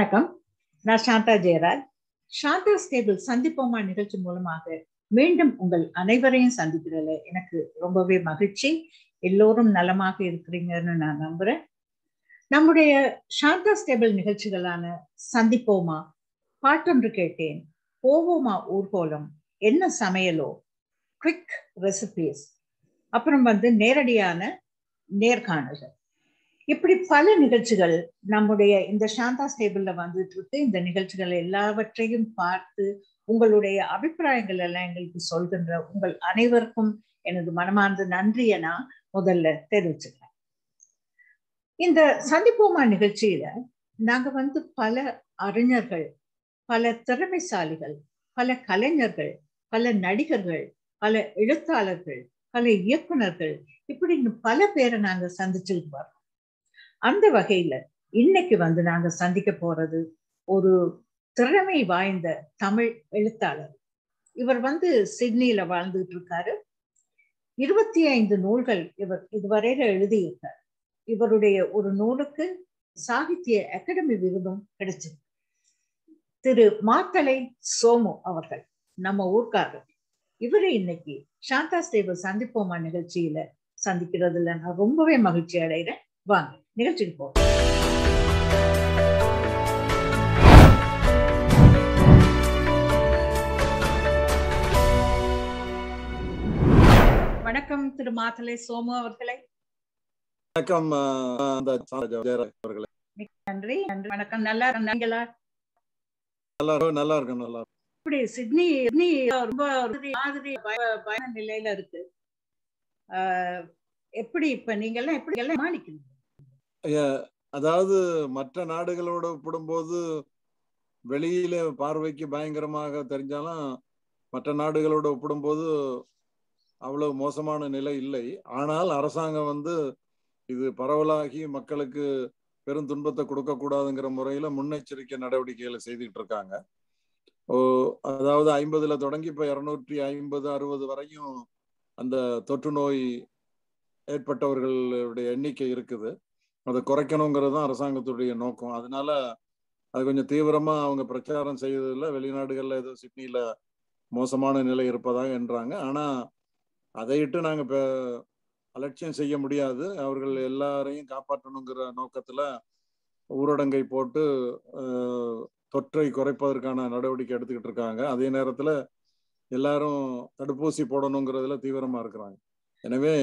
வணக்கம் நான் சாந்தா ஜெயராஜ் சாந்தா ஸ்டேபிள் சந்திப்போமா நிகழ்ச்சி மூலமாக மீண்டும் உங்கள் அனைவரையும் சந்திக்கிறதுல எனக்கு ரொம்பவே மகிழ்ச்சி எல்லோரும் நலமாக இருக்கிறீங்கன்னு நான் நம்புறேன் நம்முடைய சாந்தா ஸ்டேபிள் நிகழ்ச்சிகளான சந்திப்போமா பாட்டொன்று கேட்டேன் போவோமா ஊர்கோலம் என்ன சமையலோ குவிக் ரெசிபிஸ் அப்புறம் வந்து நேரடியான நேர்காணல்கள் இப்படி பல நிகழ்ச்சிகள் நம்முடைய இந்த சாந்தா ஸ்டேபிள்ல வந்துட்டு இருக்கு இந்த நிகழ்ச்சிகள் எல்லாவற்றையும் பார்த்து உங்களுடைய அபிப்பிராயங்கள் எல்லாம் எங்களுக்கு சொல்கின்ற உங்கள் அனைவருக்கும் எனது மனமார்ந்த நன்றியை நான் முதல்ல தெரிவிச்சுக்கிறேன் இந்த சந்திப்போமா நிகழ்ச்சியில நாங்க வந்து பல அறிஞர்கள் பல திறமைசாலிகள் பல கலைஞர்கள் பல நடிகர்கள் பல எழுத்தாளர்கள் பல இயக்குனர்கள் இப்படி பல பேரை நாங்க சந்திச்சுட்டு வரோம் அந்த வகையில இன்னைக்கு வந்து நாங்க சந்திக்க போறது ஒரு திறமை வாய்ந்த தமிழ் எழுத்தாளர் இவர் வந்து சிட்னியில வாழ்ந்துட்டு இருக்காரு இருபத்தி ஐந்து நூல்கள் இவர் இதுவரையில எழுதியிருக்கார் இவருடைய ஒரு நூலுக்கு சாகித்ய அகாடமி விருதும் கிடைச்சது திரு மாத்தலை சோமு அவர்கள் நம்ம ஊர்க்காரர் இவரை இன்னைக்கு சாந்தா ஸ்டேபிள் சந்திப்போமா நிகழ்ச்சியில சந்திக்கிறதுல நான் ரொம்பவே மகிழ்ச்சி அடைகிறேன் வாங்க நிகழ்ச்சிக்கு போ வணக்கம் திரு மாத்தலை சோமு அவர்களை வணக்கம் அந்த ஜெயராஜ் அவர்களே நன்றி நன்றி வணக்கம் நல்லா நீங்களா நல்லா நல்லா இருக்கும் நல்லா இப்படி சிட்னி சிட்னி ரொம்ப மாதிரி பய நிலையில இருக்கு எப்படி இப்ப நீங்க எல்லாம் எப்படி எல்லாம் மாணிக்கணும் அதாவது மற்ற நாடுகளோட ஒப்பிடும்போது வெளியில பார்வைக்கு பயங்கரமாக தெரிஞ்சாலும் மற்ற நாடுகளோட ஒப்பிடும்போது அவ்வளவு மோசமான நிலை இல்லை ஆனால் அரசாங்கம் வந்து இது பரவலாகி மக்களுக்கு பெரும் துன்பத்தை கொடுக்க கூடாதுங்கிற முறையில முன்னெச்சரிக்கை நடவடிக்கைகளை செய்துக்கிட்டு இருக்காங்க ஓ அதாவது ஐம்பதுல தொடங்கி இப்ப இருநூற்றி ஐம்பது அறுபது வரையும் அந்த தொற்று நோய் ஏற்பட்டவர்களுடைய எண்ணிக்கை இருக்குது அதை குறைக்கணுங்கிறது தான் அரசாங்கத்துடைய நோக்கம் அதனால அது கொஞ்சம் தீவிரமா அவங்க பிரச்சாரம் செய்யறதில்ல வெளிநாடுகள்ல ஏதோ சிட்னியில மோசமான நிலை இருப்பதாக என்றாங்க ஆனா அதையிட்டு நாங்க இப்போ அலட்சியம் செய்ய முடியாது அவர்கள் எல்லாரையும் காப்பாற்றணுங்கிற நோக்கத்துல ஊரடங்கை போட்டு தொற்றை குறைப்பதற்கான நடவடிக்கை எடுத்துக்கிட்டு இருக்காங்க அதே நேரத்துல எல்லாரும் தடுப்பூசி போடணுங்கிறதுல தீவிரமா இருக்கிறாங்க எனவே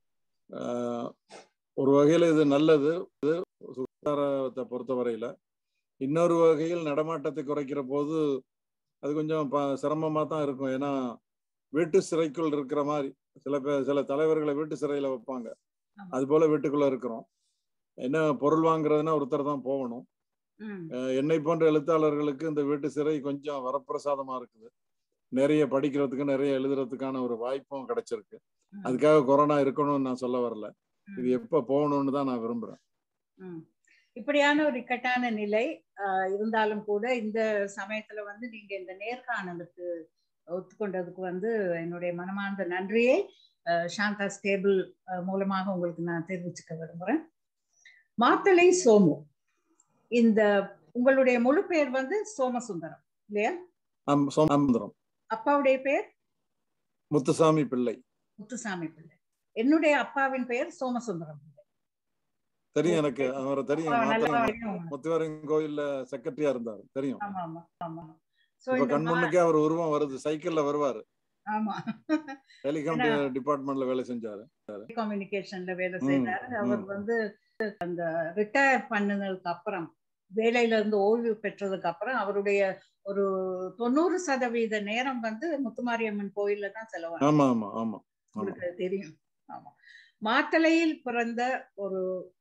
ஒரு வகையில இது நல்லது இது சுகாதாரத்தை பொறுத்த வரையில இன்னொரு வகையில் நடமாட்டத்தை குறைக்கிற போது அது கொஞ்சம் சிரமமா தான் இருக்கும் ஏன்னா வீட்டு சிறைக்குள் இருக்கிற மாதிரி சில பேர் சில தலைவர்களை வீட்டு சிறையில வைப்பாங்க அது போல வீட்டுக்குள்ள இருக்கிறோம் என்ன பொருள் வாங்குறதுன்னா ஒருத்தர் தான் போகணும் என்னை போன்ற எழுத்தாளர்களுக்கு இந்த வீட்டு சிறை கொஞ்சம் வரப்பிரசாதமா இருக்குது நிறைய படிக்கிறதுக்கு நிறைய எழுதுறதுக்கான ஒரு வாய்ப்பும் கிடைச்சிருக்கு அதுக்காக கொரோனா இருக்கணும்னு நான் சொல்ல வரல இது எப்ப போகணும்னு தான் நான் விரும்புறேன் இப்படியான ஒரு இக்கட்டான நிலை இருந்தாலும் கூட இந்த சமயத்துல வந்து நீங்க இந்த நேர்காணலுக்கு ஒத்துக்கொண்டதுக்கு வந்து என்னுடைய மனமார்ந்த நன்றியை சாந்தா ஸ்டேபிள் மூலமாக உங்களுக்கு நான் தெரிவிச்சுக்க விரும்புறேன் மாத்தலை சோமு இந்த உங்களுடைய முழு பெயர் வந்து சோமசுந்தரம் இல்லையா சோமசுந்தரம் அப்பாவுடைய பெயர் முத்துசாமி பிள்ளை முத்துசாமி பிள்ளை என்னுடைய அப்பாவின் பெயர் சோமசுந்தரம் பிள்ளை தெரியும் எனக்கு அவரை தெரியும் முத்துவரன் கோயில்ல செக்ரட்டரியா இருந்தாரு தெரியும் ஆமா ஆமா ஆமா இப்ப கண் முன்னுக்கே அவர் உருவம் வருது சைக்கிள்ல வருவாரு ஆமா டெலிகாம் டிபார்ட்மெண்ட்ல வேலை செஞ்சாரு கம்யூனிகேஷன்ல வேலை செய்தாரு அவர் வந்து அந்த ரிட்டையர் பண்ணதுக்கு அப்புறம் வேலையில இருந்து ஓய்வு பெற்றதுக்கு அப்புறம் அவருடைய ஒரு தொண்ணூறு சதவீத நேரம் வந்து முத்துமாரியம்மன் கோயில்ல தான் செலவாங்க ஆமா ஆமா ஆமா உங்களுக்கு தெரியும் ஆமா மாத்தலையில் பிறந்த ஒரு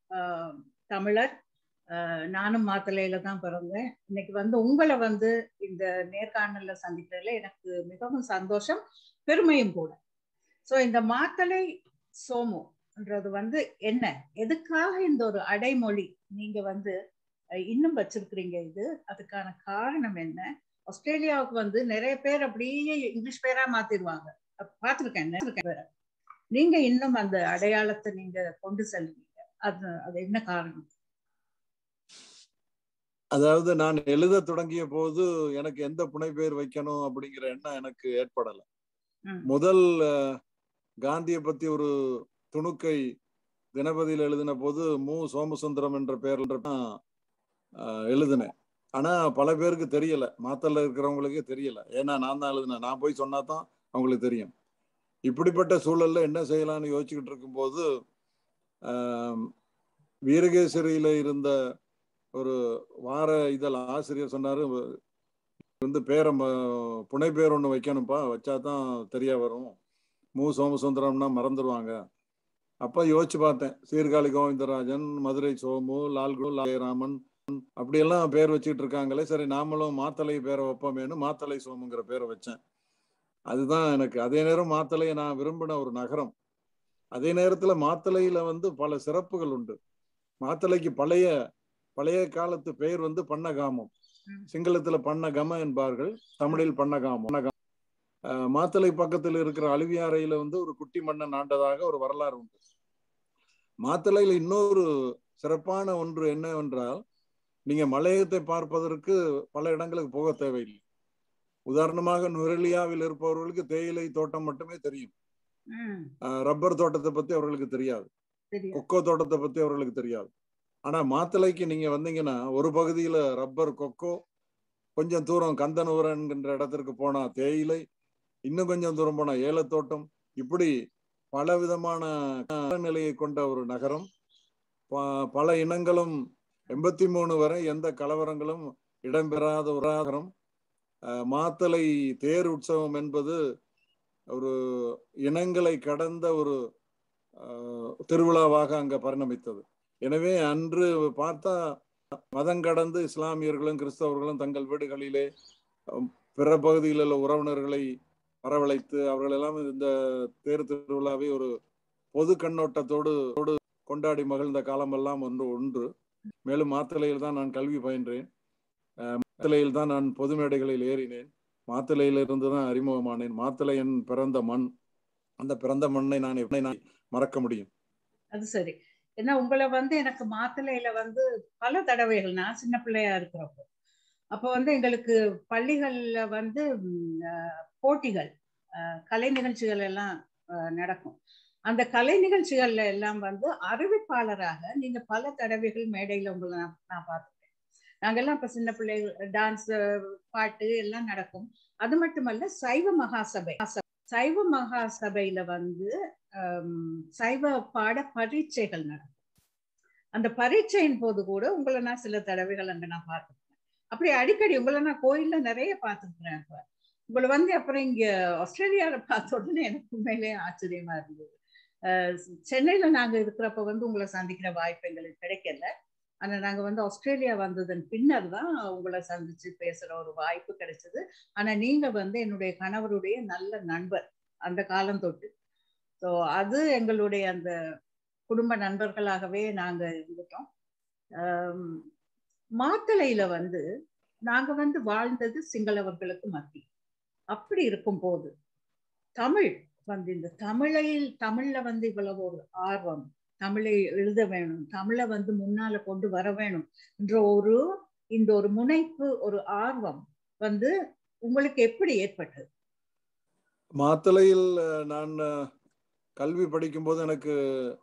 தமிழர் நானும் மாத்தலையில தான் பிறந்தேன் இன்னைக்கு வந்து உங்களை வந்து இந்த நேர்காணல்ல சந்திக்கிறதுல எனக்கு மிகவும் சந்தோஷம் பெருமையும் கூட ஸோ இந்த மாத்தலை சோமுன்றது வந்து என்ன எதுக்காக இந்த ஒரு அடைமொழி நீங்க வந்து இன்னும் வச்சிருக்கிறீங்க இது அதுக்கான காரணம் என்ன ஆஸ்திரேலியாவுக்கு வந்து நிறைய பேர் அப்படியே இங்கிலீஷ் பேரா மாத்திடுவாங்க பார்த்துருக்கேன் நீங்க இன்னும் அந்த அடையாளத்தை நீங்க கொண்டு செல்வீங்க அது அது என்ன காரணம் அதாவது நான் எழுத தொடங்கிய போது எனக்கு எந்த புனைப்பெயர் வைக்கணும் அப்படிங்கிற எண்ணம் எனக்கு ஏற்படல ம். முதல் அஹ், காந்தியை பத்தி ஒரு துணுக்கை தினபதியில் எழுதின போது மு சோமசுந்தரம் என்ற பெயர்ல தான் அஹ், எழுதினேன் ஆனா பல பேருக்கு தெரியல மாத்தல்ல இருக்கிறவங்களுக்கே தெரியல ஏன்னா நான் தான் எழுதினேன் நான் போய் சொன்னா தான் அவங்களுக்கு தெரியும் இப்படிப்பட்ட சூழல்ல என்ன செய்யலாம்னு யோசிச்சுக்கிட்டு இருக்கும்போது ஆம், வீரகேசரியில இருந்த ஒரு வார இதழ் ஆசிரியர் சொன்னாரு வந்து பேரை ம- புனைப்பேர் ஒன்று வைக்கணும்ப்பா வச்சா தான் தெரிய வரும் மு சோமசுந்தரம்னா மறந்துடுவாங்க அப்ப யோசிச்சு பார்த்தேன் சீர்காழி கோவிந்தராஜன் மதுரை சோமு லால்குரு லாயராமன் அப்படியெல்லாம் பேர் வச்சுட்டு இருக்காங்களே சரி நாமளும் மாத்தலை பேரை வைப்போமேனு மாத்தலை சோமுங்கிற பேரை வச்சேன் அதுதான் எனக்கு அதே நேரம் மாத்தலையை நான் விரும்பின ஒரு நகரம் அதே நேரத்துல மாத்தலையில வந்து பல சிறப்புகள் உண்டு மாத்தலைக்கு பழைய பழைய காலத்து பெயர் வந்து பண்ணகாமம் ம். சிங்களத்துல பண்ணகம என்பார்கள் தமிழில் பண்ணகாமம் பண்ணகாமம். அஹ் மாத்தலை பக்கத்தில் இருக்கிற அழுவியாறையில வந்து ஒரு குட்டி மன்னன் ஆண்டதாக ஒரு வரலாறு உண்டு மாத்தலையில இன்னொரு சிறப்பான ஒன்று என்னவென்றால் நீங்க மலையகத்தை பார்ப்பதற்கு பல இடங்களுக்கு போக தேவையில்லை உதாரணமாக நுரலியாவில் இருப்பவர்களுக்கு தேயிலை தோட்டம் மட்டுமே தெரியும் ம், அஹ் ரப்பர் தோட்டத்தை பத்தி அவர்களுக்கு தெரியாது தெரியும் கொக்கோ தோட்டத்தை பத்தி அவர்களுக்கு தெரியாது ஆனா மாத்தளைக்கு நீங்க வந்தீங்கன்னா ஒரு பகுதியில ரப்பர் கொக்கோ கொஞ்சம் தூரம் கந்தனூர் என்கின்ற இடத்திற்கு போனா தேயிலை இன்னும் கொஞ்சம் தூரம் போனா ஏலத்தோட்டம் இப்படி பல விதமான நிலையை கொண்ட ஒரு நகரம் ப- பல இனங்களும் எண்பத்தி மூணு வரை எந்த கலவரங்களும் இடம்பெறாத ஒரு நகரம் அஹ் மாத்தளை தேர் உற்சவம் என்பது ஒரு இனங்களை கடந்த ஒரு அஹ், திருவிழாவாக அங்க பரிணமித்தது எனவே அன்று பார்த்தா மதம் கடந்து இஸ்லாமியர்களும் கிறிஸ்தவர்களும் தங்கள் வீடுகளிலே அஹ், பிற பகுதியில் உள்ள உறவினர்களை வரவழைத்து அவர்களெல்லாம் இந்த தேர் திருவிழாவை ஒரு பொது கண்ணோட்டத்தோடு தோடு கொண்டாடி மகிழ்ந்த காலமெல்லாம் ஒன்று ஒன்று மேலும் மாத்தளையில் தான் நான் கல்வி பயின்றேன் அஹ், மாத்தளையில் தான் நான் பொது மேடைகளில் ஏறினேன் மாத்தளையிலிருந்து தான் அறிமுகமானேன் மாத்தளை என் பிறந்த மண் அந்த பிறந்த மண்ணை நான் எப்படி நான் மறக்க முடியும் அது சரி ஏன்னா உங்களை வந்து எனக்கு மாத்தளையில வந்து பல தடவைகள் நான் சின்ன பிள்ளையா இருக்கிறப்போ அப்போ வந்து எங்களுக்கு பள்ளிகள்ல வந்து ம், அஹ், போட்டிகள் அஹ், கலை நிகழ்ச்சிகள் எல்லாம் அஹ், நடக்கும் அந்த கலை நிகழ்ச்சிகள்ல எல்லாம் வந்து அறிவிப்பாளராக நீங்க பல தடவைகள் மேடையில உங்களை நான் நான் பார்த்துருக்கேன் நாங்கெல்லாம் இப்ப சின்ன பிள்ளைகள் டான்ஸ் பாட்டு எல்லாம் நடக்கும் அது மட்டுமல்ல சைவ மகாசபை சைவ மகாசபையில வந்து ஹம், சைவ பாட பரீட்சைகள் நடக்கும் அந்த பரீட்சையின் போது கூட உங்களை நான் சில தடவைகள் அங்க நான் பார்த்துருக்கேன் அப்படி அடிக்கடி உங்களை நான் கோயில்ல நிறைய பார்த்துருக்கிறேன் அப்ப உங்களை வந்து அப்புறம் இங்க ஆஸ்திரேலியால பார்த்த உடனே எனக்கு உண்மையிலேயே ஆச்சரியமா இருந்தது அஹ் சென்னையில நாங்க இருக்கிறப்ப வந்து உங்களை சந்திக்கிற வாய்ப்பு எங்களுக்கு கிடைக்கல ஆனா நாங்க வந்து ஆஸ்திரேலியா வந்ததன் பின்னர் தான் உங்களை சந்திச்சு பேசுற ஒரு வாய்ப்பு கிடைச்சது ஆனா நீங்க வந்து என்னுடைய கணவருடைய நல்ல நண்பர் அந்த காலம் தொட்டு ஸோ அது எங்களுடைய அந்த குடும்ப நண்பர்களாகவே நாங்க இருந்துட்டோம் ஆம், மாத்தளையில வந்து நாங்க வந்து வாழ்ந்தது சிங்களவர்களுக்கு மத்தி அப்படி இருக்கும் போது தமிழ் வந்து இந்த தமிழில் தமிழ்ல வந்து இவ்வளவு ஒரு ஆர்வம் தமிழை எழுத வேணும் தமிழை வந்து முன்னால கொண்டு வர வேணும் என்ற ஒரு இந்த ஒரு முனைப்பு ஒரு ஆர்வம் வந்து உங்களுக்கு எப்படி ஏற்பட்டது மாத்தளையில் அஹ், நான் அஹ், கல்வி படிக்கும்போது எனக்கு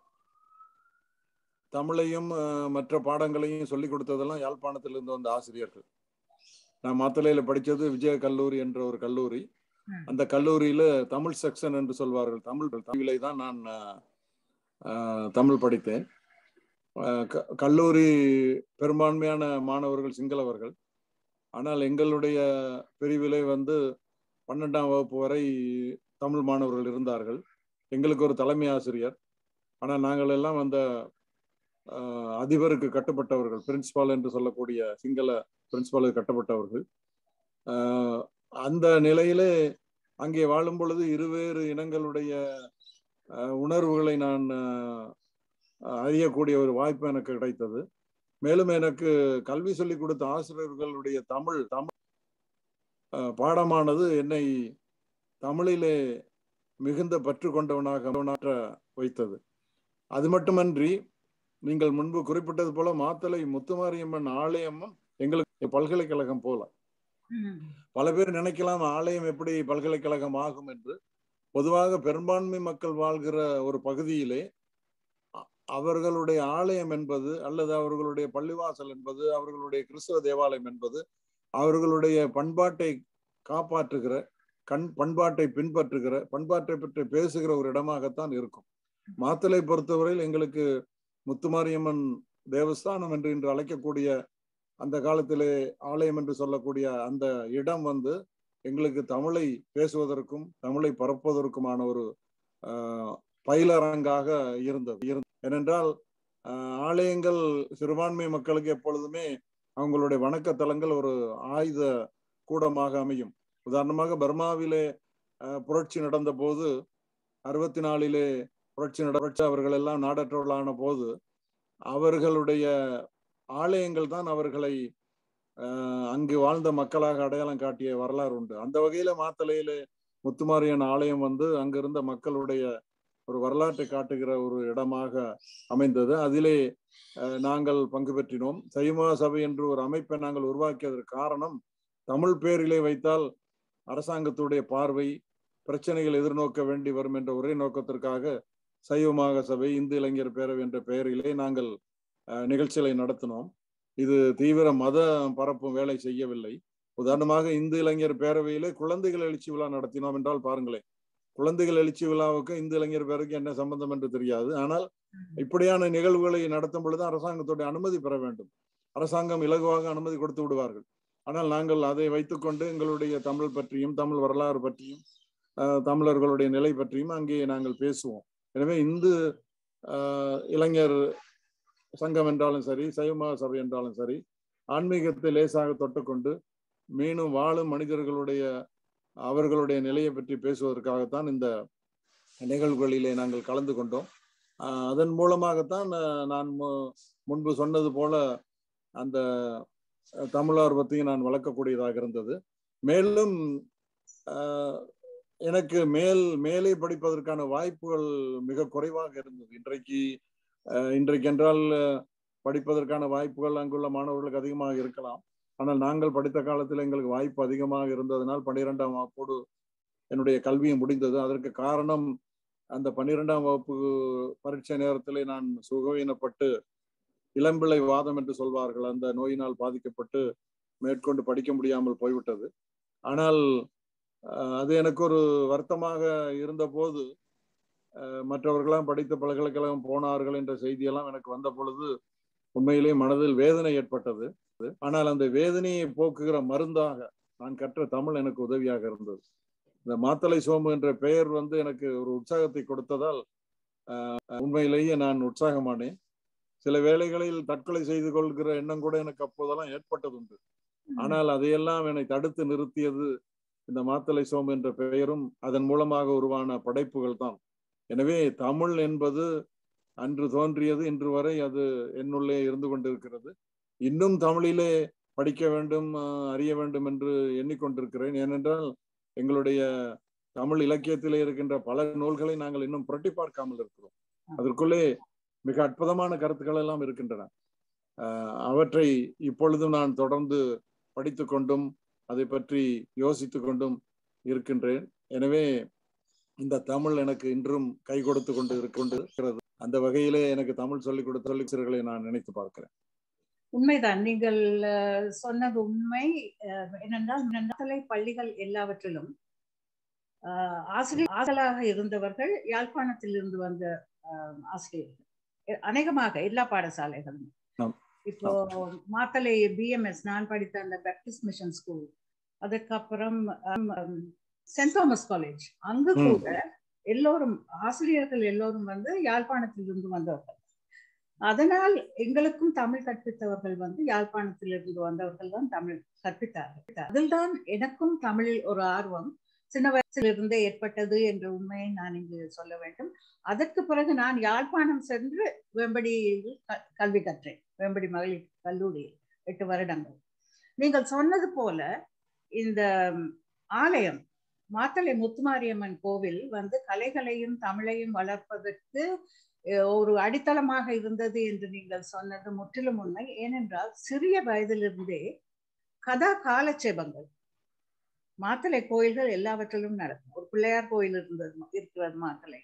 தமிழையும் அஹ், மற்ற பாடங்களையும் சொல்லிக் கொடுத்ததெல்லாம் யாழ்ப்பாணத்திலிருந்து வந்த ஆசிரியர்கள் நான் மாத்தளையில படிச்சது விஜய கல்லூரி என்ற ஒரு கல்லூரி ம். அந்த கல்லூரியில தமிழ் செக்ஷன் என்று சொல்வார்கள் தமிழ் தமிழை தான் நான் அஹ், அஹ், தமிழ் படித்தேன் அஹ், க- கல்லூரி பெரும்பான்மையான மாணவர்கள் சிங்களவர்கள் ஆனால் எங்களுடைய பிரிவிலே வந்து பன்னெண்டாம் வகுப்பு வரை தமிழ் மாணவர்கள் இருந்தார்கள் எங்களுக்கு ஒரு தலைமை ஆசிரியர் ஆனால் நாங்கள் எல்லாம் அந்த அஹ், அதிபருக்கு கட்டுப்பட்டவர்கள் பிரின்சிபால் என்று சொல்லக்கூடிய சிங்கள பிரின்சிபாலுக்கு கட்டப்பட்டவர்கள் அஹ், அந்த நிலையிலே அங்கே வாழும் பொழுது இருவேறு இனங்களுடைய அஹ், உணர்வுகளை நான் அஹ், அறியக்கூடிய ஒரு வாய்ப்பு எனக்கு கிடைத்தது மேலும் எனக்கு கல்வி சொல்லிக் கொடுத்த ஆசிரியர்களுடைய தமிழ் தமிழ் அஹ், பாடமானது என்னை தமிழிலே மிகுந்த பற்று கொண்டவனாக மாற்ற வைத்தது அது மட்டுமன்றி நீங்கள் முன்பு குறிப்பிட்டது போல மாத்தளை முத்துமாரியம்மன் ஆலயமும் எங்களுக்கு பல்கலைக்கழகம் போல பல பேர் நினைக்கலாம் ஆலயம் எப்படி பல்கலைக்கழகம் ஆகும் என்று பொதுவாக பெரும்பான்மை மக்கள் வாழ்கிற ஒரு பகுதியிலே அவர்களுடைய ஆலயம் என்பது அல்லது அவர்களுடைய பள்ளிவாசல் என்பது அவர்களுடைய கிறிஸ்தவ தேவாலயம் என்பது அவர்களுடைய பண்பாட்டை காப்பாற்றுகிற கண் பண்பாட்டை பின்பற்றுகிற பண்பாட்டை பற்றி பேசுகிற ஒரு இடமாகத்தான் இருக்கும் மாத்தலை பொறுத்தவரையில் எங்களுக்கு முத்துமாரியம்மன் தேவஸ்தானம் என்று இன்று அழைக்கக்கூடிய அந்த காலத்திலே ஆலயம் என்று சொல்லக்கூடிய அந்த இடம் வந்து எங்களுக்கு தமிழை பேசுவதற்கும் தமிழை பரப்புவதற்குமான ஒரு பயிலரங்காக இருந்தது ஏனென்றால் ஆலயங்கள் சிறுபான்மை மக்களுக்கு எப்பொழுதுமே அவங்களுடைய வணக்கத்தலங்கள் ஒரு ஆயுத கூடமாக அமையும் உதாரணமாக பர்மாவிலே புரட்சி நடந்த போது அறுபத்தி நாலிலே புரட்சி நட புரட்சி அவர்கள் எல்லாம் நாடற்றவர்களான போது அவர்களுடைய ஆலயங்கள் தான் அவர்களை அங்கு வாழ்ந்த மக்களாக அடையாளம் காட்டிய வரலாறு உண்டு அந்த வகையில மாத்தலையிலே முத்துமாரியன் ஆலயம் வந்து அங்கிருந்த மக்களுடைய ஒரு வரலாற்றை காட்டுகிற ஒரு இடமாக அமைந்தது அதிலே நாங்கள் பங்கு பெற்றினோம் சைமா சபை என்று ஒரு அமைப்பை நாங்கள் உருவாக்கியதற்கு காரணம் தமிழ் பேரிலே வைத்தால் அரசாங்கத்துடைய பார்வை பிரச்சனைகள் எதிர்நோக்க வேண்டி வரும் என்ற ஒரே நோக்கத்திற்காக சைவமாக சபை இந்து இளைஞர் பேரவை என்ற பெயரிலே நாங்கள் நிகழ்ச்சிகளை நடத்தினோம் இது தீவிர மத பரப்பும் வேலை செய்யவில்லை உதாரணமாக இந்து இளைஞர் பேரவையிலே குழந்தைகள் எழுச்சி விழா நடத்தினோம் என்றால் பாருங்களேன் குழந்தைகள் எழுச்சி விழாவுக்கு இந்து இளைஞர் பேருக்கு என்ன சம்பந்தம் என்று தெரியாது ஆனால் இப்படியான நிகழ்வுகளை நடத்தும் பொழுது அரசாங்கத்துடைய அனுமதி பெற வேண்டும் அரசாங்கம் இலகுவாக அனுமதி கொடுத்து விடுவார்கள் ஆனால் நாங்கள் அதை வைத்துக்கொண்டு எங்களுடைய தமிழ் பற்றியும் தமிழ் வரலாறு பற்றியும் தமிழர்களுடைய நிலை பற்றியும் அங்கே நாங்கள் பேசுவோம் எனவே இந்து இளைஞர் சங்கம் என்றாலும் சரி சைவமாக சபை என்றாலும் சரி ஆன்மீகத்தை லேசாக தொட்டுக்கொண்டு மீண்டும் வாழும் மனிதர்களுடைய அவர்களுடைய நிலையை பற்றி பேசுவதற்காகத்தான் இந்த நிகழ்வுகளிலே நாங்கள் கலந்து கொண்டோம் அதன் மூலமாகத்தான் நான் முன்பு சொன்னது போல அந்த தமிழார்வத்தையும் நான் வளர்க்கக்கூடியதாக இருந்தது மேலும் எனக்கு மேல் மேலே படிப்பதற்கான வாய்ப்புகள் மிக குறைவாக இருந்தது இன்றைக்கு இன்றைக்கு என்றால் படிப்பதற்கான வாய்ப்புகள் அங்குள்ள மாணவர்களுக்கு அதிகமாக இருக்கலாம் ஆனால் நாங்கள் படித்த காலத்தில் எங்களுக்கு வாய்ப்பு அதிகமாக இருந்ததனால் பன்னிரெண்டாம் வகுப்போடு என்னுடைய கல்வியும் முடிந்தது அதற்கு காரணம் அந்த பன்னிரெண்டாம் வகுப்பு பரீட்சை நேரத்திலே நான் சுகவீனப்பட்டு இளம்பிள்ளை வாதம் என்று சொல்வார்கள் அந்த நோயினால் பாதிக்கப்பட்டு மேற்கொண்டு படிக்க முடியாமல் போய்விட்டது ஆனால் அது எனக்கு ஒரு வருத்தமாக இருந்த போது மற்றவர்களாம் படித்த பல்கலைக்கழகம் போனார்கள் என்ற செய்தியெல்லாம் எனக்கு வந்த பொழுது உண்மையிலே மனதில் வேதனை ஏற்பட்டது ஆனால் அந்த வேதனையை போக்குகிற மருந்தாக நான் கற்ற தமிழ் எனக்கு உதவியாக இருந்தது இந்த மாத்தலை சோம்பு என்ற பெயர் வந்து எனக்கு ஒரு உற்சாகத்தை கொடுத்ததால் உண்மையிலேயே நான் உற்சாகமானேன் சில வேளைகளில் தற்கொலை செய்து கொள்கிற எண்ணம் கூட எனக்கு அப்போதெல்லாம் ஏற்பட்டது உண்டு ஆனால் அதையெல்லாம் என்னை தடுத்து நிறுத்தியது இந்த மாத்தலை சோம்பு என்ற பெயரும் அதன் மூலமாக உருவான படைப்புகள் தான் எனவே தமிழ் என்பது அன்று தோன்றியது இன்று வரை அது என்னுள்ளே இருந்து கொண்டிருக்கிறது இன்னும் தமிழிலே படிக்க வேண்டும் அறிய வேண்டும் என்று எண்ணிக்கொண்டிருக்கிறேன் ஏனென்றால் எங்களுடைய தமிழ் இலக்கியத்திலே இருக்கின்ற பல நூல்களை நாங்கள் இன்னும் புரட்டி பார்க்காமல் இருக்கிறோம் அதற்குள்ளே மிக அற்புதமான கருத்துக்கள் எல்லாம் இருக்கின்றன அவற்றை இப்பொழுதும் நான் தொடர்ந்து படித்து கொண்டும் அதை பற்றி யோசித்து கொண்டும் இருக்கின்றேன் எனவே இந்த தமிழ் எனக்கு இன்றும் கை கொடுத்து கொண்டு இருக்கிறது அந்த வகையிலே எனக்கு தமிழ் சொல்லிக் கொடுத்த சொல்லிச்சர்களை நான் நினைத்து பார்க்கிறேன் உண்மைதான் நீங்கள் சொன்னது உண்மை என்னென்றால் நன்னலை பள்ளிகள் எல்லாவற்றிலும் ஆசிரியர் ஆசலாக இருந்தவர்கள் யாழ்ப்பாணத்தில் இருந்து வந்த ஆசிரியர்கள் அநேகமாக எல்லா பாடசாலைகளும் இப்போ மாத்தலை பிஎம்எஸ் நான் படித்த அந்த பேப்டிஸ்ட் மிஷன் ஸ்கூல் அதுக்கப்புறம் சென்ட் தாமஸ் காலேஜ் அங்கு கூட எல்லோரும் ஆசிரியர்கள் எல்லோரும் வந்து யாழ்ப்பாணத்தில் இருந்து வந்தவர்கள் அதனால் எங்களுக்கும் தமிழ் கற்பித்தவர்கள் வந்து யாழ்ப்பாணத்தில் இருந்து வந்தவர்கள் தான் தமிழ் கற்பித்தார்கள் அதில் தான் எனக்கும் தமிழில் ஒரு ஆர்வம் சின்ன வயசிலிருந்தே ஏற்பட்டது என்ற உண்மையை நான் இங்கு சொல்ல வேண்டும் அதற்கு பிறகு நான் யாழ்ப்பாணம் சென்று வேம்படியில் கல்வி கற்றேன் வேம்படி மகளிர் கல்லூரியில் எட்டு வருடங்கள் நீங்கள் சொன்னது போல இந்த ஆலயம் மாத்தளை முத்துமாரியம்மன் கோவில் வந்து கலைகளையும் தமிழையும் வளர்ப்பதற்கு ஒரு அடித்தளமாக இருந்தது என்று நீங்கள் சொன்னது முற்றிலும் உண்மை ஏனென்றால் சிறிய வயதிலிருந்தே கதா காலட்சேபங்கள் மாத்தளை கோயில்கள் எல்லாவற்றிலும் நடக்கும் ஒரு பிள்ளையார் கோயில் இருந்தது இருக்கிறது மாத்தளை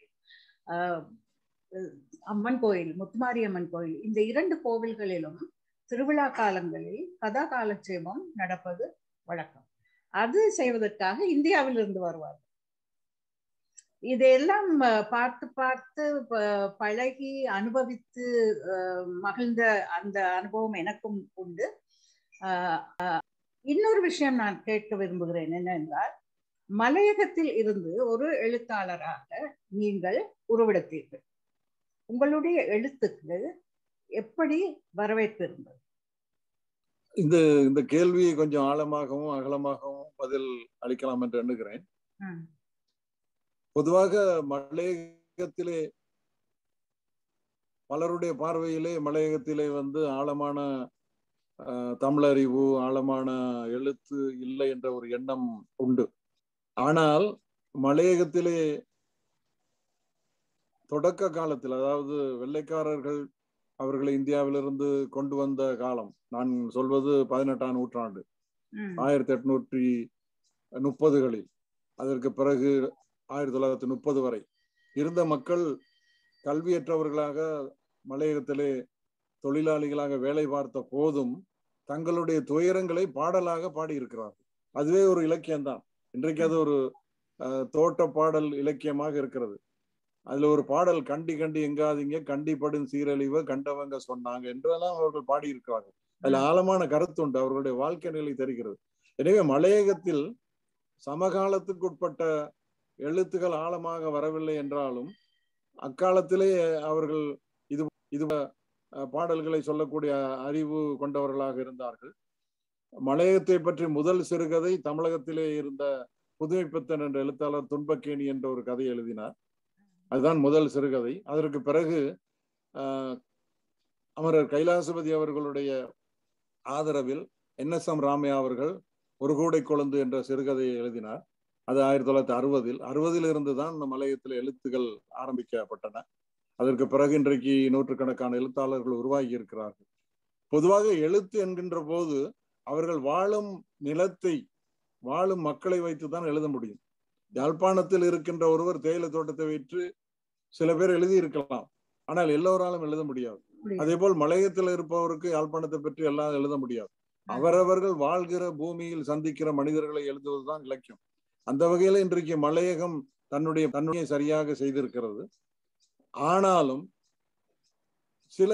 அம்மன் கோயில் முத்துமாரியம்மன் கோயில் இந்த இரண்டு கோவில்களிலும் திருவிழா காலங்களில் கதா காலட்சேபம் நடப்பது வழக்கம் அது செய்வதற்காக இந்தியாவில் இருந்து வருவார்கள் இதையெல்லாம் பார்த்து பார்த்து பழகி அனுபவித்து மகிழ்ந்த அந்த அனுபவம் எனக்கும் உண்டு இன்னொரு விஷயம் நான் கேட்க விரும்புகிறேன் என்னென்றால் மலையகத்தில் இருந்து ஒரு எழுத்தாளராக நீங்கள் உருவெடுத்தீர்கள் உங்களுடைய எழுத்துக்கு எப்படி வரவேற்பு இருந்தது இந்த இந்த கேள்வியை கொஞ்சம் ஆழமாகவும் அகலமாகவும் பதில் அளிக்கலாம் என்று எண்ணுகிறேன் பொதுவாக மலையகத்திலே பலருடைய பார்வையிலே மலையகத்திலே வந்து ஆழமான தமிழறிவு ஆழமான எழுத்து இல்லை என்ற ஒரு எண்ணம் உண்டு ஆனால் மலையகத்திலே தொடக்க காலத்தில் அதாவது வெள்ளைக்காரர்கள் அவர்களை இந்தியாவிலிருந்து கொண்டு வந்த காலம் நான் சொல்வது பதினெட்டாம் நூற்றாண்டு ஆயிரத்தி எட்நூற்றி முப்பதுகளில் அதற்கு பிறகு ஆயிரத்தி தொள்ளாயிரத்தி முப்பது வரை இருந்த மக்கள் கல்வியற்றவர்களாக மலையகத்திலே தொழிலாளிகளாக வேலை பார்த்த போதும் தங்களுடைய துயரங்களை பாடலாக பாடியிருக்கிறார்கள் அதுவே ஒரு இலக்கியம்தான் இன்றைக்கு அது ஒரு தோட்ட பாடல் இலக்கியமாக இருக்கிறது அதுல ஒரு பாடல் கண்டி கண்டி எங்காதீங்க கண்டிப்படும் சீரழிவை கண்டவங்க சொன்னாங்க என்றெல்லாம் அவர்கள் பாடியிருக்கிறார்கள் அதுல ஆழமான கருத்து உண்டு அவர்களுடைய வாழ்க்கை நிலை தெரிகிறது எனவே மலையகத்தில் சமகாலத்துக்குட்பட்ட எழுத்துக்கள் ஆழமாக வரவில்லை என்றாலும் அக்காலத்திலே அவர்கள் இது இது பாடல்களை சொல்லக்கூடிய அறிவு கொண்டவர்களாக இருந்தார்கள் மலையகத்தை பற்றி முதல் சிறுகதை தமிழகத்திலே இருந்த புதுமைப்பித்தன் என்ற எழுத்தாளர் துன்பக்கேணி என்ற ஒரு கதை எழுதினார் அதுதான் முதல் சிறுகதை அதற்கு பிறகு அமரர் கைலாசபதி அவர்களுடைய ஆதரவில் என் எஸ் எம் ராமையா அவர்கள் ஒரு கூடை கொழுந்து என்ற சிறுகதையை எழுதினார் அது ஆயிரத்தி தொள்ளாயிரத்தி அறுபதில் அறுபதில் இருந்து தான் இந்த மலையத்தில் எழுத்துக்கள் ஆரம்பிக்கப்பட்டன அதற்கு பிறகு இன்றைக்கு நூற்றுக்கணக்கான எழுத்தாளர்கள் உருவாகி இருக்கிறார்கள் பொதுவாக எழுத்து என்கின்ற போது அவர்கள் வாழும் நிலத்தை வாழும் மக்களை வைத்து தான் எழுத முடியும் யாழ்ப்பாணத்தில் இருக்கின்ற ஒருவர் தேயிலை தோட்டத்தை வைத்து சில பேர் எழுதி இருக்கலாம் ஆனால் எல்லோராலும் எழுத முடியாது அதே போல் மலையத்தில் இருப்பவருக்கு யாழ்ப்பாணத்தை பற்றி எல்லாம் எழுத முடியாது அவரவர்கள் வாழ்கிற பூமியில் சந்திக்கிற மனிதர்களை எழுதுவதுதான் இலக்கியம் அந்த வகையில இன்றைக்கு மலையகம் தன்னுடைய தன்மையை சரியாக செய்திருக்கிறது ஆனாலும் சில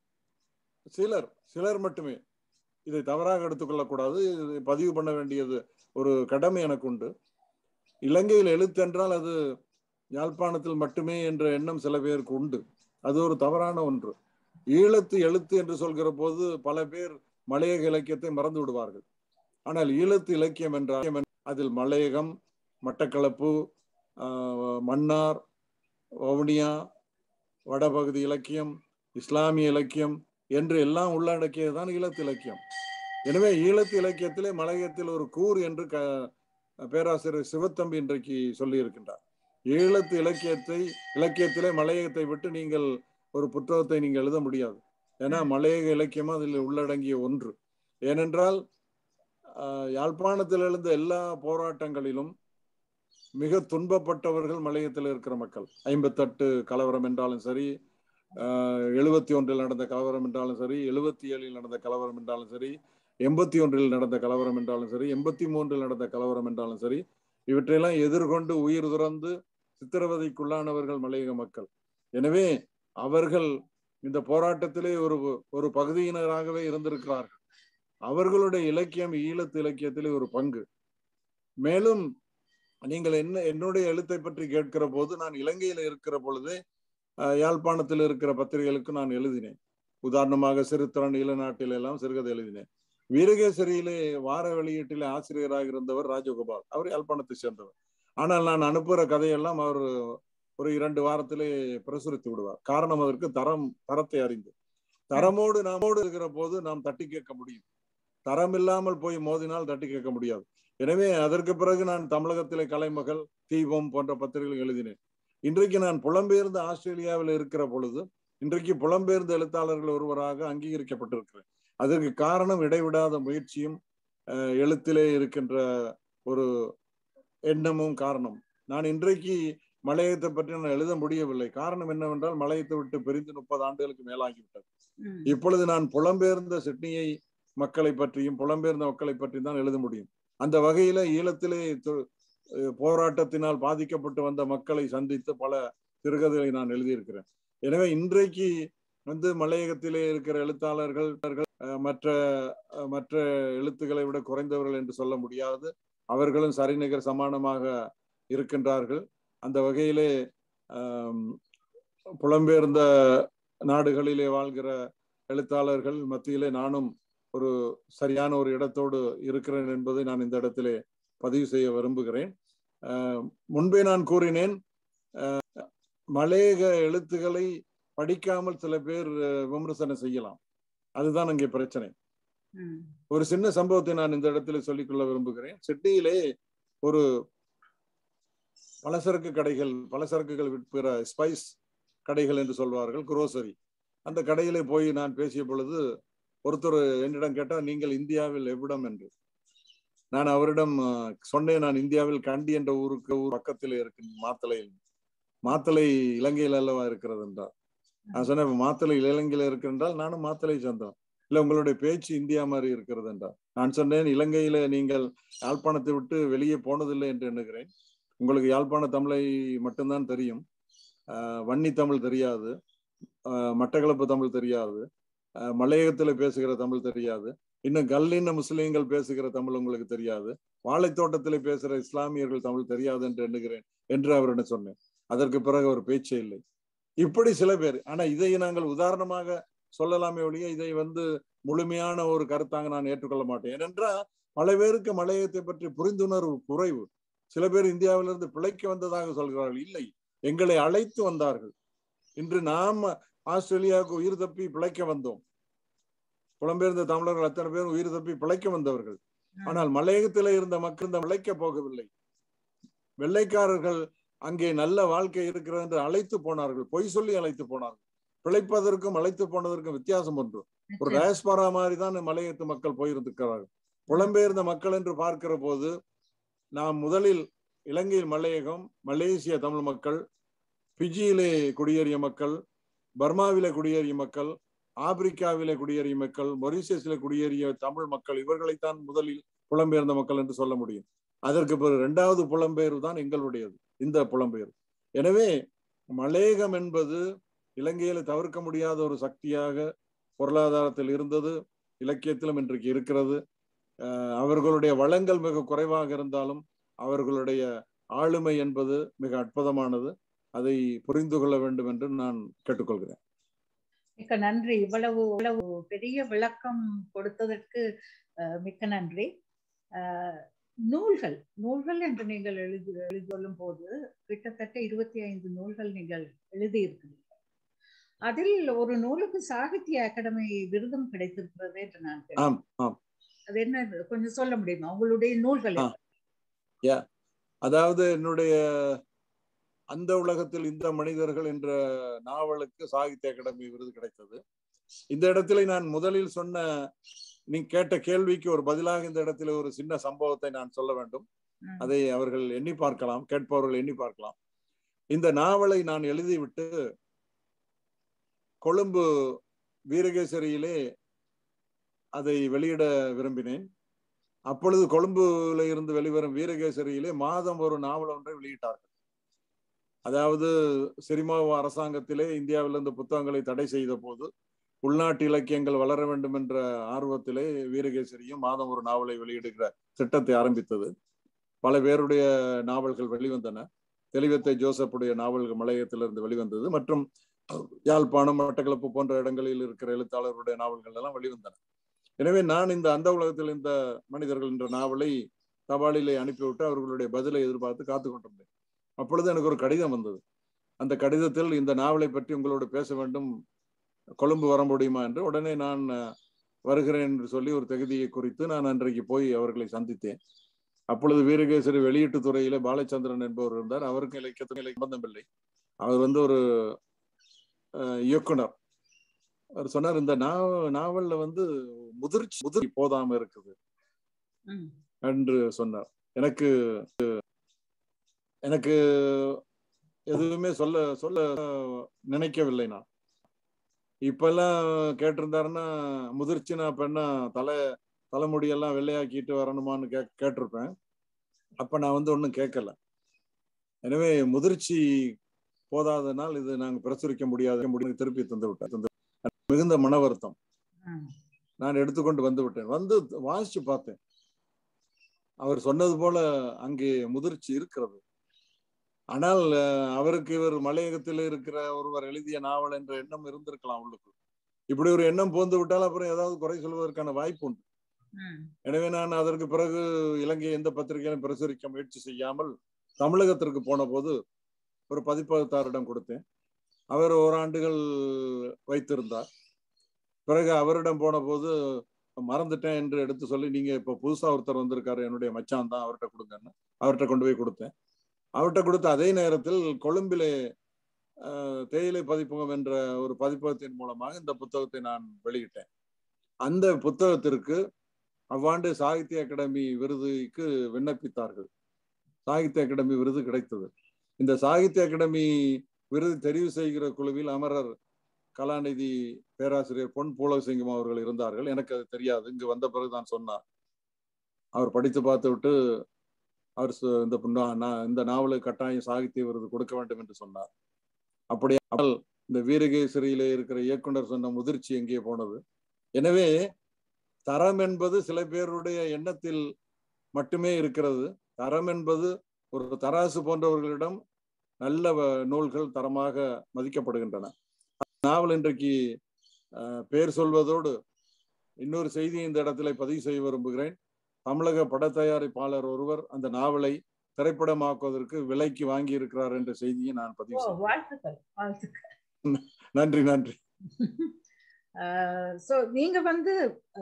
சிலர் சிலர் மட்டுமே இதை தவறாக எடுத்துக்கொள்ளக்கூடாது பதிவு பண்ண வேண்டியது ஒரு கடமை எனக்கு உண்டு இலங்கையில் எழுத்தென்றால் அது யாழ்ப்பாணத்தில் மட்டுமே என்ற எண்ணம் சில பேருக்கு உண்டு அது ஒரு தவறான ஒன்று ஈழத்து எழுத்து என்று சொல்கிற போது பல பேர் மலையக இலக்கியத்தை மறந்து விடுவார்கள் ஆனால் ஈழத்து இலக்கியம் என்றால் அதில் மலையகம் மட்டக்களப்பு மன்னார் வவுனியா வடபகுதி இலக்கியம் இஸ்லாமிய இலக்கியம் என்று எல்லாம் உள்ளடக்கியதுதான் ஈழத்து இலக்கியம் எனவே ஈழத்து இலக்கியத்திலே மலையகத்தில் ஒரு கூர் என்று க பேராசிரியர் சிவத்தம்பி இன்றைக்கு சொல்லி இருக்கின்றார் ஈழத்து இலக்கியத்தை இலக்கியத்திலே மலையகத்தை விட்டு நீங்கள் ஒரு புத்தகத்தை நீங்கள் எழுத முடியாது ஏன்னா மலையக இலக்கியமும் அதில் உள்ளடங்கிய ஒன்று ஏனென்றால் யாழ்ப்பாணத்தில் எழுந்த எல்லா போராட்டங்களிலும் மிக துன்பப்பட்டவர்கள் மலையத்தில் இருக்கிற மக்கள் ஐம்பத்தெட்டு கலவரம் என்றாலும் சரி எழுபத்தி ஒன்றில் நடந்த கலவரம் என்றாலும் சரி எழுபத்தி ஏழில் நடந்த கலவரம் என்றாலும் சரி எண்பத்தி ஒன்றில் நடந்த கலவரம் என்றாலும் சரி எண்பத்தி மூன்றில் நடந்த கலவரம் என்றாலும் சரி இவற்றையெல்லாம் எதிர்கொண்டு உயிர் துறந்து சித்திரவதைக்குள்ளானவர்கள் மலையக மக்கள் எனவே அவர்கள் இந்த போராட்டத்திலே ஒரு ஒரு பகுதியினராகவே இருந்திருக்கிறார்கள் அவர்களுடைய இலக்கியம் ஈழத்து இலக்கியத்திலே ஒரு பங்கு மேலும் நீங்கள் என்ன என்னுடைய எழுத்தை பற்றி கேட்கிற போது நான் இலங்கையில இருக்கிற பொழுது யாழ்ப்பாணத்தில் இருக்கிற பத்திரிகைகளுக்கு நான் எழுதினேன் உதாரணமாக சிறுத்திறன் ஈழநாட்டில் எல்லாம் சிறுகதை எழுதினேன் வீரகேசரியிலே வார வெளியீட்டிலே ஆசிரியராக இருந்தவர் ராஜகோபால் அவர் யாழ்ப்பாணத்தை சேர்ந்தவர் ஆனால் நான் அனுப்புகிற கதையெல்லாம் அவர் ஒரு இரண்டு வாரத்திலே பிரசுரித்து விடுவார் காரணம் அதற்கு தரம் தரத்தை அறிந்து தரமோடு நாமோடு இருக்கிற போது நாம் தட்டி கேட்க முடியும் தரம் இல்லாமல் போய் மோதினால் தட்டி கேட்க முடியாது எனவே அதற்கு பிறகு நான் தமிழகத்திலே கலைமகள் தீபம் போன்ற பத்திரிகைகள் எழுதினேன் இன்றைக்கு நான் புலம்பெயர்ந்த ஆஸ்திரேலியாவில் இருக்கிற பொழுது இன்றைக்கு புலம்பெயர்ந்த எழுத்தாளர்கள் ஒருவராக அங்கீகரிக்கப்பட்டிருக்கிறேன் அதற்கு காரணம் இடைவிடாத முயற்சியும் எழுத்திலே இருக்கின்ற ஒரு எண்ணமும் காரணம் நான் இன்றைக்கு மலையத்தை பற்றி நான் எழுத முடியவில்லை காரணம் என்னவென்றால் மலையத்தை விட்டு பிரிந்து முப்பது ஆண்டுகளுக்கு மேலாகிவிட்டது இப்பொழுது நான் புலம்பெயர்ந்த சிட்னியை மக்களை பற்றியும் புலம்பெயர்ந்த மக்களை பற்றியும் தான் எழுத முடியும் அந்த வகையில ஈழத்திலே போராட்டத்தினால் பாதிக்கப்பட்டு வந்த மக்களை சந்தித்து பல சிறுகதைகளை நான் எழுதியிருக்கிறேன் எனவே இன்றைக்கு வந்து மலையகத்திலே இருக்கிற எழுத்தாளர்கள் மற்ற மற்ற எழுத்துக்களை விட குறைந்தவர்கள் என்று சொல்ல முடியாது அவர்களும் சரிநிகர் சமானமாக இருக்கின்றார்கள் அந்த வகையிலே புலம்பெயர்ந்த நாடுகளிலே வாழ்கிற எழுத்தாளர்கள் மத்தியிலே நானும் ஒரு சரியான ஒரு இடத்தோடு இருக்கிறேன் என்பதை நான் இந்த இடத்திலே பதிவு செய்ய விரும்புகிறேன் முன்பே நான் கூறினேன் மலையக எழுத்துக்களை படிக்காமல் சில பேர் விமர்சனம் செய்யலாம் அதுதான் அங்கே பிரச்சனை ஒரு சின்ன சம்பவத்தை நான் இந்த இடத்துல சொல்லிக்கொள்ள விரும்புகிறேன் சிட்டியிலே ஒரு பலசரக்கு கடைகள் பலசரக்குகள் விற்கிற ஸ்பைஸ் கடைகள் என்று சொல்வார்கள் குரோசரி அந்த கடையிலே போய் நான் பேசிய பொழுது ஒருத்தர் என்னிடம் கேட்டால் நீங்கள் இந்தியாவில் எவ்விடம் என்று நான் அவரிடம் சொன்னேன் நான் இந்தியாவில் கண்டி என்ற ஊருக்கு ஊர் பக்கத்தில் இருக்கு மாத்தளையில் மாத்தளை இலங்கையில் அல்லவா இருக்கிறது என்றார் நான் சொன்னேன் மாத்தளை இலங்கையில இருக்கின்றால் நானும் மாத்தளை சேர்ந்தோம் இல்ல உங்களுடைய பேச்சு இந்தியா மாதிரி இருக்கிறது என்றார் நான் சொன்னேன் இலங்கையில நீங்கள் யாழ்ப்பாணத்தை விட்டு வெளியே போனதில்லை என்று எண்ணுகிறேன் உங்களுக்கு யாழ்ப்பாண தமிழை மட்டும்தான் தெரியும் வன்னி தமிழ் தெரியாது மட்டக்களப்பு தமிழ் தெரியாது மலையகத்துல பேசுகிற தமிழ் தெரியாது இன்னும் கல்லின முஸ்லீம்கள் பேசுகிற தமிழ் உங்களுக்கு தெரியாது வாழைத்தோட்டத்திலே பேசுகிற இஸ்லாமியர்கள் தமிழ் தெரியாது என்று எண்ணுகிறேன் என்று அவரிடம் சொன்னேன் அதற்கு பிறகு ஒரு பேச்சே இல்லை இப்படி சில பேர் ஆனா இதை நாங்கள் உதாரணமாக சொல்லலாமே ஒழிய இதை வந்து முழுமையான ஒரு கருத்தாக நான் ஏற்றுக்கொள்ள மாட்டேன் ஏனென்றால் பல பேருக்கு மலையகத்தை பற்றி புரிந்துணர்வு குறைவு சில பேர் இந்தியாவிலிருந்து பிழைக்க வந்ததாக சொல்கிறார்கள் இல்லை எங்களை அழைத்து வந்தார்கள் இன்று நாம் ஆஸ்திரேலியாவுக்கு உயிர் தப்பி பிழைக்க வந்தோம் புலம்பெயர்ந்த தமிழர்கள் அத்தனை பேரும் உயிர் தப்பி பிழைக்க வந்தவர்கள் ஆனால் மலையகத்தில இருந்த மக்கள் இந்த பிழைக்க போகவில்லை வெள்ளைக்காரர்கள் அங்கே நல்ல வாழ்க்கை இருக்கிறது என்று அழைத்து போனார்கள் பொய் சொல்லி அழைத்து போனார்கள் பிழைப்பதற்கும் அழைத்து போனதற்கும் வித்தியாசம் ஒன்று ஒரு ரேஸ்பாரா மாதிரி தான் மலையத்து மக்கள் போயிருந்திருக்கிறார்கள் புலம்பெயர்ந்த மக்கள் என்று பார்க்கிற போது நாம் முதலில் இலங்கையில் மலையகம் மலேசிய தமிழ் மக்கள் பிஜியிலே குடியேறிய மக்கள் பர்மாவிலே குடியேறிய மக்கள் ஆப்பிரிக்காவிலே குடியேறிய மக்கள் மொரிசியஸிலே குடியேறிய தமிழ் மக்கள் இவர்களைத்தான் முதலில் புலம்பெயர்ந்த மக்கள் என்று சொல்ல முடியும் அதற்கு பிறகு இரண்டாவது புலம்பெயர்வு தான் எங்களுடையது இந்த புலம்பெயர்வு எனவே மலேகம் என்பது இலங்கையில தவிர்க்க முடியாத ஒரு சக்தியாக பொருளாதாரத்தில் இருந்தது இலக்கியத்திலும் இன்றைக்கு இருக்கிறது அவர்களுடைய வளங்கள் மிக குறைவாக இருந்தாலும் அவர்களுடைய ஆளுமை என்பது மிக அற்புதமானது அதை புரிந்து கொள்ள வேண்டும் என்று நான் கேட்டுக்கொள்கிறேன் மிக்க நன்றி இவ்வளவு இவ்வளவு பெரிய விளக்கம் கொடுத்ததற்கு மிக்க நன்றி நூல்கள் நூல்கள் என்று நீங்கள் எழுதி எழுதிக்கொள்ளும் போது கிட்டத்தட்ட இருபத்தி ஐந்து நூல்கள் நீங்கள் எழுதியிருக்கிறீர்கள் அதில் ஒரு நூலுக்கு சாகித்ய அகாடமி விருதும் கிடைத்திருக்கிறது என்று நான் ஆம் ஆம் அது என்ன கொஞ்சம் சொல்ல முடியுமா உங்களுடைய நூல்கள் அதாவது என்னுடைய அந்த உலகத்தில் இந்த மனிதர்கள் என்ற நாவலுக்கு சாகித்ய அகாடமி விருது கிடைத்தது இந்த இடத்துல நான் முதலில் சொன்ன நீ கேட்ட கேள்விக்கு ஒரு பதிலாக இந்த இடத்துல ஒரு சின்ன சம்பவத்தை நான் சொல்ல வேண்டும் அதை அவர்கள் எண்ணி பார்க்கலாம் கேட்பவர்கள் எண்ணி பார்க்கலாம் இந்த நாவலை நான் எழுதிவிட்டு கொழும்பு வீரகேசரியிலே அதை வெளியிட விரும்பினேன் அப்பொழுது கொழும்புல இருந்து வெளிவரும் வீரகேசரியிலே மாதம் ஒரு நாவல் ஒன்றை வெளியிட்டார்கள் அதாவது சிரிமாவோ அரசாங்கத்திலே இந்தியாவிலிருந்து புத்தகங்களை தடை செய்த போது உள்நாட்டு இலக்கியங்கள் வளர வேண்டும் என்ற ஆர்வத்திலே வீரகேசரியும் மாதம் ஒரு நாவலை வெளியிடுகிற திட்டத்தை ஆரம்பித்தது பல பேருடைய நாவல்கள் வெளிவந்தன தெளிவத்தை ஜோசப்புடைய நாவல்கள் மலையத்திலிருந்து வெளிவந்தது மற்றும் யாழ்ப்பாணம் மட்டக்களப்பு போன்ற இடங்களில் இருக்கிற எழுத்தாளர்களுடைய நாவல்கள் எல்லாம் வெளிவந்தன எனவே நான் இந்த அந்த உலகத்தில் இந்த மனிதர்கள் என்ற நாவலை தபாலிலே அனுப்பிவிட்டு அவர்களுடைய பதிலை எதிர்பார்த்து காத்து கொண்டிருந்தேன் அப்பொழுது எனக்கு ஒரு கடிதம் வந்தது அந்த கடிதத்தில் இந்த நாவலை பற்றி உங்களோடு பேச வேண்டும் கொழும்பு வர முடியுமா என்று உடனே நான் வருகிறேன் என்று சொல்லி ஒரு தகுதியை குறித்து நான் அன்றைக்கு போய் அவர்களை சந்தித்தேன் அப்பொழுது வீரகேசரி வெளியீட்டு துறையில பாலச்சந்திரன் என்பவர் இருந்தார் அவருக்கு இலக்கியத்தின் சம்பந்தம் இல்லை அவர் வந்து ஒரு இயக்குனர் அவர் சொன்னார் இந்த நாவல்ல வந்து முதிர்ச்சி முதிர்ச்சி போதாம இருக்குது என்று சொன்னார் எனக்கு எனக்கு எதுவுமே சொல்ல சொல்ல நினைக்கவில்லை நான் இப்பெல்லாம் கேட்டிருந்தாருன்னா முதிர்ச்சி நான் பெண்ணா தலை தலைமுடியெல்லாம் வெள்ளையாக்கிட்டு வரணுமான்னு கே கேட்டிருப்பேன் அப்ப நான் வந்து ஒன்றும் கேட்கல எனவே முதிர்ச்சி போதாதனால் இது நாங்க பிரசுரிக்க முடியாது முடிவு திருப்பி தந்து விட்டேன் மிகுந்த மன வருத்தம் நான் எடுத்துக்கொண்டு வந்து விட்டேன் வந்து வாசிச்சு பார்த்தேன் அவர் சொன்னது போல அங்கே முதிர்ச்சி இருக்கிறது ஆனால் அவருக்கு இவர் மலையகத்தில் இருக்கிற ஒருவர் எழுதிய நாவல் என்ற எண்ணம் இருந்திருக்கலாம் உள்ளுக்கு இப்படி ஒரு எண்ணம் போந்து விட்டால் அப்புறம் ஏதாவது குறை சொல்வதற்கான வாய்ப்பு உண்டு எனவே நான் அதற்கு பிறகு இலங்கை எந்த பத்திரிகையிலும் பிரசுரிக்க முயற்சி செய்யாமல் தமிழகத்திற்கு போன போது ஒரு பதிப்பகத்தாரிடம் கொடுத்தேன் அவர் ஓராண்டுகள் வைத்திருந்தார் பிறகு அவரிடம் போன போது மறந்துட்டேன் என்று எடுத்து சொல்லி நீங்க இப்ப புதுசா ஒருத்தர் வந்திருக்காரு என்னுடைய மச்சான் தான் அவர்கிட்ட கொடுங்கன்னு அவர்கிட்ட கொண்டு போய் கொடுத்தேன் அவர்கிட்ட கொடுத்த அதே நேரத்தில் கொழும்பிலே தேயிலை பதிப்பகம் என்ற ஒரு பதிப்பகத்தின் மூலமாக இந்த புத்தகத்தை நான் வெளியிட்டேன் அந்த புத்தகத்திற்கு அவ்வாண்டு சாகித்ய அகாடமி விருதுக்கு விண்ணப்பித்தார்கள் சாகித்ய அகாடமி விருது கிடைத்தது இந்த சாகித்ய அகாடமி விருது தெரிவு செய்கிற குழுவில் அமரர் கலாநிதி பேராசிரியர் பொன் பூலசிங்கம் அவர்கள் இருந்தார்கள் எனக்கு அது தெரியாது இங்கு வந்த பிறகு தான் சொன்னார் அவர் படித்து பார்த்து விட்டு அவர் இந்த இந்த நாவலுக்கு கட்டாயம் சாகித்ய விருது கொடுக்க வேண்டும் என்று சொன்னார் அப்படியே இந்த வீரகேசரியில இருக்கிற இயக்குனர் சொன்ன முதிர்ச்சி எங்கே போனது எனவே தரம் என்பது சில பேருடைய எண்ணத்தில் மட்டுமே இருக்கிறது தரம் என்பது ஒரு தராசு போன்றவர்களிடம் நல்ல நூல்கள் தரமாக மதிக்கப்படுகின்றன நாவல் இன்றைக்கு பெயர் சொல்வதோடு இன்னொரு செய்தி இந்த இடத்துல பதிவு செய்ய விரும்புகிறேன் தமிழக பட தயாரிப்பாளர் ஒருவர் அந்த நாவலை திரைப்படமாக்குவதற்கு விலைக்கு வாங்கி இருக்கிறார் என்ற செய்தியை நான் பதிவு வாழ்த்துக்கள் நன்றி நன்றி சோ நீங்க வந்து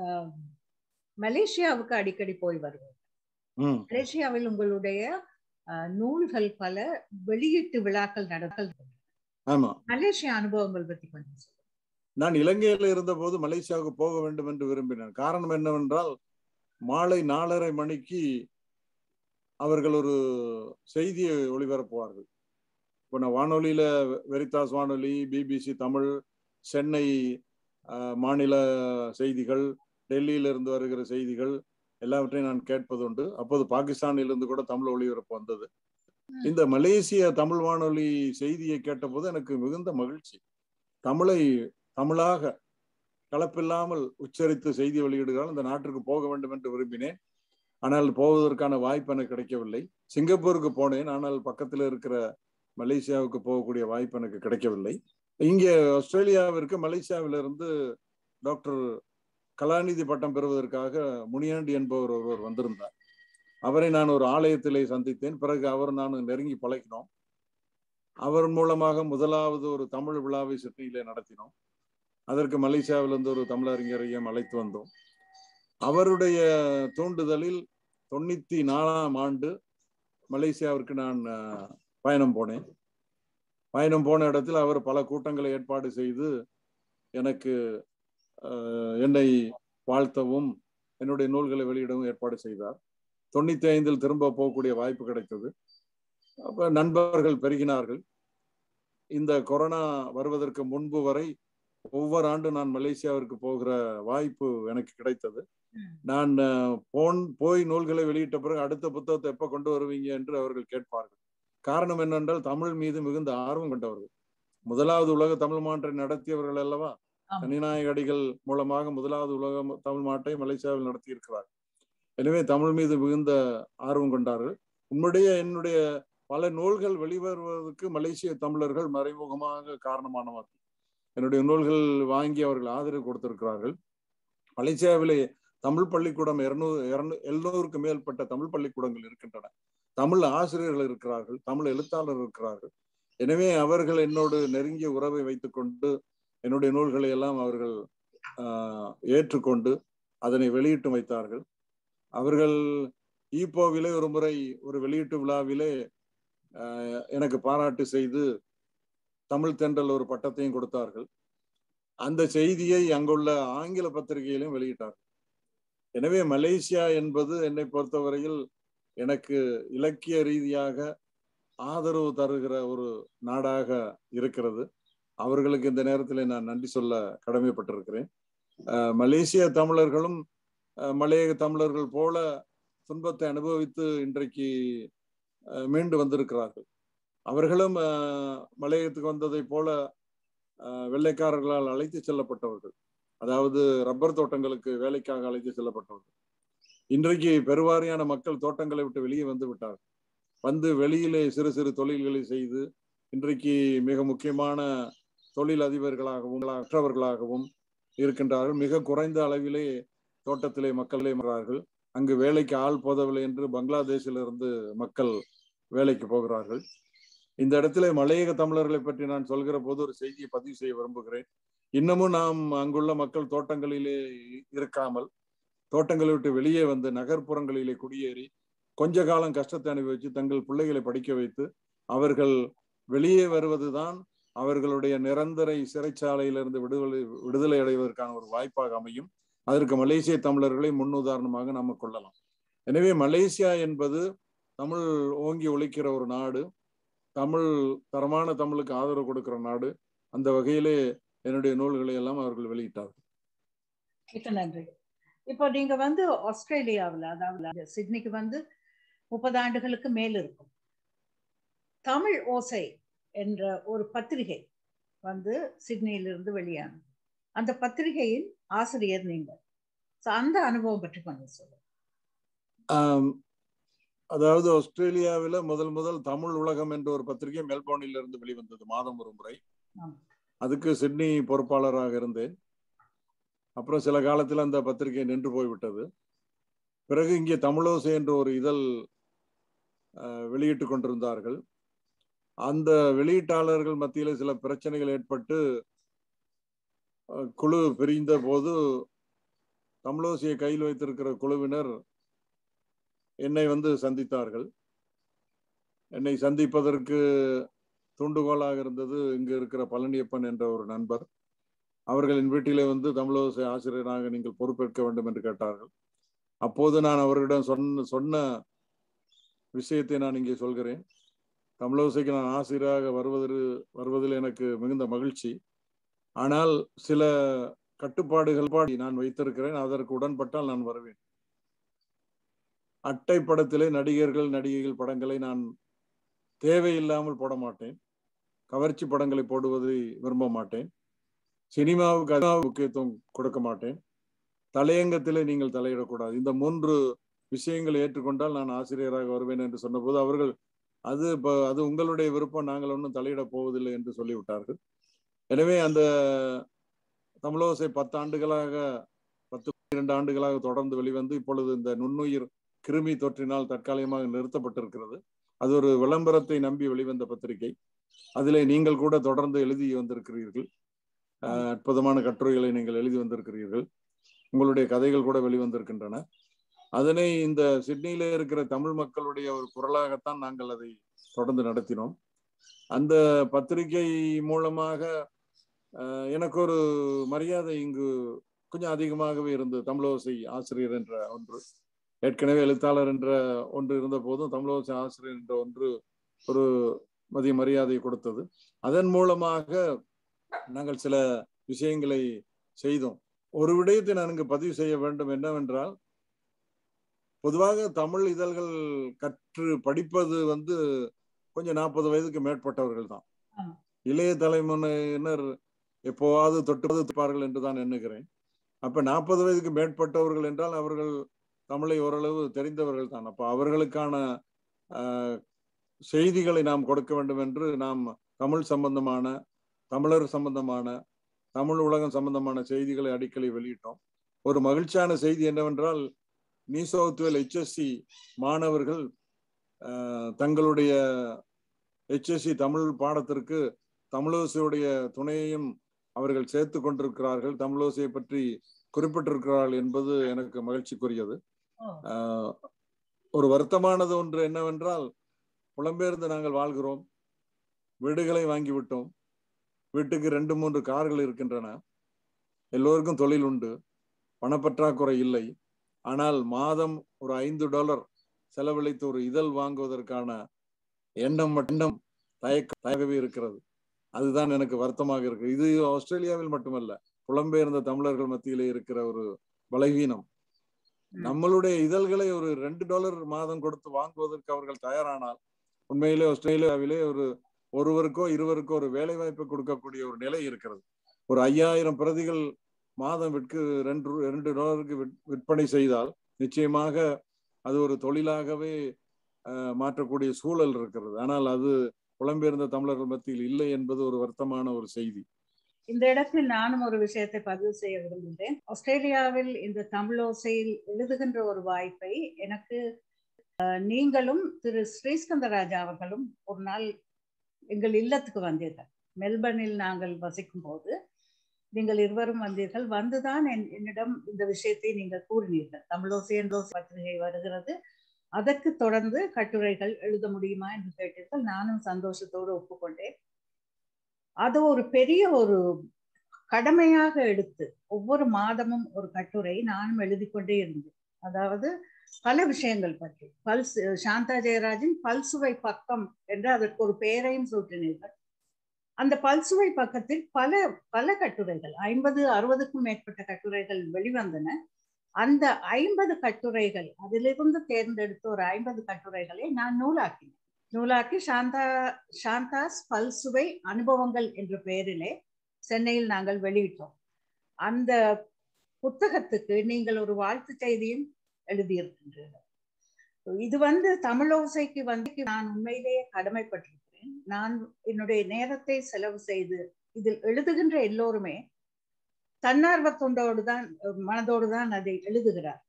மலேசியாவுக்கு அடிக்கடி போய் வருவீங்க மலேசியாவில் உங்களுடைய நூல்கள் பல வெளியீட்டு விழாக்கள் நடத்தல் ஆமா மலேசியா அனுபவங்கள் பத்தி கொஞ்சம் நான் இலங்கையில இருந்த போது மலேசியாவுக்கு போக வேண்டும் என்று விரும்பினேன் காரணம் என்னவென்றால் மாலை நாலரை மணிக்கு அவர்கள் ஒரு செய்தியை ஒளிபரப்புவார்கள் இப்போ நான் வானொலியில வெரிதாஸ் வானொலி பிபிசி தமிழ் சென்னை மாநில செய்திகள் டெல்லியில இருந்து வருகிற செய்திகள் எல்லாவற்றையும் நான் கேட்பதுண்டு அப்போது பாகிஸ்தானிலிருந்து கூட தமிழ் ஒளிபரப்பு வந்தது இந்த மலேசிய தமிழ் வானொலி செய்தியை கேட்டபோது எனக்கு மிகுந்த மகிழ்ச்சி தமிழை தமிழாக கலப்பில்லாமல் உச்சரித்து செய்தி வெளியிடுகிறால் இந்த நாட்டிற்கு போக வேண்டும் என்று விரும்பினேன் ஆனால் போவதற்கான வாய்ப்பு எனக்கு கிடைக்கவில்லை சிங்கப்பூருக்கு போனேன் ஆனால் பக்கத்தில் இருக்கிற மலேசியாவுக்கு போகக்கூடிய வாய்ப்பு எனக்கு கிடைக்கவில்லை இங்கே ஆஸ்திரேலியாவிற்கு மலேசியாவிலிருந்து டாக்டர் கலாநிதி பட்டம் பெறுவதற்காக முனியாண்டி என்பவர் ஒருவர் வந்திருந்தார் அவரை நான் ஒரு ஆலயத்திலே சந்தித்தேன் பிறகு அவர் நான் நெருங்கி பழகினோம் அவர் மூலமாக முதலாவது ஒரு தமிழ் விழாவை சிட்னியிலே நடத்தினோம் அதற்கு மலேசியாவிலிருந்து ஒரு தமிழறிஞரையும் அழைத்து வந்தோம் அவருடைய தூண்டுதலில் தொண்ணூத்தி நாலாம் ஆண்டு மலேசியாவிற்கு நான் பயணம் போனேன் பயணம் போன இடத்தில் அவர் பல கூட்டங்களை ஏற்பாடு செய்து எனக்கு என்னை வாழ்த்தவும் என்னுடைய நூல்களை வெளியிடவும் ஏற்பாடு செய்தார் தொண்ணூத்தி ஐந்தில் திரும்ப போகக்கூடிய வாய்ப்பு கிடைத்தது அப்ப நண்பர்கள் பெருகினார்கள் இந்த கொரோனா வருவதற்கு முன்பு வரை ஒவ்வொரு ஆண்டு நான் மலேசியாவிற்கு போகிற வாய்ப்பு எனக்கு கிடைத்தது நான் போன் போய் நூல்களை வெளியிட்ட பிறகு அடுத்த புத்தகத்தை எப்ப கொண்டு வருவீங்க என்று அவர்கள் கேட்பார்கள் காரணம் என்னென்றால் தமிழ் மீது மிகுந்த ஆர்வம் கொண்டவர்கள் முதலாவது உலக தமிழ் மாற்றை நடத்தியவர்கள் அல்லவா தனிநாயக அடிகள் மூலமாக முதலாவது உலக தமிழ் மாட்டை மலேசியாவில் நடத்தி இருக்கிறார் எனவே தமிழ் மீது மிகுந்த ஆர்வம் கொண்டார்கள் உன்னுடைய என்னுடைய பல நூல்கள் வெளிவருவதற்கு மலேசிய தமிழர்கள் மறைமுகமாக காரணமானவர்கள் என்னுடைய நூல்கள் வாங்கி அவர்கள் ஆதரவு கொடுத்திருக்கிறார்கள் மலேசியாவிலே தமிழ் பள்ளிக்கூடம் இருநூறு எழுநூறுக்கு மேற்பட்ட தமிழ் பள்ளிக்கூடங்கள் இருக்கின்றன தமிழ் ஆசிரியர்கள் இருக்கிறார்கள் தமிழ் எழுத்தாளர் இருக்கிறார்கள் எனவே அவர்கள் என்னோடு நெருங்கிய உறவை வைத்துக்கொண்டு என்னுடைய நூல்களை எல்லாம் அவர்கள் ஏற்றுக்கொண்டு அதனை வெளியிட்டு வைத்தார்கள் அவர்கள் ஈப்போவிலே ஒரு முறை ஒரு வெளியீட்டு விழாவிலே எனக்கு பாராட்டு செய்து தமிழ் தென்றல் ஒரு பட்டத்தையும் கொடுத்தார்கள் அந்த செய்தியை அங்குள்ள ஆங்கில பத்திரிகையிலும் வெளியிட்டார்கள் எனவே மலேசியா என்பது என்னை பொறுத்தவரையில் எனக்கு இலக்கிய ரீதியாக ஆதரவு தருகிற ஒரு நாடாக இருக்கிறது அவர்களுக்கு இந்த நேரத்தில் நான் நன்றி சொல்ல கடமைப்பட்டிருக்கிறேன் மலேசிய தமிழர்களும் மலையக தமிழர்கள் போல துன்பத்தை அனுபவித்து இன்றைக்கு மீண்டு வந்திருக்கிறார்கள் அவர்களும் மலையகத்துக்கு வந்ததை போல வெள்ளைக்காரர்களால் அழைத்து செல்லப்பட்டவர்கள் அதாவது ரப்பர் தோட்டங்களுக்கு வேலைக்காக அழைத்து செல்லப்பட்டவர்கள் இன்றைக்கு பெருவாரியான மக்கள் தோட்டங்களை விட்டு வெளியே வந்து விட்டார்கள் வந்து வெளியிலே சிறு சிறு தொழில்களை செய்து இன்றைக்கு மிக முக்கியமான தொழில் அதிபர்களாகவும் மற்றவர்களாகவும் இருக்கின்றார்கள் மிக குறைந்த அளவிலே தோட்டத்திலே மக்களே மாறார்கள் அங்கு வேலைக்கு ஆள் போதவில்லை என்று பங்களாதேஷிலிருந்து மக்கள் வேலைக்கு போகிறார்கள் இந்த இடத்துல மலையக தமிழர்களை பற்றி நான் சொல்கிற போது ஒரு செய்தியை பதிவு செய்ய விரும்புகிறேன் இன்னமும் நாம் அங்குள்ள மக்கள் தோட்டங்களிலே இருக்காமல் தோட்டங்களை விட்டு வெளியே வந்து நகர்ப்புறங்களிலே குடியேறி கொஞ்ச காலம் கஷ்டத்தை அனுபவித்து தங்கள் பிள்ளைகளை படிக்க வைத்து அவர்கள் வெளியே வருவதுதான் அவர்களுடைய நிரந்தர சிறைச்சாலையிலிருந்து விடுதலை விடுதலை அடைவதற்கான ஒரு வாய்ப்பாக அமையும் அதற்கு மலேசிய தமிழர்களை முன்னுதாரணமாக நாம கொள்ளலாம் எனவே மலேசியா என்பது தமிழ் ஓங்கி ஒழிக்கிற ஒரு நாடு தமிழ் தரமான தமிழுக்கு ஆதரவு கொடுக்கிற நாடு அந்த வகையிலே என்னுடைய நூல்களை எல்லாம் அவர்கள் வெளியிட்டார்கள் மிக்க நன்றி இப்போ நீங்க வந்து ஆஸ்திரேலியாவில் அதாவது சிட்னிக்கு வந்து முப்பது ஆண்டுகளுக்கு மேல் இருக்கும் தமிழ் ஓசை என்ற ஒரு பத்திரிகை வந்து சிட்னியிலிருந்து வெளியானது அந்த பத்திரிகையின் ஆசிரியர் நீங்கள் அந்த அனுபவம் பற்றி கொஞ்சம் சொல்லுங்க அதாவது ஆஸ்திரேலியாவில் முதல் முதல் தமிழ் உலகம் என்ற ஒரு பத்திரிகை மெல்போர்னில் இருந்து வெளிவந்தது மாதம் ஒரு முறை அதுக்கு சிட்னி பொறுப்பாளராக இருந்தேன் அப்புறம் சில காலத்தில் அந்த பத்திரிகை நின்று போய்விட்டது பிறகு இங்கே தமிழோசை என்ற ஒரு இதழ் வெளியிட்டு கொண்டிருந்தார்கள் அந்த வெளியீட்டாளர்கள் மத்தியில் சில பிரச்சனைகள் ஏற்பட்டு குழு பிரிந்த போது தமிழோசியை கையில் வைத்திருக்கிற குழுவினர் என்னை வந்து சந்தித்தார்கள் என்னை சந்திப்பதற்கு தூண்டுகோலாக இருந்தது இங்கு இருக்கிற பழனியப்பன் என்ற ஒரு நண்பர் அவர்களின் வீட்டிலே வந்து தமிழோசை ஆசிரியராக நீங்கள் பொறுப்பேற்க வேண்டும் என்று கேட்டார்கள் அப்போது நான் அவர்களிடம் சொன்ன சொன்ன விஷயத்தை நான் இங்கே சொல்கிறேன் தமிழோசைக்கு நான் ஆசிரியராக வருவதில் வருவதில் எனக்கு மிகுந்த மகிழ்ச்சி ஆனால் சில கட்டுப்பாடுகள் பாடி நான் வைத்திருக்கிறேன் அதற்கு உடன்பட்டால் நான் வருவேன் அட்டை படத்திலே நடிகர்கள் நடிகைகள் படங்களை நான் தேவையில்லாமல் போட மாட்டேன் கவர்ச்சி படங்களை போடுவதை விரும்ப மாட்டேன் சினிமாவுக்கு அதிக முக்கியத்துவம் கொடுக்க மாட்டேன் தலையங்கத்திலே நீங்கள் தலையிடக்கூடாது இந்த மூன்று விஷயங்களை ஏற்றுக்கொண்டால் நான் ஆசிரியராக வருவேன் என்று சொன்னபோது அவர்கள் அது இப்போ அது உங்களுடைய விருப்பம் நாங்கள் ஒன்றும் தலையிடப் போவதில்லை என்று சொல்லிவிட்டார்கள் எனவே அந்த தமிழோசை பத்து ஆண்டுகளாக பத்து இரண்டு ஆண்டுகளாக தொடர்ந்து வெளிவந்து இப்பொழுது இந்த நுண்ணுயிர் கிருமி தொற்றினால் தற்காலிகமாக நிறுத்தப்பட்டிருக்கிறது அது ஒரு விளம்பரத்தை நம்பி வெளிவந்த பத்திரிகை அதிலே நீங்கள் கூட தொடர்ந்து எழுதி வந்திருக்கிறீர்கள் அற்புதமான கட்டுரைகளை நீங்கள் எழுதி வந்திருக்கிறீர்கள் உங்களுடைய கதைகள் கூட வெளிவந்திருக்கின்றன அதனை இந்த சிட்னியில இருக்கிற தமிழ் மக்களுடைய ஒரு குரலாகத்தான் நாங்கள் அதை தொடர்ந்து நடத்தினோம் அந்த பத்திரிகை மூலமாக எனக்கு ஒரு மரியாதை இங்கு கொஞ்சம் அதிகமாகவே இருந்தது தமிழோசை ஆசிரியர் என்ற ஒன்று ஏற்கனவே எழுத்தாளர் என்ற ஒன்று இருந்த போதும் தமிழோசை ஆசிரியர் என்ற ஒன்று ஒரு மதிய மரியாதை கொடுத்தது அதன் மூலமாக நாங்கள் சில விஷயங்களை செய்தோம் ஒரு விடயத்தை நான் இங்கு பதிவு செய்ய வேண்டும் என்னவென்றால் பொதுவாக தமிழ் இதழ்கள் கற்று படிப்பது வந்து கொஞ்சம் நாற்பது வயதுக்கு மேற்பட்டவர்கள் தான் இளைய தலைமுறையினர் எப்போவாவது தொட்டுப்பார்கள் என்று தான் எண்ணுகிறேன் அப்ப நாற்பது வயதுக்கு மேற்பட்டவர்கள் என்றால் அவர்கள் தமிழை ஓரளவு தெரிந்தவர்கள் தான் அப்ப அவர்களுக்கான செய்திகளை நாம் கொடுக்க வேண்டும் என்று நாம் தமிழ் சம்பந்தமான தமிழர் சம்பந்தமான தமிழ் உலகம் சம்பந்தமான செய்திகளை அடிக்கடி வெளியிட்டோம் ஒரு மகிழ்ச்சியான செய்தி என்னவென்றால் நியூ சவுத் வேல் ஹெச்எஸ்சி மாணவர்கள் தங்களுடைய ஹெச்எஸ்சி தமிழ் பாடத்திற்கு தமிழோசையுடைய துணையையும் அவர்கள் சேர்த்து கொண்டிருக்கிறார்கள் தமிழோசையை பற்றி குறிப்பிட்டிருக்கிறார்கள் என்பது எனக்கு மகிழ்ச்சிக்குரியது ஒரு வருத்தமானது ஒன்று என்னவென்றால் புலம்பெயர்ந்து நாங்கள் வாழ்கிறோம் வீடுகளை வாங்கிவிட்டோம் வீட்டுக்கு ரெண்டு மூன்று கார்கள் இருக்கின்றன எல்லோருக்கும் தொழில் உண்டு பணப்பற்றாக்குறை இல்லை ஆனால் மாதம் ஒரு ஐந்து டாலர் செலவழித்து ஒரு இதழ் வாங்குவதற்கான எண்ணம் எண்ணம் தயக்க தயக்கவே இருக்கிறது அதுதான் எனக்கு வருத்தமாக இருக்கு இது ஆஸ்திரேலியாவில் மட்டுமல்ல புலம்பெயர்ந்த தமிழர்கள் மத்தியிலே இருக்கிற ஒரு பலவீனம் நம்மளுடைய இதழ்களை ஒரு ரெண்டு டாலர் மாதம் கொடுத்து வாங்குவதற்கு அவர்கள் தயாரானால் உண்மையிலே ஆஸ்திரேலியாவிலே ஒரு ஒருவருக்கோ இருவருக்கோ ஒரு வேலை வாய்ப்பை கொடுக்கக்கூடிய ஒரு நிலை இருக்கிறது ஒரு ஐயாயிரம் பிரதிகள் மாதம் விற்கு ரெண்டு ரெண்டு டாலருக்கு விற்பனை செய்தால் நிச்சயமாக அது ஒரு தொழிலாகவே மாற்றக்கூடிய சூழல் இருக்கிறது ஆனால் அது புலம்பெயர்ந்த தமிழர்கள் மத்தியில் இல்லை என்பது ஒரு வருத்தமான ஒரு செய்தி இந்த இடத்தில் நானும் ஒரு விஷயத்தை பதிவு செய்ய விரும்புகிறேன் ஆஸ்திரேலியாவில் இந்த தமிழோசையில் எழுதுகின்ற ஒரு வாய்ப்பை எனக்கு நீங்களும் திரு ஸ்ரீஸ்கந்தராஜா அவர்களும் ஒரு நாள் எங்கள் இல்லத்துக்கு வந்தீர்கள் மெல்பர்னில் நாங்கள் வசிக்கும் போது நீங்கள் இருவரும் வந்தீர்கள் வந்துதான் என்னிடம் இந்த விஷயத்தை நீங்கள் கூறினீர்கள் தமிழோசை என்ற பத்திரிகை வருகிறது அதற்கு தொடர்ந்து கட்டுரைகள் எழுத முடியுமா என்று கேட்டீர்கள் நானும் சந்தோஷத்தோடு ஒப்புக்கொண்டேன் அது ஒரு பெரிய ஒரு கடமையாக எடுத்து ஒவ்வொரு மாதமும் ஒரு கட்டுரை நானும் எழுதி கொண்டே இருந்தேன் அதாவது பல விஷயங்கள் பற்றி பல்ஸ் சாந்தா ஜெயராஜின் பல்சுவை பக்கம் என்று அதற்கு ஒரு பெயரையும் சூட்டினீர்கள் அந்த பல்சுவை பக்கத்தில் பல பல கட்டுரைகள் ஐம்பது அறுபதுக்கும் மேற்பட்ட கட்டுரைகள் வெளிவந்தன அந்த ஐம்பது கட்டுரைகள் அதிலிருந்து தேர்ந்தெடுத்த ஒரு ஐம்பது கட்டுரைகளை நான் நூலாக்கினேன் நூலாக்கி சாந்தா சாந்தாஸ் பல்சுவை அனுபவங்கள் என்ற பெயரிலே சென்னையில் நாங்கள் வெளியிட்டோம் அந்த புத்தகத்துக்கு நீங்கள் ஒரு வாழ்த்து செய்தியும் எழுதியிருக்கின்றீர்கள் இது வந்து தமிழோசைக்கு வந்து நான் உண்மையிலேயே கடமைப்பட்டிருக்கிறேன் நான் என்னுடைய நேரத்தை செலவு செய்து இதில் எழுதுகின்ற எல்லோருமே தன்னார்வ தொண்டோடு தான் மனதோடு தான் அதை எழுதுகிறார்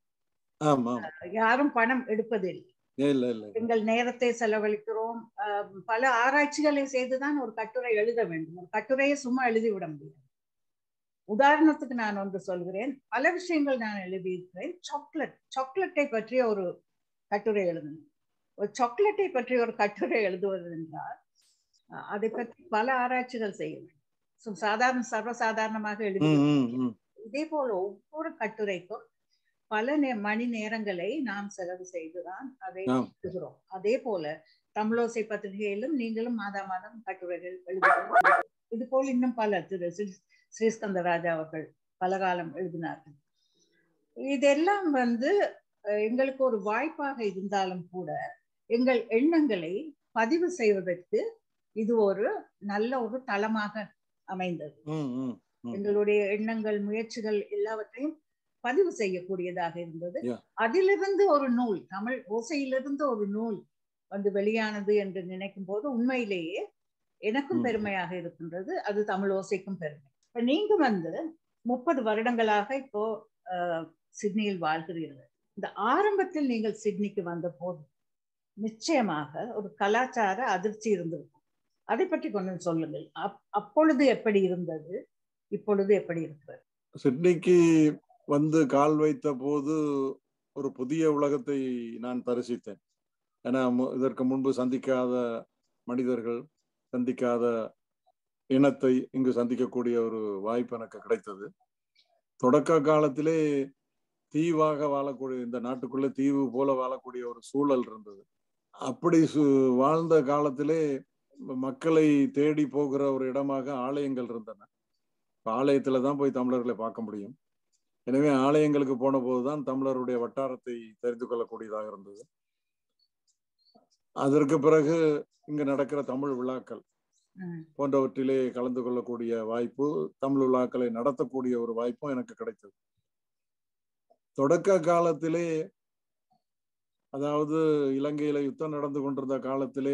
யாரும் பணம் எடுப்பதில்லை எங்கள் நேரத்தை செலவழிக்கிறோம் பல ஆராய்ச்சிகளை செய்துதான் ஒரு கட்டுரை எழுத வேண்டும் ஒரு கட்டுரையை சும்மா எழுதிவிட முடியாது உதாரணத்துக்கு நான் ஒன்று சொல்கிறேன் பல விஷயங்கள் நான் எழுதியிருக்கிறேன் சாக்லேட் சாக்லேட்டை பற்றிய ஒரு கட்டுரை எழுதினேன் ஒரு சாக்லேட்டை பற்றி ஒரு கட்டுரை எழுதுவது என்றால் அதை பற்றி பல ஆராய்ச்சிகள் செய்ய வேண்டும் சாதாரண சர்வசாதாரணமாக எழுதி இதே போல ஒவ்வொரு கட்டுரைக்கும் பல மணி நேரங்களை நாம் செலவு செய்துதான் அதை எழுதுகிறோம் அதே போல தமிழோசை பத்திரிகையிலும் நீங்களும் மாதா மாதம் கட்டுரைகள் எழுதுகிறோம் இது போல் இன்னும் பல திரு ஸ்ரீஸ்கந்தராஜா அவர்கள் பல காலம் எழுதினார்கள் இதெல்லாம் வந்து எங்களுக்கு ஒரு வாய்ப்பாக இருந்தாலும் கூட எங்கள் எண்ணங்களை பதிவு செய்வதற்கு இது ஒரு நல்ல ஒரு தளமாக அமைந்தது எங்களுடைய எண்ணங்கள் முயற்சிகள் எல்லாவற்றையும் பதிவு செய்யக்கூடியதாக இருந்தது அதிலிருந்து ஒரு நூல் தமிழ் ஓசையிலிருந்து ஒரு நூல் வந்து வெளியானது என்று நினைக்கும் போது உண்மையிலேயே எனக்கும் பெருமையாக இருக்கின்றது அது தமிழ் ஓசைக்கும் பெருமை இப்ப நீங்க வந்து முப்பது வருடங்களாக இப்போ சிட்னியில் வாழ்கிறீர்கள் இந்த ஆரம்பத்தில் நீங்கள் சிட்னிக்கு வந்த போது நிச்சயமாக ஒரு கலாச்சார அதிர்ச்சி இருந்திருக்கும் அதை பற்றி கொஞ்சம் சொல்லுங்கள் அப்பொழுது எப்படி இருந்தது இப்பொழுது எப்படி இருக்கிறது சிட்னிக்கு வந்து கால் வைத்த போது ஒரு புதிய உலகத்தை நான் தரிசித்தேன் ஏன்னா இதற்கு முன்பு சந்திக்காத மனிதர்கள் சந்திக்காத இனத்தை இங்கு சந்திக்கக்கூடிய ஒரு வாய்ப்பு எனக்கு கிடைத்தது தொடக்க காலத்திலே தீவாக வாழக்கூடிய இந்த நாட்டுக்குள்ளே தீவு போல வாழக்கூடிய ஒரு சூழல் இருந்தது அப்படி வாழ்ந்த காலத்திலே மக்களை தேடி போகிற ஒரு இடமாக ஆலயங்கள் இருந்தன ஆலயத்துல தான் போய் தமிழர்களை பார்க்க முடியும் எனவே ஆலயங்களுக்கு போன போதுதான் தமிழருடைய வட்டாரத்தை தெரிந்து கொள்ளக்கூடியதாக இருந்தது அதற்கு பிறகு இங்கு நடக்கிற தமிழ் விழாக்கள் போன்றவற்றிலே கலந்து கொள்ளக்கூடிய வாய்ப்பு தமிழ் விழாக்களை நடத்தக்கூடிய ஒரு வாய்ப்பும் எனக்கு கிடைத்தது தொடக்க காலத்திலே அதாவது இலங்கையில யுத்தம் நடந்து கொண்டிருந்த காலத்திலே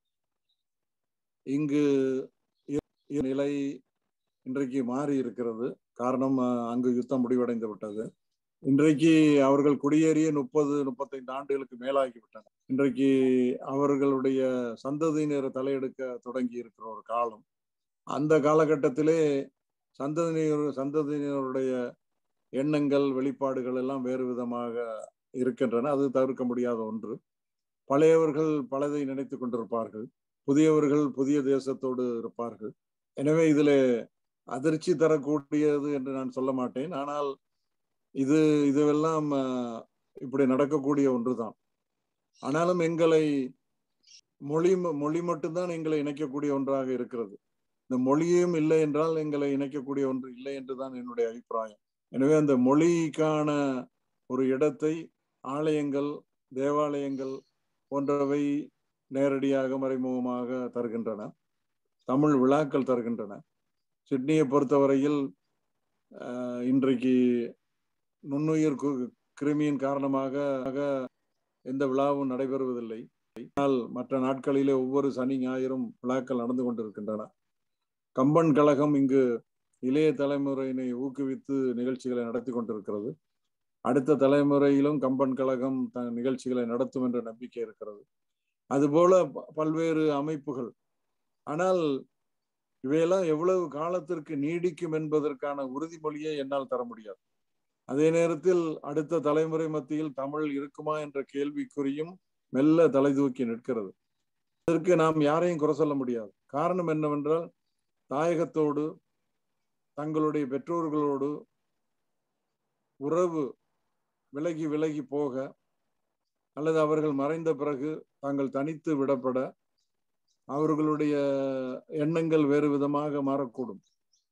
இங்கு நிலை இன்றைக்கு மாறி இருக்கிறது காரணம் அங்கு யுத்தம் முடிவடைந்து விட்டது இன்றைக்கு அவர்கள் குடியேறிய முப்பது முப்பத்தைந்து ஆண்டுகளுக்கு மேலாகி விட்டன இன்றைக்கு அவர்களுடைய சந்ததியினர் தலையெடுக்க தொடங்கி இருக்கிற ஒரு காலம் அந்த காலகட்டத்திலே சந்ததியினர் சந்ததியினருடைய எண்ணங்கள் வெளிப்பாடுகள் எல்லாம் வேறு விதமாக இருக்கின்றன அது தவிர்க்க முடியாத ஒன்று பழையவர்கள் பலதை நினைத்து கொண்டிருப்பார்கள் புதியவர்கள் புதிய தேசத்தோடு இருப்பார்கள் எனவே இதுல அதிர்ச்சி தரக்கூடியது என்று நான் சொல்ல மாட்டேன் ஆனால் இது இதுவெல்லாம் இப்படி நடக்கக்கூடிய ஒன்றுதான் ஆனாலும் எங்களை மொழி மொழி மட்டும்தான் எங்களை இணைக்கக்கூடிய ஒன்றாக இருக்கிறது இந்த மொழியும் இல்லை என்றால் எங்களை இணைக்கக்கூடிய ஒன்று இல்லை என்றுதான் என்னுடைய அபிப்பிராயம் எனவே அந்த மொழிக்கான ஒரு இடத்தை ஆலயங்கள் தேவாலயங்கள் போன்றவை நேரடியாக மறைமுகமாக தருகின்றன தமிழ் விழாக்கள் தருகின்றன சிட்னியை பொறுத்தவரையில் இன்றைக்கு நுண்ணுயிர் கிருமியின் காரணமாக எந்த விழாவும் நடைபெறுவதில்லை ஆனால் மற்ற நாட்களிலே ஒவ்வொரு சனி ஞாயிறும் விழாக்கள் நடந்து கொண்டிருக்கின்றன கம்பன் கழகம் இங்கு இளைய தலைமுறையினை ஊக்குவித்து நிகழ்ச்சிகளை நடத்தி கொண்டிருக்கிறது அடுத்த தலைமுறையிலும் கம்பன் கழகம் த நிகழ்ச்சிகளை நடத்தும் என்ற நம்பிக்கை இருக்கிறது அதுபோல பல்வேறு அமைப்புகள் ஆனால் இவையெல்லாம் எவ்வளவு காலத்திற்கு நீடிக்கும் என்பதற்கான உறுதிமொழியை என்னால் தர முடியாது அதே நேரத்தில் அடுத்த தலைமுறை மத்தியில் தமிழ் இருக்குமா என்ற கேள்விக்குறியும் மெல்ல தலை தூக்கி நிற்கிறது அதற்கு நாம் யாரையும் குறை சொல்ல முடியாது காரணம் என்னவென்றால் தாயகத்தோடு தங்களுடைய பெற்றோர்களோடு உறவு விலகி விலகி போக அல்லது அவர்கள் மறைந்த பிறகு தாங்கள் தனித்து விடப்பட அவர்களுடைய எண்ணங்கள் வேறு விதமாக மாறக்கூடும்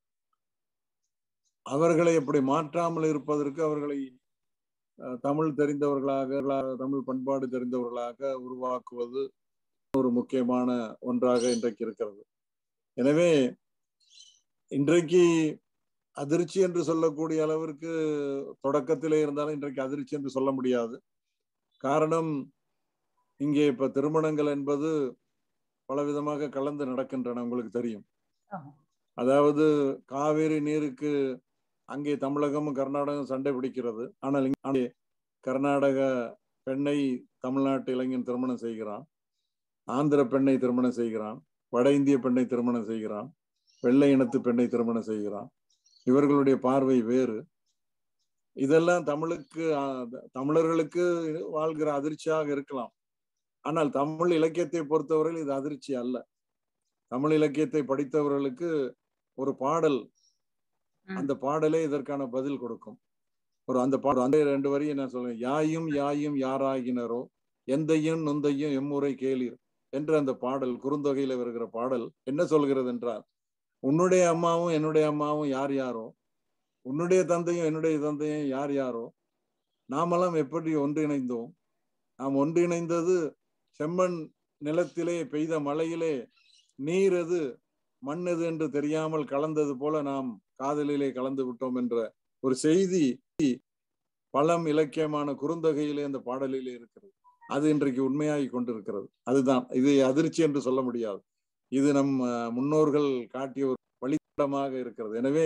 அவர்களை அப்படி மாற்றாமல் இருப்பதற்கு அவர்களை தமிழ் தெரிந்தவர்களாக தமிழ் பண்பாடு தெரிந்தவர்களாக உருவாக்குவது ஒரு முக்கியமான ஒன்றாக இன்றைக்கு இருக்கிறது எனவே இன்றைக்கு அதிர்ச்சி என்று சொல்லக்கூடிய அளவிற்கு தொடக்கத்திலே இருந்தாலும் இன்றைக்கு அதிர்ச்சி என்று சொல்ல முடியாது காரணம் இங்கே இப்ப திருமணங்கள் என்பது பலவிதமாக கலந்து நடக்கின்றன உங்களுக்கு தெரியும் அதாவது காவேரி நீருக்கு அங்கே தமிழகமும் கர்நாடகம் சண்டை பிடிக்கிறது ஆனால் இங்கே கர்நாடக பெண்ணை தமிழ்நாட்டு இளைஞன் திருமணம் செய்கிறான் ஆந்திர பெண்ணை திருமணம் செய்கிறான் வட இந்திய பெண்ணை திருமணம் செய்கிறான் வெள்ளை இனத்து பெண்ணை திருமணம் செய்கிறான் இவர்களுடைய பார்வை வேறு இதெல்லாம் தமிழுக்கு தமிழர்களுக்கு வாழ்கிற அதிர்ச்சியாக இருக்கலாம் ஆனால் தமிழ் இலக்கியத்தை பொறுத்தவரையில் இது அதிர்ச்சி அல்ல தமிழ் இலக்கியத்தை படித்தவர்களுக்கு ஒரு பாடல் அந்த பாடலே இதற்கான பதில் கொடுக்கும் ஒரு அந்த பாடல் அந்த ரெண்டு வரியை நான் சொல்றேன் யாயும் யாயும் யாராகினரோ எந்தையும் நொந்தையும் எம்முறை கேளீர் என்று அந்த பாடல் குறுந்தொகையில வருகிற பாடல் என்ன சொல்கிறது என்றால் உன்னுடைய அம்மாவும் என்னுடைய அம்மாவும் யார் யாரோ உன்னுடைய தந்தையும் என்னுடைய தந்தையும் யார் யாரோ நாமெல்லாம் எப்படி ஒன்றிணைந்தோம் நாம் ஒன்றிணைந்தது செம்மண் நிலத்திலே பெய்த மழையிலே நீர் எது மண் எது என்று தெரியாமல் கலந்தது போல நாம் காதலிலே கலந்து விட்டோம் என்ற ஒரு செய்தி பழம் இலக்கியமான குறுந்தொகையிலே அந்த பாடலிலே இருக்கிறது அது இன்றைக்கு உண்மையாகி கொண்டிருக்கிறது அதுதான் இது அதிர்ச்சி என்று சொல்ல முடியாது இது நம் முன்னோர்கள் காட்டிய ஒரு வழிபடமாக இருக்கிறது எனவே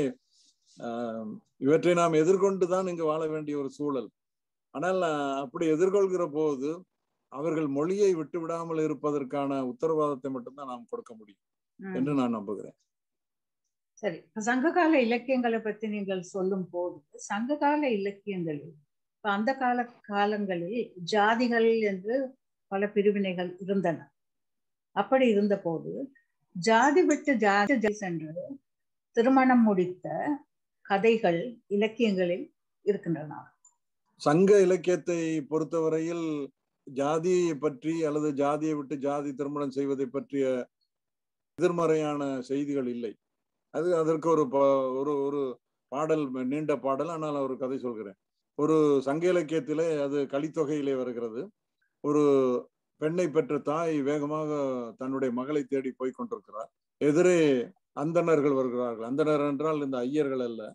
இவற்றை நாம் எதிர்கொண்டு தான் இங்கு வாழ வேண்டிய ஒரு சூழல் ஆனால் அப்படி எதிர்கொள்கிற போது அவர்கள் மொழியை விட்டு விடாமல் இருப்பதற்கான உத்தரவாதத்தை மட்டும்தான் நாம் கொடுக்க முடியும் என்று நான் நம்புகிறேன் சரி சங்ககால இலக்கியங்களை பற்றி நீங்கள் சொல்லும் போது சங்ககால இலக்கியங்களில் இப்ப அந்த கால காலங்களில் ஜாதிகள் என்று பல பிரிவினைகள் இருந்தன அப்படி இருந்த போது ஜாதி விட்டு ஜாதி சென்று திருமணம் முடித்த கதைகள் இலக்கியங்களில் இருக்கின்றன சங்க இலக்கியத்தை பொறுத்தவரையில் ஜாதியை பற்றி அல்லது ஜாதியை விட்டு ஜாதி திருமணம் செய்வதை பற்றிய எதிர்மறையான செய்திகள் இல்லை அது அதற்கு ஒரு ஒரு ஒரு பாடல் நீண்ட பாடல் ஆனால் ஒரு கதை சொல்கிறேன் ஒரு சங்க இலக்கியத்திலே அது கலித்தொகையிலே வருகிறது ஒரு பெண்ணை பெற்ற தாய் வேகமாக தன்னுடைய மகளை தேடி போய் கொண்டிருக்கிறார் எதிரே அந்தணர்கள் வருகிறார்கள் அந்தணர் என்றால் இந்த ஐயர்கள் அல்ல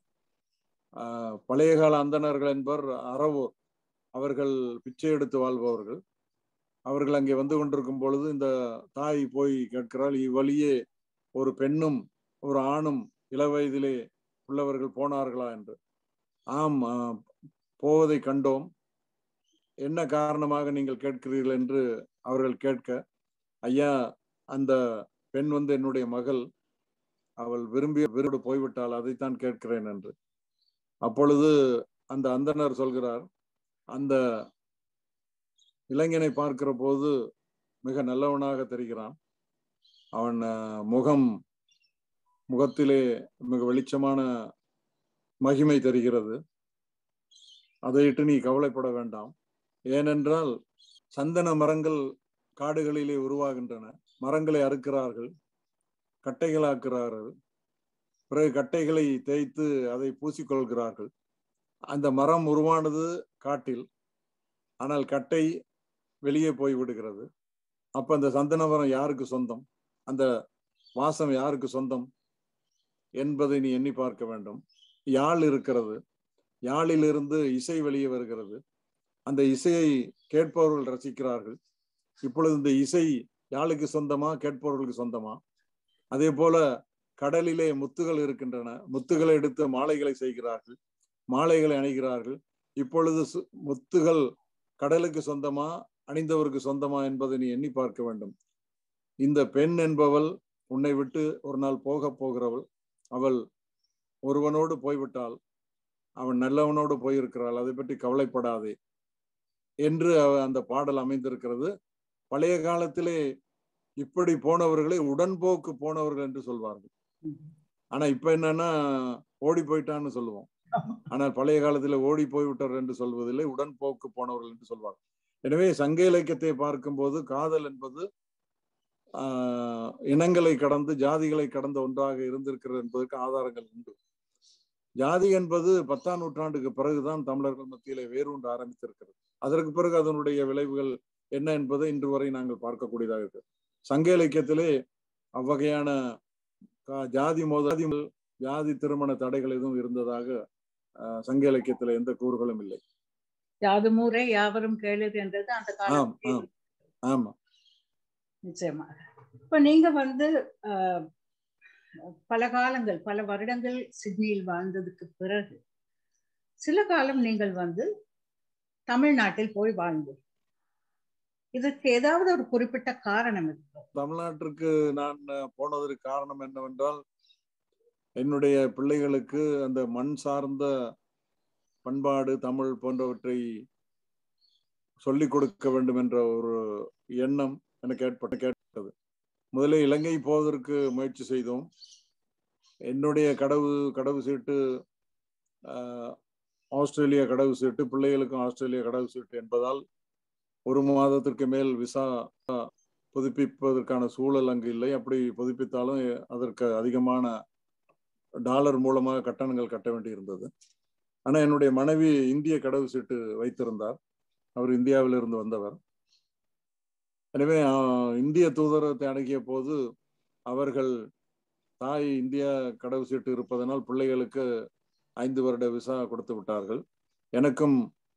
பழைய கால அந்தணர்கள் என்பவர் அறவோர் அவர்கள் பிச்சை எடுத்து வாழ்பவர்கள் அவர்கள் அங்கே வந்து கொண்டிருக்கும் பொழுது இந்த தாய் போய் கேட்கிறாள் இவ்வழியே ஒரு பெண்ணும் ஒரு ஆணும் இளவயதிலே உள்ளவர்கள் போனார்களா என்று ஆம் போவதை கண்டோம் என்ன காரணமாக நீங்கள் கேட்கிறீர்கள் என்று அவர்கள் கேட்க ஐயா அந்த பெண் வந்து என்னுடைய மகள் அவள் விரும்பிய விருடு போய்விட்டால் அதைத்தான் கேட்கிறேன் என்று அப்பொழுது அந்த அந்தனர் சொல்கிறார் அந்த இளைஞனை பார்க்கிற போது மிக நல்லவனாக தெரிகிறான் அவன் முகம் முகத்திலே மிக வெளிச்சமான மகிமை தருகிறது அதையிட்டு நீ கவலைப்பட வேண்டாம் ஏனென்றால் சந்தன மரங்கள் காடுகளிலே உருவாகின்றன மரங்களை அறுக்கிறார்கள் கட்டைகளாக்குறார்கள் பிறகு கட்டைகளை தேய்த்து அதை பூசிக்கொள்கிறார்கள் அந்த மரம் உருவானது காட்டில் ஆனால் கட்டை வெளியே போய் விடுகிறது அப்ப அந்த சந்தன மரம் யாருக்கு சொந்தம் அந்த வாசம் யாருக்கு சொந்தம் என்பதை நீ எண்ணி பார்க்க வேண்டும் யாழ் இருக்கிறது யாழிலிருந்து இசை வெளியே வருகிறது அந்த இசையை கேட்பவர்கள் ரசிக்கிறார்கள் இப்பொழுது இந்த இசை யாழுக்கு சொந்தமா கேட்பவர்களுக்கு சொந்தமா அதே போல கடலிலே முத்துகள் இருக்கின்றன முத்துகளை எடுத்து மாலைகளை செய்கிறார்கள் மாலைகளை அணிகிறார்கள் இப்பொழுது முத்துகள் கடலுக்கு சொந்தமா அணிந்தவருக்கு சொந்தமா என்பதை நீ எண்ணி பார்க்க வேண்டும் இந்த பெண் என்பவள் உன்னை விட்டு ஒரு நாள் போக போகிறவள் அவள் ஒருவனோடு போய்விட்டால் அவன் நல்லவனோடு போயிருக்கிறாள் அதை பற்றி கவலைப்படாதே என்று அந்த பாடல் அமைந்திருக்கிறது பழைய காலத்திலே இப்படி போனவர்களை உடன்போக்கு போனவர்கள் என்று சொல்வார்கள் ஆனா இப்ப என்னன்னா ஓடி போயிட்டான்னு சொல்லுவோம் ஆனால் பழைய காலத்துல ஓடி போய்விட்டார் என்று சொல்வதில்லை உடன்போக்கு போனவர்கள் என்று சொல்வார்கள் எனவே சங்க இலக்கியத்தை பார்க்கும்போது காதல் என்பது ஆஹ் இனங்களை கடந்து ஜாதிகளை கடந்த ஒன்றாக இருந்திருக்கிறது என்பதற்கு ஆதாரங்கள் உண்டு ஜாதி என்பது பத்தாம் நூற்றாண்டுக்கு பிறகுதான் தமிழர்கள் மத்தியிலே வேரூன்று ஆரம்பித்திருக்கிறது அதற்கு பிறகு அதனுடைய விளைவுகள் என்ன என்பதை இன்று வரை நாங்கள் பார்க்கக்கூடியதாக இருக்கு சங்க இலக்கியத்திலே அவ்வகையான ஜாதி மோதல் ஜாதி திருமண தடைகள் எதுவும் இருந்ததாக சங்க இலக்கியத்துல எந்த கூறுகளும் இல்லை யாதும் ஊரே யாவரும் கேளுது என்றது அந்த ஆம் ஆம் ஆமா நிச்சயமாக இப்ப நீங்க வந்து பல காலங்கள் பல வருடங்கள் சிட்னியில் வாழ்ந்ததுக்கு பிறகு சில காலம் நீங்கள் வந்து தமிழ்நாட்டில் போய் வாழ்ந்தீர்கள் இதற்கு ஏதாவது ஒரு குறிப்பிட்ட காரணம் இருக்கு தமிழ்நாட்டிற்கு நான் போனதற்கு காரணம் என்னவென்றால் என்னுடைய பிள்ளைகளுக்கு அந்த மண் சார்ந்த பண்பாடு தமிழ் போன்றவற்றை சொல்லிக் கொடுக்க வேண்டும் என்ற ஒரு எண்ணம் எனக்கு ஏற்பட்ட கேட்டது முதலில் இலங்கை போவதற்கு முயற்சி செய்தோம் என்னுடைய கடவு கடவு சீட்டு ஆஸ்திரேலியா கடவு சீட்டு பிள்ளைகளுக்கும் ஆஸ்திரேலியா கடவு சீட்டு என்பதால் ஒரு மாதத்திற்கு மேல் விசா புதுப்பிப்பதற்கான சூழல் அங்கு இல்லை அப்படி புதுப்பித்தாலும் அதற்கு அதிகமான டாலர் மூலமாக கட்டணங்கள் கட்ட வேண்டியிருந்தது ஆனால் என்னுடைய மனைவி இந்திய கடவு சீட்டு வைத்திருந்தார் அவர் இந்தியாவிலிருந்து வந்தவர் எனவே இந்திய தூதரகத்தை அணுகிய போது அவர்கள் தாய் இந்தியா கடவு சீட்டு இருப்பதனால் பிள்ளைகளுக்கு ஐந்து வருட விசா கொடுத்து விட்டார்கள் எனக்கும்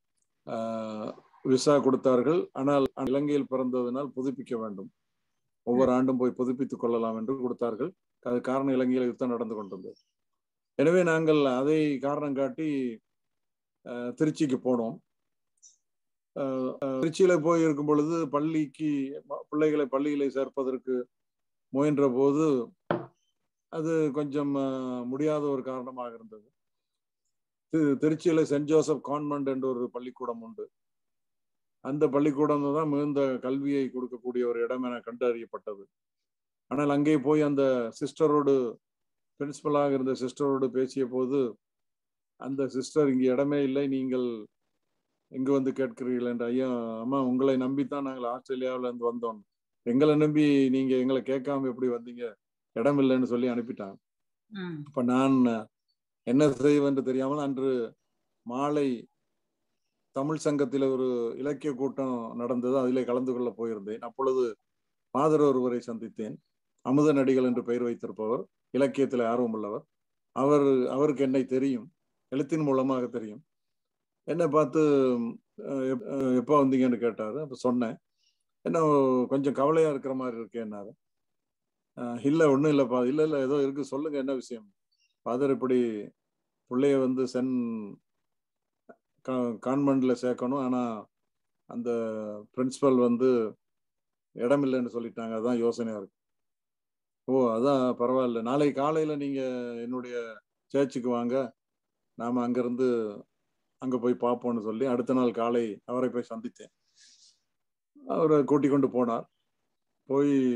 விசா கொடுத்தார்கள் ஆனால் இலங்கையில் பிறந்ததனால் புதுப்பிக்க வேண்டும் ஒவ்வொரு ஆண்டும் போய் புதுப்பித்துக் கொள்ளலாம் என்று கொடுத்தார்கள் அது காரணம் இலங்கையில் யுத்தம் நடந்து கொண்டிருந்தது எனவே நாங்கள் அதை காரணம் காட்டி திருச்சிக்கு போனோம் திருச்சியில போய் இருக்கும் பொழுது பள்ளிக்கு பிள்ளைகளை பள்ளிகளை சேர்ப்பதற்கு முயன்ற போது அது கொஞ்சம் முடியாத ஒரு காரணமாக இருந்தது திருச்சியில சென்ட் ஜோசப் கான்வென்ட் என்ற ஒரு பள்ளிக்கூடம் உண்டு அந்த பள்ளிக்கூடம் தான் மிகுந்த கல்வியை கொடுக்கக்கூடிய ஒரு இடம் என கண்டறியப்பட்டது ஆனால் அங்கே போய் அந்த சிஸ்டரோடு பிரின்சிபலாக இருந்த சிஸ்டரோடு பேசிய போது அந்த சிஸ்டர் இங்கே இடமே இல்லை நீங்கள் இங்கு வந்து கேட்கிறீர்கள் என்று ஐயா அம்மா உங்களை நம்பித்தான் நாங்கள் ஆஸ்திரேலியாவில இருந்து வந்தோம் எங்களை நம்பி நீங்க எங்களை கேட்காம எப்படி வந்தீங்க இடம் இல்லைன்னு சொல்லி அனுப்பிட்டாங்க அப்ப நான் என்ன செய்வேன் தெரியாமல் அன்று மாலை தமிழ் சங்கத்தில் ஒரு இலக்கிய கூட்டம் நடந்தது அதிலே கலந்து கொள்ள போயிருந்தேன் அப்பொழுது மாதர் ஒருவரை சந்தித்தேன் அமுத நடிகள் என்று பெயர் வைத்திருப்பவர் இலக்கியத்தில் ஆர்வம் உள்ளவர் அவர் அவருக்கு என்னை தெரியும் எழுத்தின் மூலமாக தெரியும் என்னை பார்த்து எப்போ வந்தீங்கன்னு கேட்டாரு அப்போ சொன்னேன் என்ன கொஞ்சம் கவலையா இருக்கிற மாதிரி இருக்கேன்னாரு இல்லை ஒன்றும் இல்லைப்பா இல்லை இல்லை ஏதோ இருக்கு சொல்லுங்க என்ன விஷயம் ஃபாதர் இப்படி பிள்ளைய வந்து சென் கான்வென்ட்ல சேர்க்கணும் ஆனால் அந்த பிரின்சிபல் வந்து இடம் இல்லைன்னு சொல்லிட்டாங்க அதான் யோசனையா இருக்கு ஓ அதான் பரவாயில்ல நாளை காலையில நீங்க என்னுடைய சேர்ச்சுக்கு வாங்க நாம அங்கிருந்து அங்க போய் பார்ப்போம்னு சொல்லி அடுத்த நாள் காலை அவரை போய் சந்தித்தேன் அவரை கூட்டி கொண்டு போனார் போய்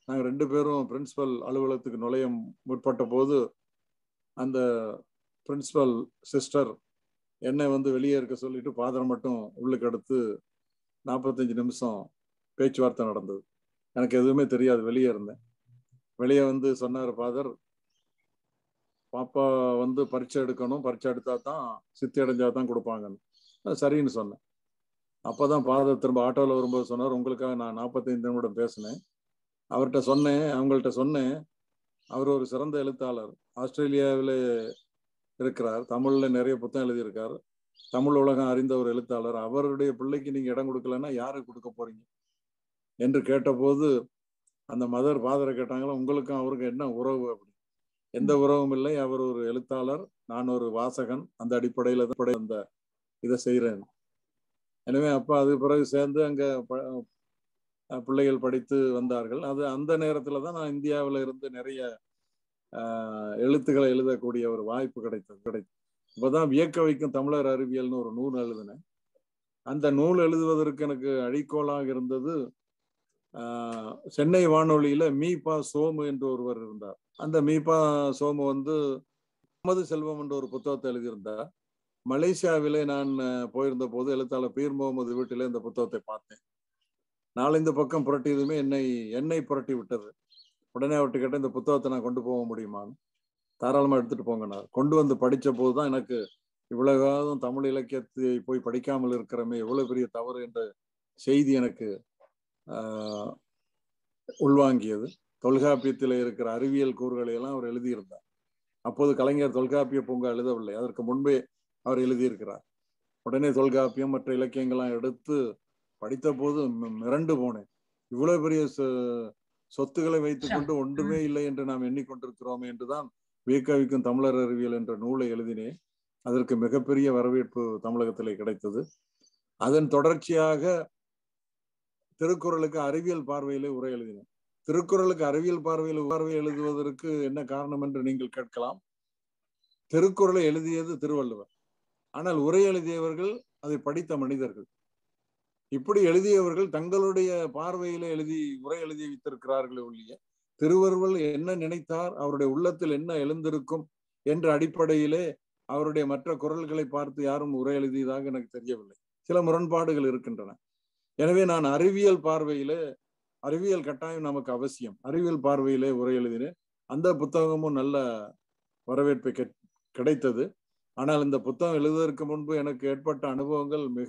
நாங்க ரெண்டு பேரும் பிரின்சிபல் அலுவலகத்துக்கு நுழைய முற்பட்ட போது அந்த பிரின்சிபல் சிஸ்டர் என்னை வந்து வெளியே இருக்க சொல்லிட்டு ஃபாதரை மட்டும் உள்ளுக்கு எடுத்து நாற்பத்தஞ்சு நிமிஷம் பேச்சுவார்த்தை நடந்தது எனக்கு எதுவுமே தெரியாது வெளியே இருந்தேன் வெளியே வந்து சொன்னார் ஃபாதர் பாப்பா வந்து பரீட்சை எடுக்கணும் பரீட்சை எடுத்தா தான் சித்தி அடைஞ்சா தான் கொடுப்பாங்கன்னு நான் சரின்னு சொன்னேன் அப்போதான் ஃபாதர் திரும்ப ஆட்டோவில் வரும்போது சொன்னார் உங்களுக்காக நான் நாற்பத்தைந்து நிமிடம் பேசினேன் அவர்கிட்ட சொன்னேன் அவங்கள்ட்ட சொன்னேன் அவர் ஒரு சிறந்த எழுத்தாளர் ஆஸ்திரேலியாவில் இருக்கிறார் தமிழ்ல நிறைய புத்தகம் எழுதியிருக்கார் தமிழ் உலகம் அறிந்த ஒரு எழுத்தாளர் அவருடைய பிள்ளைக்கு நீங்க இடம் கொடுக்கலன்னா யாருக்கு கொடுக்க போறீங்க என்று கேட்டபோது அந்த மதர் ஃபாதரை கேட்டாங்களா உங்களுக்கும் அவருக்கும் என்ன உறவு அப்படி எந்த உறவும் இல்லை அவர் ஒரு எழுத்தாளர் நான் ஒரு வாசகன் அந்த அடிப்படையில தான் அந்த இதை செய்கிறேன் எனவே அப்போ அது பிறகு சேர்ந்து அங்க பிள்ளைகள் படித்து வந்தார்கள் அது அந்த நேரத்துல தான் நான் இந்தியாவில் இருந்து நிறைய எழுத்துக்களை எழுதக்கூடிய ஒரு வாய்ப்பு கிடைத்தது கிடைத்தது இப்போதான் வியக்க வைக்கும் தமிழர் அறிவியல்னு ஒரு நூல் எழுதினேன் அந்த நூல் எழுதுவதற்கு எனக்கு அழிக்கோளாக இருந்தது சென்னை வானொலியில மீபா சோமு என்று ஒருவர் இருந்தார் அந்த மீபா சோமு வந்து முகமது செல்வம் என்ற ஒரு புத்தகத்தை எழுதியிருந்தார் மலேசியாவிலே நான் போயிருந்த போது எழுத்தாளர் பீர் முகமது வீட்டிலே இந்த புத்தகத்தை பார்த்தேன் நாலந்து பக்கம் புரட்டியதுமே என்னை என்னை புரட்டி விட்டது உடனே அவர்கிட்ட கேட்ட இந்த புத்தகத்தை நான் கொண்டு போக முடியுமான்னு தாராளமாக எடுத்துட்டு போங்கண்ணா கொண்டு வந்து படித்த போது தான் எனக்கு இவ்வளவு காலம் தமிழ் இலக்கியத்தை போய் படிக்காமல் இருக்கிறமே எவ்வளவு பெரிய தவறு என்ற செய்தி எனக்கு உள்வாங்கியது தொல்காப்பியத்தில் இருக்கிற அறிவியல் கூறுகளை எல்லாம் அவர் எழுதியிருந்தார் அப்போது கலைஞர் தொல்காப்பிய பூங்கா எழுதவில்லை அதற்கு முன்பே அவர் எழுதியிருக்கிறார் உடனே தொல்காப்பியம் மற்ற இலக்கியங்கள்லாம் எடுத்து படித்த போது மிரண்டு போனேன் இவ்வளவு பெரிய சொத்துக்களை வைத்துக்கொண்டு ஒன்றுமே இல்லை என்று நாம் எண்ணிக்கொண்டிருக்கிறோம் என்றுதான் வியக்கவிக்கும் தமிழர் அறிவியல் என்ற நூலை எழுதினேன் அதற்கு மிகப்பெரிய வரவேற்பு தமிழகத்திலே கிடைத்தது அதன் தொடர்ச்சியாக திருக்குறளுக்கு அறிவியல் பார்வையிலே உரை எழுதினேன் திருக்குறளுக்கு அறிவியல் பார்வையில் பார்வை எழுதுவதற்கு என்ன காரணம் என்று நீங்கள் கேட்கலாம் திருக்குறளை எழுதியது திருவள்ளுவர் ஆனால் உரை எழுதியவர்கள் அதை படித்த மனிதர்கள் இப்படி எழுதியவர்கள் தங்களுடைய பார்வையில எழுதி உரை எழுதி வைத்திருக்கிறார்களே ஒழிய திருவள்ளுவர் என்ன நினைத்தார் அவருடைய உள்ளத்தில் என்ன எழுந்திருக்கும் என்ற அடிப்படையிலே அவருடைய மற்ற குரல்களை பார்த்து யாரும் உரை எழுதியதாக எனக்கு தெரியவில்லை சில முரண்பாடுகள் இருக்கின்றன எனவே நான் அறிவியல் பார்வையிலே அறிவியல் கட்டாயம் நமக்கு அவசியம் அறிவியல் பார்வையிலே உரை எழுதினேன் அந்த புத்தகமும் நல்ல வரவேற்பை கிடைத்தது ஆனால் இந்த புத்தகம் எழுதுவதற்கு முன்பு எனக்கு ஏற்பட்ட அனுபவங்கள் மிக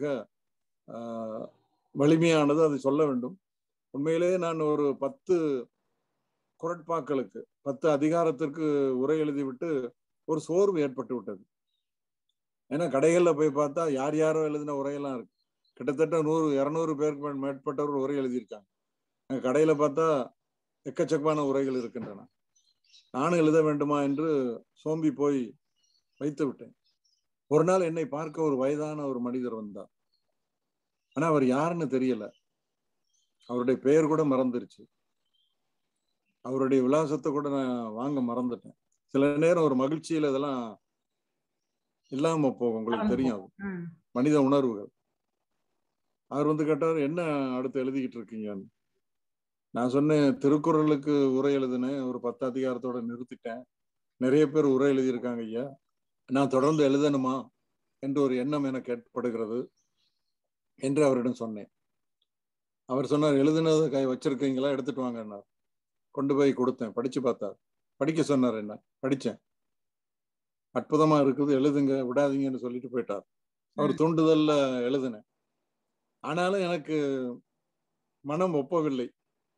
வலிமையானது அதை சொல்ல வேண்டும் உண்மையிலேயே நான் ஒரு பத்து குரட்பாக்களுக்கு பத்து அதிகாரத்திற்கு உரை எழுதிவிட்டு ஒரு சோர்வு ஏற்பட்டு விட்டது ஏன்னா கடைகளில் போய் பார்த்தா யார் யாரோ எழுதின உரையெல்லாம் இருக்கு கிட்டத்தட்ட நூறு இரநூறு பேருக்கு மேற்பட்டவர் உரை எழுதியிருக்காங்க கடையில பார்த்தா எக்கச்சக்கமான உரைகள் இருக்கின்றன நானும் எழுத வேண்டுமா என்று சோம்பி போய் வைத்து விட்டேன் ஒரு நாள் என்னை பார்க்க ஒரு வயதான ஒரு மனிதர் வந்தார் ஆனா அவர் யாருன்னு தெரியல அவருடைய பெயர் கூட மறந்துருச்சு அவருடைய விலாசத்தை கூட நான் வாங்க மறந்துட்டேன் சில நேரம் ஒரு மகிழ்ச்சியில இதெல்லாம் இல்லாம போகும் உங்களுக்கு தெரியும் அது மனித உணர்வுகள் அவர் வந்து கேட்டார் என்ன அடுத்து எழுதிக்கிட்டு இருக்கீங்கன்னு நான் சொன்னேன் திருக்குறளுக்கு உரை எழுதினேன் ஒரு பத்து அதிகாரத்தோட நிறுத்திட்டேன் நிறைய பேர் உரை எழுதியிருக்காங்க ஐயா நான் தொடர்ந்து எழுதணுமா என்று ஒரு எண்ணம் எனக்கு ஏற்படுகிறது என்று அவரிடம் சொன்னேன் அவர் சொன்னார் எழுதுனதை கை வச்சிருக்கீங்களா எடுத்துட்டு வாங்கன்னார் கொண்டு போய் கொடுத்தேன் படிச்சு பார்த்தார் படிக்க சொன்னார் என்ன படிச்சேன் அற்புதமா இருக்குது எழுதுங்க விடாதீங்கன்னு சொல்லிட்டு போயிட்டார் அவர் தூண்டுதல்ல எழுதினேன் ஆனாலும் எனக்கு மனம் ஒப்பவில்லை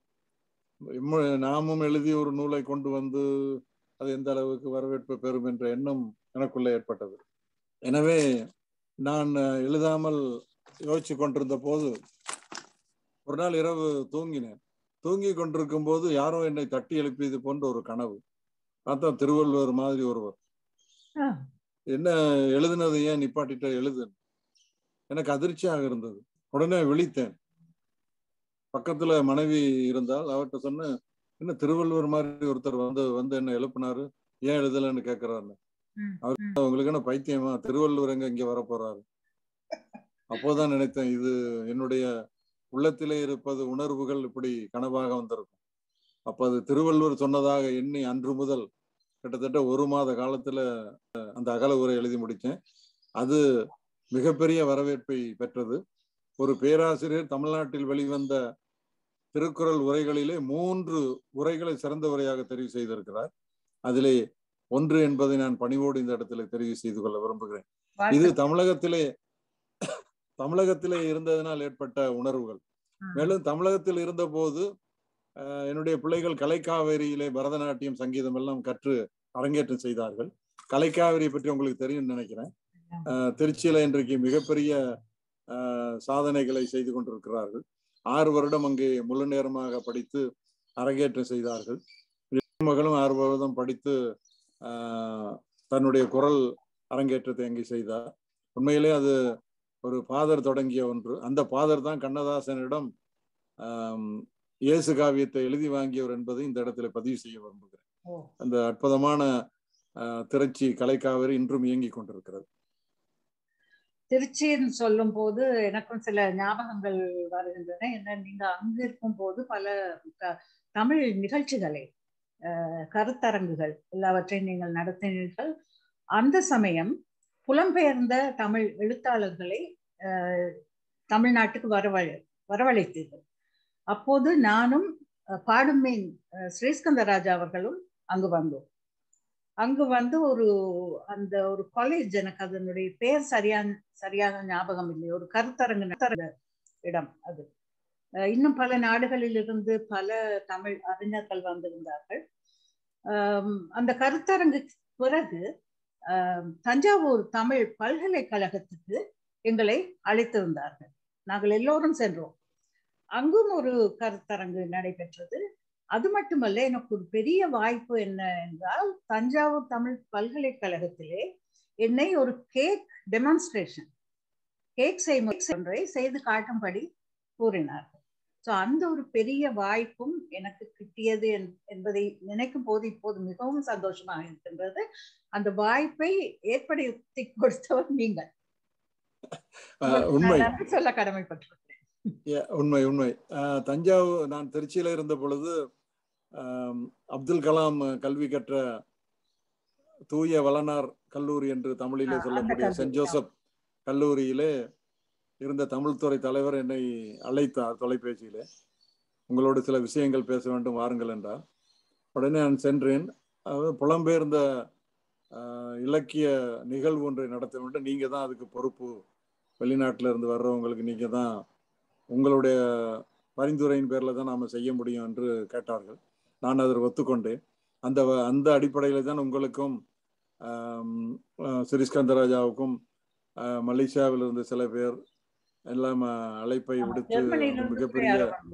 நாமும் எழுதி ஒரு நூலை கொண்டு வந்து அது எந்த அளவுக்கு வரவேற்பு பெறும் என்ற எண்ணம் எனக்குள்ள ஏற்பட்டது எனவே நான் எழுதாமல் யோசிச்சு கொண்டிருந்த போது ஒரு நாள் இரவு தூங்கினேன் தூங்கி கொண்டிருக்கும் போது யாரோ என்னை தட்டி எழுப்பியது போன்ற ஒரு கனவு பார்த்தா திருவள்ளுவர் மாதிரி ஒருவர் என்ன எழுதுனது ஏன் நிப்பாட்டிட்ட எழுது எனக்கு அதிர்ச்சியாக இருந்தது உடனே விழித்தேன் பக்கத்துல மனைவி இருந்தால் அவர்கிட்ட சொன்ன என்ன திருவள்ளுவர் மாதிரி ஒருத்தர் வந்து வந்து என்ன எழுப்பினாரு ஏன் எழுதலன்னு கேக்குறாரு அவர் உங்களுக்கு என்ன பைத்தியமா திருவள்ளுவர் எங்க இங்க வர போறாரு அப்போதான் நினைத்தேன் இது என்னுடைய உள்ளத்திலே இருப்பது உணர்வுகள் இப்படி கனவாக வந்திருக்கும் அப்ப அது திருவள்ளுவர் சொன்னதாக எண்ணி அன்று முதல் கிட்டத்தட்ட ஒரு மாத காலத்துல அந்த அகல உரை எழுதி முடித்தேன் அது மிகப்பெரிய வரவேற்பை பெற்றது ஒரு பேராசிரியர் தமிழ்நாட்டில் வெளிவந்த திருக்குறள் உரைகளிலே மூன்று உரைகளை சிறந்த உரையாக தெரிவு செய்திருக்கிறார் அதிலே ஒன்று என்பதை நான் பணிவோடு இந்த இடத்துல தெரிவு செய்து கொள்ள விரும்புகிறேன் இது தமிழகத்திலே தமிழகத்திலே இருந்ததனால் ஏற்பட்ட உணர்வுகள் மேலும் தமிழகத்தில் இருந்த போது என்னுடைய பிள்ளைகள் கலைக்காவேரியிலே பரதநாட்டியம் சங்கீதம் எல்லாம் கற்று அரங்கேற்றம் செய்தார்கள் கலைக்காவேரியை பற்றி உங்களுக்கு தெரியும் நினைக்கிறேன் திருச்சியில இன்றைக்கு மிகப்பெரிய சாதனைகளை செய்து கொண்டிருக்கிறார்கள் ஆறு வருடம் அங்கே முழு நேரமாக படித்து அரங்கேற்றம் செய்தார்கள் மகளும் ஆறு வருடம் படித்து தன்னுடைய குரல் அரங்கேற்றத்தை அங்கே செய்தார் உண்மையிலே அது ஒரு பாதர் தொடங்கிய ஒன்று அந்த பாதர் தான் கண்ணதாசனிடம் இயேசு காவியத்தை எழுதி வாங்கியவர் என்பதை இந்த இடத்துல பதிவு செய்ய விரும்புகிறேன் அந்த அற்புதமான திருச்சி கலைக்காவிரி இன்றும் இயங்கி கொண்டிருக்கிறது திருச்சின்னு சொல்லும் போது எனக்கும் சில ஞாபகங்கள் வருகின்றன என்ன நீங்க அங்க இருக்கும் போது பல தமிழ் நிகழ்ச்சிகளை கருத்தரங்குகள் எல்லாவற்றையும் நீங்கள் நடத்தினீர்கள் அந்த சமயம் புலம்பெயர்ந்த தமிழ் எழுத்தாளர்களை தமிழ்நாட்டுக்கு வரவழ வரவழைத்தீர்கள் அப்போது நானும் பாடுமீன் ஸ்ரீஸ்கந்தராஜா அவர்களும் அங்கு வந்தோம் அங்கு வந்து ஒரு அந்த ஒரு காலேஜ் எனக்கு அதனுடைய பேர் சரியான சரியாக ஞாபகம் இல்லை ஒரு கருத்தரங்கு இடம் அது இன்னும் பல நாடுகளில் இருந்து பல தமிழ் அறிஞர்கள் வந்திருந்தார்கள் அந்த கருத்தரங்கு பிறகு தஞ்சாவூர் தமிழ் பல்கலைக்கழகத்துக்கு எங்களை அழைத்திருந்தார்கள் நாங்கள் எல்லோரும் சென்றோம் அங்கும் ஒரு கருத்தரங்கு நடைபெற்றது அது மட்டுமல்ல எனக்கு ஒரு பெரிய வாய்ப்பு என்ன என்றால் தஞ்சாவூர் தமிழ் பல்கலைக்கழகத்திலே என்னை ஒரு கேக் டெமான்ஸ்ட்ரேஷன் கேக் செய்முறை செய்து காட்டும்படி கூறினார்கள் ஸோ அந்த ஒரு பெரிய வாய்ப்பும் எனக்கு கிட்டியது என்பதை நினைக்கும் போது இப்போது மிகவும் சந்தோஷமாக இருக்கின்றது அந்த வாய்ப்பை ஏற்படுத்தி கொடுத்தவர் நீங்கள் உண்மை சொல்ல கடமைப்பட்டிருக்கிறேன் உண்மை உண்மை தஞ்சாவூர் நான் திருச்சியில இருந்த பொழுது அப்துல் கலாம் கல்வி கற்ற தூய வளனார் கல்லூரி என்று தமிழிலே சொல்லக்கூடிய சென்ட் ஜோசப் கல்லூரியிலே இருந்த தமிழ்துறை தலைவர் என்னை அழைத்தார் தொலைபேசியிலே உங்களோடு சில விஷயங்கள் பேச வேண்டும் வாருங்கள் என்றார் உடனே நான் சென்றேன் புலம்பெயர்ந்த இலக்கிய நிகழ்வு ஒன்றை நடத்த வேண்டும் நீங்க தான் அதுக்கு பொறுப்பு வெளிநாட்டில இருந்து வர்றவங்களுக்கு நீங்க தான் உங்களுடைய பரிந்துரையின் பேர்ல தான் நாம செய்ய முடியும் என்று கேட்டார்கள் நான் அதற்கு ஒத்துக்கொண்டேன் அந்த அந்த அடிப்படையில தான் உங்களுக்கும் ஸ்ரீஸ்கந்தராஜாவுக்கும் மலேசியாவில் இருந்த சில பேர் எல்லாம் அழைப்பை விடுத்து மிகப்பெரிய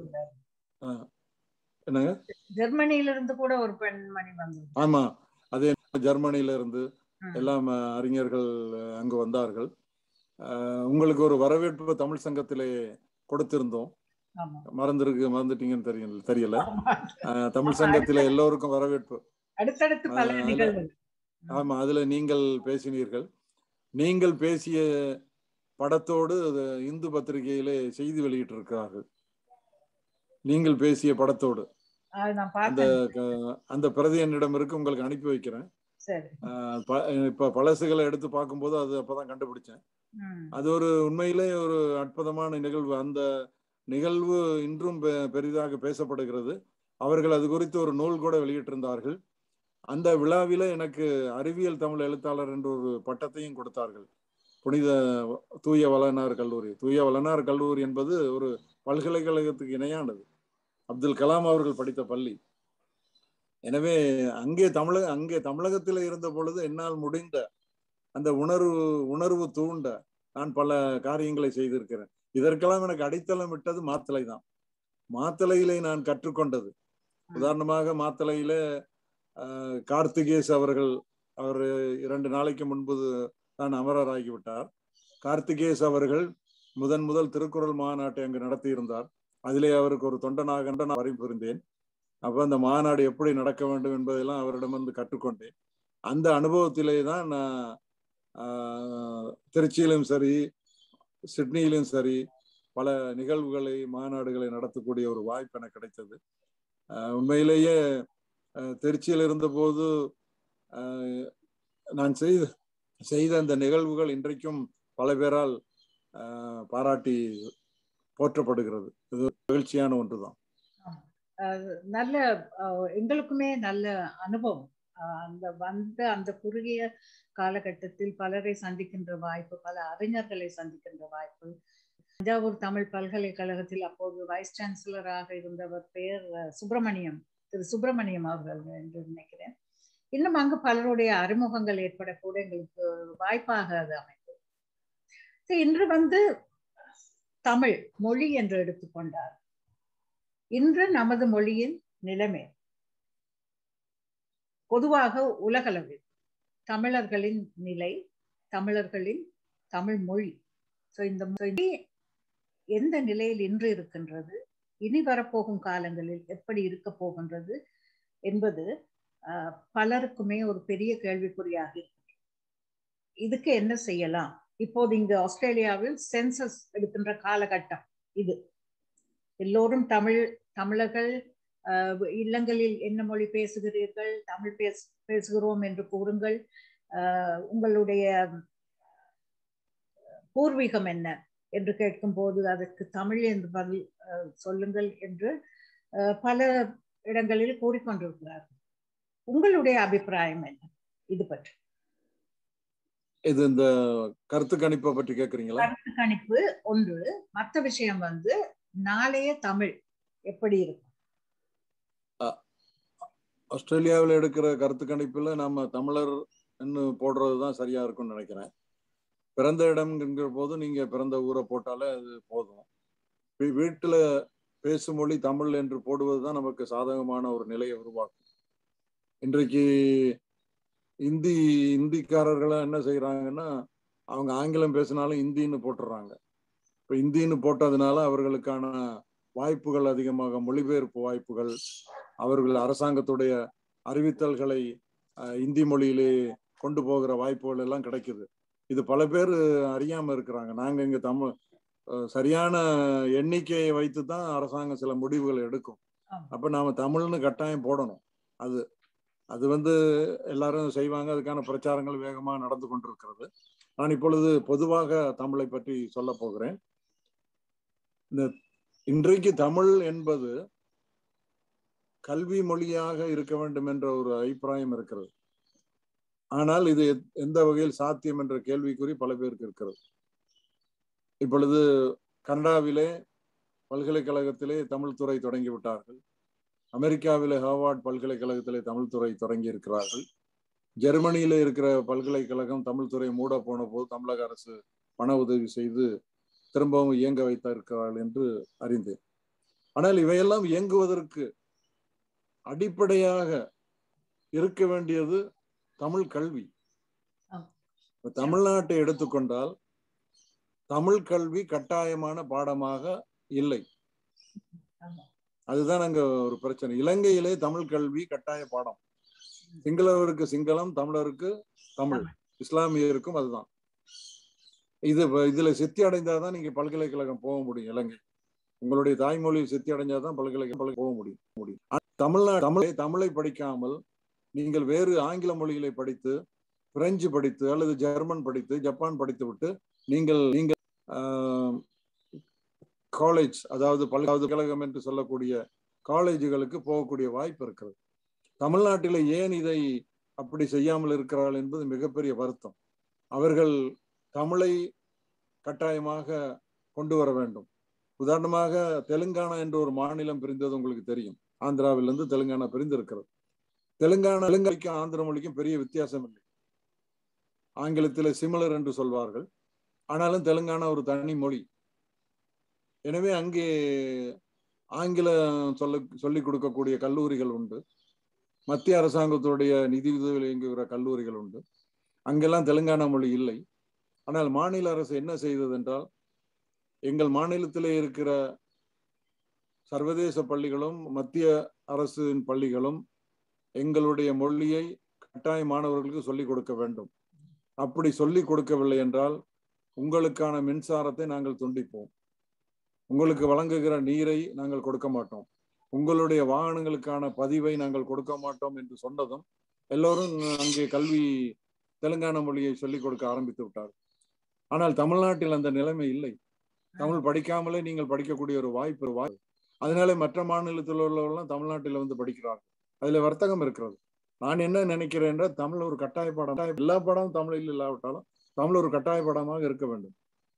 என்னங்க ஜெர்மனியில இருந்து கூட ஒரு பெண்மணி வந்து ஆமா அதே ஜெர்மனியில இருந்து எல்லாம் அறிஞர்கள் அங்கு வந்தார்கள் உங்களுக்கு ஒரு வரவேற்பு தமிழ் சங்கத்திலே கொடுத்திருந்தோம் மறந்துருக்கு மறந்துட்டீங்கன்னு தெரியல தெரியல தமிழ் சங்கத்தில எல்லோருக்கும் வரவேற்பு அடுத்தடுத்து பல நிகழ்வுகள் ஆமா அதுல நீங்கள் பேசினீர்கள் நீங்கள் பேசிய படத்தோடு இந்து பத்திரிகையிலே செய்தி வெளியிட்டிருக்கிறார்கள் நீங்கள் பேசிய படத்தோடு அந்த அந்த பிரதி என்னிடம் இருக்கு உங்களுக்கு அனுப்பி வைக்கிறேன் இப்ப பழசுகளை எடுத்து பார்க்கும்போது அது அப்பதான் கண்டுபிடிச்சேன் அது ஒரு உண்மையிலே ஒரு அற்புதமான நிகழ்வு அந்த நிகழ்வு இன்றும் பெரிதாக பேசப்படுகிறது அவர்கள் அது குறித்து ஒரு நூல் கூட வெளியிட்டிருந்தார்கள் அந்த விழாவில எனக்கு அறிவியல் தமிழ் எழுத்தாளர் என்ற ஒரு பட்டத்தையும் கொடுத்தார்கள் புனித தூய வளனார் கல்லூரி தூய வளனார் கல்லூரி என்பது ஒரு பல்கலைக்கழகத்துக்கு இணையானது அப்துல் கலாம் அவர்கள் படித்த பள்ளி எனவே அங்கே தமிழக அங்கே தமிழகத்தில் இருந்த பொழுது என்னால் முடிந்த அந்த உணர்வு உணர்வு தூண்ட நான் பல காரியங்களை செய்திருக்கிறேன் இதற்கெல்லாம் எனக்கு அடித்தளம் விட்டது மாத்தலை தான் மாத்தலையிலே நான் கற்றுக்கொண்டது உதாரணமாக மாத்தலையில கார்த்திகேஸ் அவர்கள் அவர் இரண்டு நாளைக்கு முன்பு தான் அமரர் ஆகிவிட்டார் கார்த்திகேஸ் அவர்கள் முதன் முதல் திருக்குறள் மாநாட்டை அங்கு நடத்தி இருந்தார் அதிலே அவருக்கு ஒரு தொண்டனாக நான் வரை புரிந்தேன் அப்ப அந்த மாநாடு எப்படி நடக்க வேண்டும் என்பதெல்லாம் அவரிடமிருந்து கற்றுக்கொண்டேன் அந்த அனுபவத்திலே தான் நான் திருச்சியிலும் சரி சிட்னியிலும் சரி பல நிகழ்வுகளை மாநாடுகளை நடத்தக்கூடிய ஒரு வாய்ப்பு எனக்கு கிடைத்தது உண்மையிலேயே திருச்சியில் இருந்தபோது நான் செய்த செய்த அந்த நிகழ்வுகள் இன்றைக்கும் பல பேரால் பாராட்டி போற்றப்படுகிறது இது மகிழ்ச்சியான ஒன்றுதான் நல்ல எங்களுக்குமே நல்ல அனுபவம் அந்த வந்த அந்த குறுகிய காலகட்டத்தில் பலரை சந்திக்கின்ற வாய்ப்பு பல அறிஞர்களை சந்திக்கின்ற வாய்ப்பு தஞ்சாவூர் தமிழ் பல்கலைக்கழகத்தில் அப்போது வைஸ் சான்சலராக இருந்தவர் பெயர் சுப்பிரமணியம் திரு சுப்பிரமணியம் அவர்கள் என்று நினைக்கிறேன் இன்னும் அங்கு பலருடைய அறிமுகங்கள் ஏற்படக்கூட எங்களுக்கு வாய்ப்பாக அது அமைந்தது இன்று வந்து தமிழ் மொழி என்று எடுத்துக்கொண்டார் இன்று நமது மொழியின் நிலைமை பொதுவாக உலகளவில் தமிழர்களின் நிலை தமிழர்களின் தமிழ் மொழி ஸோ இந்த மொழி எந்த நிலையில் இன்று இருக்கின்றது இனி வரப்போகும் காலங்களில் எப்படி இருக்க போகின்றது என்பது பலருக்குமே ஒரு பெரிய கேள்விக்குறியாக இருக்கு இதுக்கு என்ன செய்யலாம் இப்போது இங்கு ஆஸ்திரேலியாவில் சென்சஸ் எடுக்கின்ற காலகட்டம் இது எல்லோரும் தமிழ் தமிழர்கள் இல்லங்களில் என்ன மொழி பேசுகிறீர்கள் தமிழ் பேச பேசுகிறோம் என்று கூறுங்கள் உங்களுடைய பூர்வீகம் என்ன என்று கேட்கும் போது அதற்கு தமிழ் என்று பதில் சொல்லுங்கள் என்று பல இடங்களில் கூறிக்கொண்டிருக்கிறார்கள் உங்களுடைய அபிப்பிராயம் என்ன இது பற்றி இது இந்த கருத்து கணிப்பை பற்றி கேக்குறீங்களா கருத்து கணிப்பு ஒன்று மற்ற விஷயம் வந்து நாளைய தமிழ் எப்படி இருக்கும் ஆஸ்திரேலியாவில் எடுக்கிற கருத்து கணிப்புல நம்ம தமிழர் போடுறது தான் சரியா இருக்கும்னு நினைக்கிறேன் பிறந்த இடம்ங்கிற போது நீங்க பிறந்த ஊரை போட்டாலே அது போதும் வீட்டுல பேசும் மொழி தமிழ் என்று போடுவது தான் நமக்கு சாதகமான ஒரு நிலையை உருவாக்கும் இன்றைக்கு இந்தி இந்திக்காரர்களா என்ன செய்யறாங்கன்னா அவங்க ஆங்கிலம் பேசினாலும் இந்தின்னு போட்டுடுறாங்க இப்போ இந்தின்னு போட்டதுனால அவர்களுக்கான வாய்ப்புகள் அதிகமாக மொழிபெயர்ப்பு வாய்ப்புகள் அவர்கள் அரசாங்கத்துடைய அறிவித்தல்களை இந்தி மொழியிலே கொண்டு போகிற வாய்ப்புகள் எல்லாம் கிடைக்குது இது பல பேர் அறியாம இருக்கிறாங்க நாங்க இங்க தமிழ் சரியான எண்ணிக்கையை வைத்து தான் அரசாங்கம் சில முடிவுகள் எடுக்கும் அப்ப நாம தமிழ்னு கட்டாயம் போடணும் அது அது வந்து எல்லாரும் செய்வாங்க அதுக்கான பிரச்சாரங்கள் வேகமாக நடந்து கொண்டிருக்கிறது நான் இப்பொழுது பொதுவாக தமிழை பற்றி சொல்ல போகிறேன் இந்த இன்றைக்கு தமிழ் என்பது கல்வி மொழியாக இருக்க வேண்டும் என்ற ஒரு அபிப்பிராயம் இருக்கிறது ஆனால் இது எந்த வகையில் சாத்தியம் என்ற கேள்விக்குறி பல பேருக்கு இருக்கிறது இப்பொழுது கனடாவிலே பல்கலைக்கழகத்திலே தமிழ் துறை தொடங்கி விட்டார்கள் அமெரிக்காவிலே ஹார்வார்ட் பல்கலைக்கழகத்திலே தமிழ் துறை தொடங்கி இருக்கிறார்கள் ஜெர்மனியில இருக்கிற பல்கலைக்கழகம் தமிழ் துறை மூட போன போது தமிழக அரசு பண உதவி செய்து திரும்பவும் இயங்க வைத்திருக்கிறார்கள் என்று அறிந்தேன் ஆனால் இவையெல்லாம் இயங்குவதற்கு அடிப்படையாக இருக்க வேண்டியது தமிழ் கல்வி தமிழ்நாட்டை எடுத்துக்கொண்டால் தமிழ் கல்வி கட்டாயமான பாடமாக இல்லை அதுதான் அங்க ஒரு பிரச்சனை இலங்கையிலே தமிழ் கல்வி கட்டாய பாடம் சிங்களவருக்கு சிங்களம் தமிழருக்கு தமிழ் இஸ்லாமியருக்கும் அதுதான் இது இதுல சித்தி அடைந்தாதான் நீங்க பல்கலைக்கழகம் போக முடியும் இலங்கை உங்களுடைய தாய்மொழி சித்தி அடைஞ்சாதான் பல்கலைக்கழகம் போக முடியும் முடியும் தமிழ்நாடு தமிழை தமிழை படிக்காமல் நீங்கள் வேறு ஆங்கில மொழிகளை படித்து பிரெஞ்சு படித்து அல்லது ஜெர்மன் படித்து ஜப்பான் படித்து விட்டு நீங்கள் நீங்கள் காலேஜ் அதாவது பல்கலைக்கழகம் என்று சொல்லக்கூடிய காலேஜுகளுக்கு போகக்கூடிய வாய்ப்பு இருக்கிறது தமிழ்நாட்டில் ஏன் இதை அப்படி செய்யாமல் இருக்கிறார்கள் என்பது மிகப்பெரிய வருத்தம் அவர்கள் தமிழை கட்டாயமாக கொண்டு வர வேண்டும் உதாரணமாக தெலுங்கானா என்ற ஒரு மாநிலம் பிரிந்தது உங்களுக்கு தெரியும் ஆந்திராவிலிருந்து தெலுங்கானா பிரிந்து இருக்கிறது தெலுங்கானா தெலுங்காய்க்கும் ஆந்திர மொழிக்கும் பெரிய வித்தியாசம் இல்லை ஆங்கிலத்தில் சிமிலர் என்று சொல்வார்கள் ஆனாலும் தெலுங்கானா ஒரு தனி மொழி எனவே அங்கே ஆங்கிலம் சொல்ல சொல்லிக் கொடுக்கக்கூடிய கல்லூரிகள் உண்டு மத்திய அரசாங்கத்துடைய நிதியுதவியில் இயங்குகிற கல்லூரிகள் உண்டு அங்கெல்லாம் தெலுங்கானா மொழி இல்லை ஆனால் மாநில அரசு என்ன செய்தது என்றால் எங்கள் மாநிலத்திலே இருக்கிற சர்வதேச பள்ளிகளும் மத்திய அரசின் பள்ளிகளும் எங்களுடைய மொழியை கட்டாய மாணவர்களுக்கு சொல்லிக் கொடுக்க வேண்டும் அப்படி சொல்லிக் கொடுக்கவில்லை என்றால் உங்களுக்கான மின்சாரத்தை நாங்கள் துண்டிப்போம் உங்களுக்கு வழங்குகிற நீரை நாங்கள் கொடுக்க மாட்டோம் உங்களுடைய வாகனங்களுக்கான பதிவை நாங்கள் கொடுக்க மாட்டோம் என்று சொன்னதும் எல்லோரும் அங்கே கல்வி தெலுங்கானா மொழியை சொல்லிக் கொடுக்க ஆரம்பித்து விட்டார் ஆனால் தமிழ்நாட்டில் அந்த நிலைமை இல்லை தமிழ் படிக்காமலே நீங்கள் படிக்கக்கூடிய ஒரு வாய்ப்பு வாய்ப்பு அதனால மற்ற மாநிலத்தில் உள்ளவர்கள்லாம் தமிழ்நாட்டில் வந்து படிக்கிறார்கள் அதுல வர்த்தகம் இருக்கிறது நான் என்ன நினைக்கிறேன் என்றால் தமிழ் ஒரு கட்டாய பாடம் எல்லா பாடமும் தமிழில் இல்லாவிட்டாலும் தமிழ் ஒரு கட்டாய பாடமாக இருக்க வேண்டும்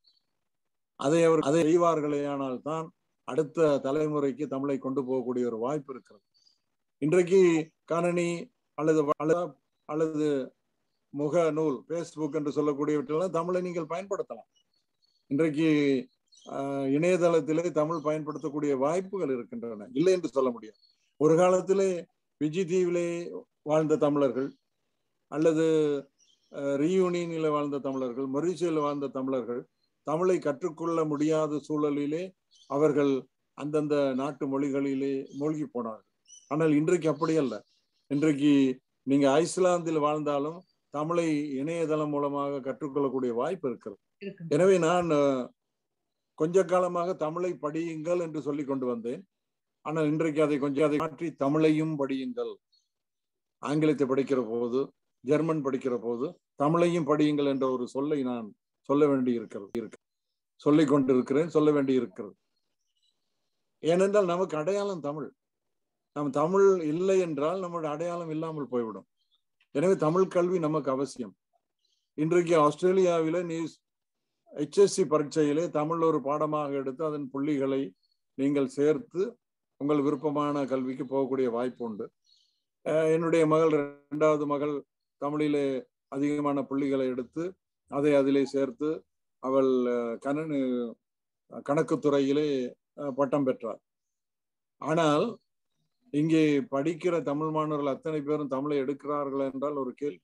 அதை அவர் அதை செய்வார்களே ஆனால் தான் அடுத்த தலைமுறைக்கு தமிழை கொண்டு போகக்கூடிய ஒரு வாய்ப்பு இருக்கிறது இன்றைக்கு கணனி அல்லது அல்லது முக நூல் பேஸ்புக் என்று சொல்லக்கூடியவற்றெல்லாம் தமிழை நீங்கள் பயன்படுத்தலாம் இன்றைக்கு இணையதளத்திலே தமிழ் பயன்படுத்தக்கூடிய வாய்ப்புகள் இருக்கின்றன இல்லை என்று சொல்ல முடியாது ஒரு காலத்திலே விஜி தீவிலே வாழ்ந்த தமிழர்கள் அல்லது ரீயூனியனில் வாழ்ந்த தமிழர்கள் மொரிசியில் வாழ்ந்த தமிழர்கள் தமிழை கற்றுக்கொள்ள முடியாத சூழலிலே அவர்கள் அந்தந்த நாட்டு மொழிகளிலே மூழ்கி போனார்கள் ஆனால் இன்றைக்கு அப்படி அல்ல இன்றைக்கு நீங்க ஐஸ்லாந்தில் வாழ்ந்தாலும் தமிழை இணையதளம் மூலமாக கற்றுக்கொள்ளக்கூடிய வாய்ப்பு இருக்கிறது எனவே நான் கொஞ்ச காலமாக தமிழை படியுங்கள் என்று சொல்லி கொண்டு வந்தேன் ஆனால் இன்றைக்கு அதை கொஞ்சம் அதை மாற்றி தமிழையும் படியுங்கள் ஆங்கிலத்தை படிக்கிற போது ஜெர்மன் படிக்கிற போது தமிழையும் படியுங்கள் என்ற ஒரு சொல்லை நான் சொல்ல வேண்டி இருக்கிறது இருக்கு சொல்லிக் கொண்டிருக்கிறேன் சொல்ல வேண்டி இருக்கிறது ஏனென்றால் நமக்கு அடையாளம் தமிழ் நம் தமிழ் இல்லை என்றால் நம்மளுடைய அடையாளம் இல்லாமல் போய்விடும் எனவே தமிழ் கல்வி நமக்கு அவசியம் இன்றைக்கு ஆஸ்திரேலியாவில நீ ஹெச்எஸ்சி பரீட்சையிலே தமிழ் ஒரு பாடமாக எடுத்து அதன் புள்ளிகளை நீங்கள் சேர்த்து உங்கள் விருப்பமான கல்விக்கு போகக்கூடிய வாய்ப்பு உண்டு என்னுடைய மகள் இரண்டாவது மகள் தமிழிலே அதிகமான புள்ளிகளை எடுத்து அதை அதிலே சேர்த்து அவள் கணனு கணக்குத்துறையிலே பட்டம் பெற்றார் ஆனால் இங்கே படிக்கிற தமிழ் மாணவர்கள் அத்தனை பேரும் தமிழை எடுக்கிறார்கள் என்றால் ஒரு கேள்வி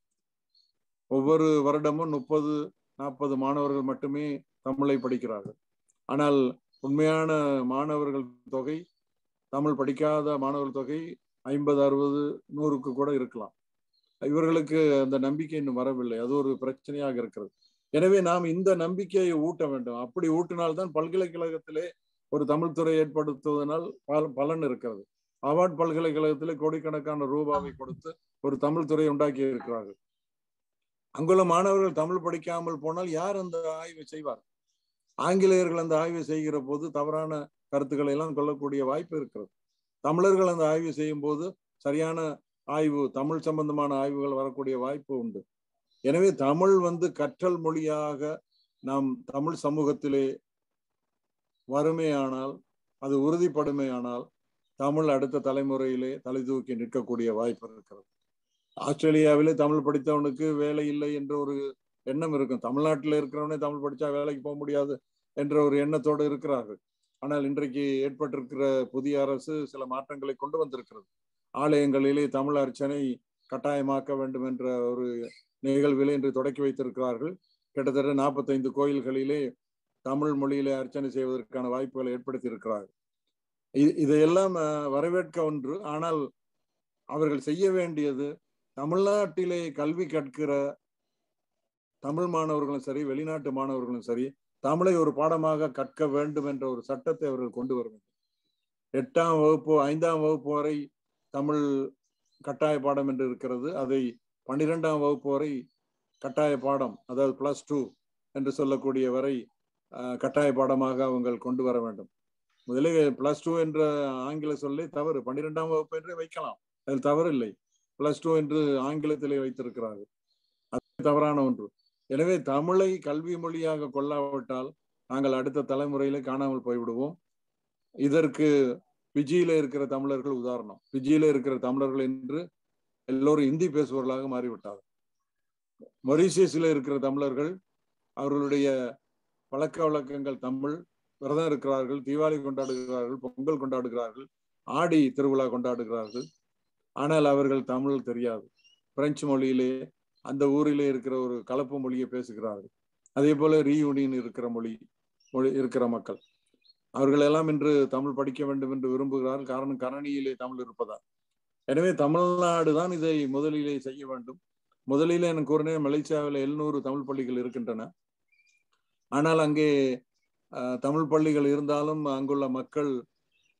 ஒவ்வொரு வருடமும் முப்பது நாற்பது மாணவர்கள் மட்டுமே தமிழை படிக்கிறார்கள் ஆனால் உண்மையான மாணவர்கள் தொகை தமிழ் படிக்காத மாணவர்கள் தொகை ஐம்பது அறுபது நூறுக்கு கூட இருக்கலாம் இவர்களுக்கு அந்த நம்பிக்கை இன்னும் வரவில்லை அது ஒரு பிரச்சனையாக இருக்கிறது எனவே நாம் இந்த நம்பிக்கையை ஊட்ட வேண்டும் அப்படி ஊட்டினால்தான் பல்கலைக்கழகத்திலே ஒரு தமிழ் துறை ஏற்படுத்துவதனால் பலன் இருக்கிறது அவார்ட் பல்கலைக்கழகத்திலே கோடிக்கணக்கான ரூபாவை கொடுத்து ஒரு தமிழ் துறை உண்டாக்கி இருக்கிறார்கள் அங்குள்ள மாணவர்கள் தமிழ் படிக்காமல் போனால் யார் அந்த ஆய்வை செய்வார் ஆங்கிலேயர்கள் அந்த ஆய்வை செய்கிற போது தவறான கருத்துக்களை எல்லாம் கொள்ளக்கூடிய வாய்ப்பு இருக்கிறது தமிழர்கள் அந்த ஆய்வு செய்யும் போது சரியான ஆய்வு தமிழ் சம்பந்தமான ஆய்வுகள் வரக்கூடிய வாய்ப்பு உண்டு எனவே தமிழ் வந்து கற்றல் மொழியாக நாம் தமிழ் சமூகத்திலே வருமேயானால் அது உறுதிப்படுமேயானால் தமிழ் அடுத்த தலைமுறையிலே தலை தூக்கி நிற்கக்கூடிய வாய்ப்பு இருக்கிறது ஆஸ்திரேலியாவிலே தமிழ் படித்தவனுக்கு வேலை இல்லை என்ற ஒரு எண்ணம் இருக்கும் தமிழ்நாட்டில் இருக்கிறவனே தமிழ் படிச்சா வேலைக்கு போக முடியாது என்ற ஒரு எண்ணத்தோடு இருக்கிறார்கள் ஆனால் இன்றைக்கு ஏற்பட்டிருக்கிற புதிய அரசு சில மாற்றங்களை கொண்டு வந்திருக்கிறது ஆலயங்களிலே தமிழ் அர்ச்சனை கட்டாயமாக்க வேண்டும் என்ற ஒரு நிகழ்விலே இன்று தொடக்கி வைத்திருக்கிறார்கள் கிட்டத்தட்ட நாற்பத்தைந்து கோயில்களிலே தமிழ் மொழியிலே அர்ச்சனை செய்வதற்கான வாய்ப்புகளை ஏற்படுத்தி இருக்கிறார்கள் இதையெல்லாம் வரவேற்க ஒன்று ஆனால் அவர்கள் செய்ய வேண்டியது தமிழ்நாட்டிலே கல்வி கற்கிற தமிழ் மாணவர்களும் சரி வெளிநாட்டு மாணவர்களும் சரி தமிழை ஒரு பாடமாக கற்க வேண்டும் என்ற ஒரு சட்டத்தை அவர்கள் கொண்டு வர வேண்டும் எட்டாம் வகுப்பு ஐந்தாம் வகுப்பு வரை தமிழ் கட்டாய பாடம் என்று இருக்கிறது அதை பன்னிரெண்டாம் வகுப்பு வரை கட்டாய பாடம் அதாவது பிளஸ் டூ என்று சொல்லக்கூடிய வரை கட்டாய பாடமாக அவங்க கொண்டு வர வேண்டும் முதலில் பிளஸ் டூ என்ற ஆங்கில சொல்லை தவறு பன்னிரெண்டாம் வகுப்பு என்றே வைக்கலாம் அதில் தவறு இல்லை பிளஸ் டூ என்று ஆங்கிலத்திலே வைத்திருக்கிறார்கள் அது தவறான ஒன்று எனவே தமிழை கல்வி மொழியாக கொள்ளாவிட்டால் நாங்கள் அடுத்த தலைமுறையில காணாமல் போய்விடுவோம் இதற்கு பிஜியில இருக்கிற தமிழர்கள் உதாரணம் பிஜியில இருக்கிற தமிழர்கள் என்று எல்லோரும் இந்தி பேசுபவர்களாக மாறிவிட்டார்கள் மொரீசியஸில் இருக்கிற தமிழர்கள் அவர்களுடைய பழக்க வழக்கங்கள் தமிழ் விரதம் இருக்கிறார்கள் தீபாவளி கொண்டாடுகிறார்கள் பொங்கல் கொண்டாடுகிறார்கள் ஆடி திருவிழா கொண்டாடுகிறார்கள் ஆனால் அவர்கள் தமிழ் தெரியாது பிரெஞ்சு மொழியிலே அந்த ஊரிலே இருக்கிற ஒரு கலப்பு மொழியை பேசுகிறார்கள் அதே போல ரீயூனியன் இருக்கிற மொழி மொழி இருக்கிற மக்கள் அவர்கள் எல்லாம் இன்று தமிழ் படிக்க வேண்டும் என்று விரும்புகிறார்கள் காரணம் கரணியிலே தமிழ் இருப்பதால் எனவே தமிழ்நாடு தான் இதை முதலிலே செய்ய வேண்டும் முதலிலே எனக்கு கூறினேன் மலேசியாவில் எழுநூறு தமிழ் பள்ளிகள் இருக்கின்றன ஆனால் அங்கே தமிழ் பள்ளிகள் இருந்தாலும் அங்குள்ள மக்கள்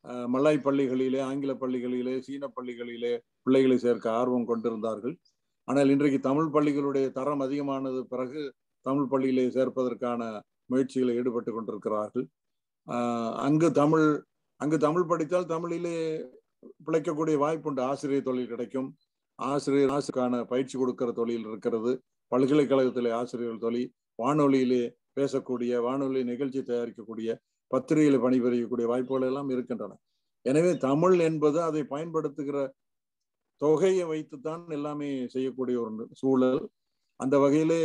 மலாய் பள்ளிகளிலே ஆங்கில பள்ளிகளிலே சீன பள்ளிகளிலே பிள்ளைகளை சேர்க்க ஆர்வம் கொண்டிருந்தார்கள் ஆனால் இன்றைக்கு தமிழ் பள்ளிகளுடைய தரம் அதிகமானது பிறகு தமிழ் பள்ளியிலே சேர்ப்பதற்கான முயற்சிகளை ஈடுபட்டு கொண்டிருக்கிறார்கள் அங்கு தமிழ் அங்கு தமிழ் படித்தால் தமிழிலே பிழைக்கக்கூடிய வாய்ப்புண்டு ஆசிரியர் தொழில் கிடைக்கும் ஆசிரியர் ஆசிரியருக்கான பயிற்சி கொடுக்கிற தொழில் இருக்கிறது பல்கலைக்கழகத்திலே ஆசிரியர்கள் தொழில் வானொலியிலே பேசக்கூடிய வானொலி நிகழ்ச்சி தயாரிக்கக்கூடிய பத்திரிகையில் பணிபுரியக்கூடிய வாய்ப்புகள் எல்லாம் இருக்கின்றன எனவே தமிழ் என்பது அதை பயன்படுத்துகிற தொகையை வைத்துத்தான் எல்லாமே செய்யக்கூடிய ஒரு சூழல் அந்த வகையிலே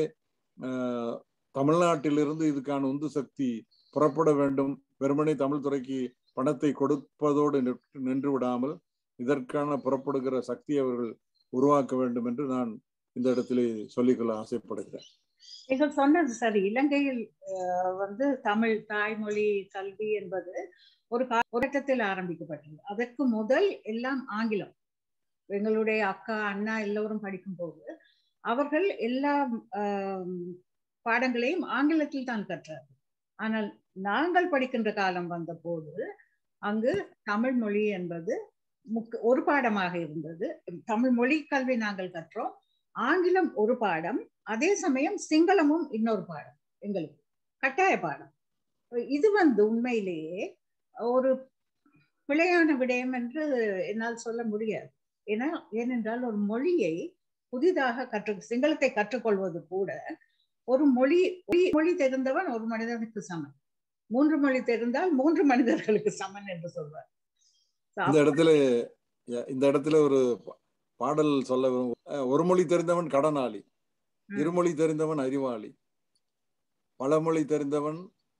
தமிழ்நாட்டிலிருந்து இதுக்கான உந்து சக்தி புறப்பட வேண்டும் வெறுமனே தமிழ் துறைக்கு பணத்தை கொடுப்பதோடு நின்று விடாமல் இதற்கான புறப்படுகிற சக்தி அவர்கள் உருவாக்க வேண்டும் என்று நான் இந்த இடத்திலே சொல்லிக்கொள்ள ஆசைப்படுகிறேன் நீங்கள் சொன்னது சரி இலங்கையில் வந்து தமிழ் தாய்மொழி கல்வி என்பது ஒரு காலகட்டத்தில் ஆரம்பிக்கப்பட்டது அதற்கு முதல் எல்லாம் ஆங்கிலம் எங்களுடைய அக்கா அண்ணா எல்லோரும் படிக்கும் போது அவர்கள் எல்லா பாடங்களையும் ஆங்கிலத்தில் தான் கற்றார்கள் ஆனால் நாங்கள் படிக்கின்ற காலம் வந்த போது அங்கு தமிழ் மொழி என்பது முக் ஒரு பாடமாக இருந்தது தமிழ் மொழி கல்வி நாங்கள் கற்றோம் ஆங்கிலம் ஒரு பாடம் அதே சமயம் சிங்களமும் இன்னொரு பாடம் எங்களுக்கு கட்டாய பாடம் இது வந்து உண்மையிலேயே ஒரு பிழையான விடயம் என்று என்னால் சொல்ல முடியாது ஏன்னா ஏனென்றால் ஒரு மொழியை புதிதாக கற்று சிங்களத்தை கற்றுக்கொள்வது கூட ஒரு மொழி மொழி தெரிந்தவன் ஒரு மனிதனுக்கு சமன் மூன்று மொழி தெரிந்தால் மூன்று மனிதர்களுக்கு சமன் என்று சொல்வார் இந்த இடத்துல இந்த இடத்துல ஒரு பாடல் சொல்ல ஒரு மொழி தெரிந்தவன் கடனாளி இருமொழி தெரிந்தவன் அறிவாளி பழமொழி தெரிந்தவன்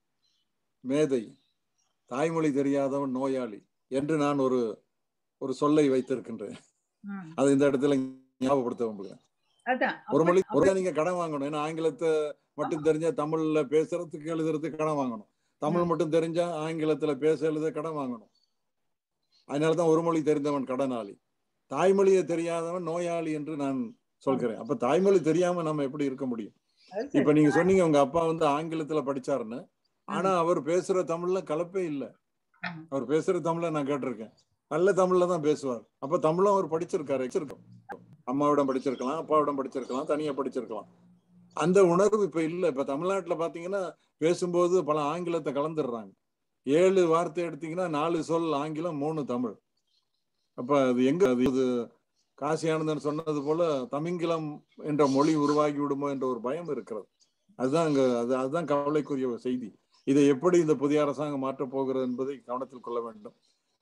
மேதை தாய்மொழி தெரியாதவன் நோயாளி என்று நான் ஒரு ஒரு சொல்லை வைத்திருக்கின்றேன் அது இந்த இடத்துல ஞாபகப்படுத்த விரும்புகிறேன் ஒரு மொழி ஒரு நீங்க கடன் வாங்கணும் ஏன்னா ஆங்கிலத்தை மட்டும் தெரிஞ்சா தமிழ்ல பேசுறதுக்கு எழுதுறதுக்கு கடன் வாங்கணும் தமிழ் மட்டும் தெரிஞ்சா ஆங்கிலத்துல பேச எழுத கடன் வாங்கணும் அதனாலதான் ஒரு மொழி தெரிந்தவன் கடனாளி தாய்மொழியை தெரியாதவன் நோயாளி என்று நான் சொல்கிறேன் அப்ப தாய்மொழி தெரியாம நம்ம எப்படி இருக்க முடியும் இப்ப நீங்க சொன்னீங்க உங்க அப்பா வந்து ஆங்கிலத்துல படிச்சாருன்னு ஆனா அவர் பேசுற தமிழ்ல கலப்பே இல்லை அவர் பேசுற தமிழ்ல நான் கேட்டிருக்கேன் நல்ல தமிழ்ல தான் பேசுவார் அப்ப தமிழும் அவர் படிச்சிருக்காரு வச்சிருக்கோம் அம்மாவிடம் படிச்சிருக்கலாம் அப்பாவிடம் படிச்சிருக்கலாம் தனியா படிச்சிருக்கலாம் அந்த உணர்வு இப்ப இல்ல இப்ப தமிழ்நாட்டுல பாத்தீங்கன்னா பேசும்போது பல ஆங்கிலத்தை கலந்துடுறாங்க ஏழு வார்த்தை எடுத்தீங்கன்னா நாலு சொல் ஆங்கிலம் மூணு தமிழ் அப்ப அது எங்க அது காசி ஆனந்தன் சொன்னது போல தமிங்கிலம் என்ற மொழி உருவாகி விடுமோ என்ற ஒரு பயம் இருக்கிறது அதுதான் அங்க அது அதுதான் கவலைக்குரிய ஒரு செய்தி இதை எப்படி இந்த புதிய அரசாங்கம் மாற்றப் போகிறது என்பதை கவனத்தில் கொள்ள வேண்டும்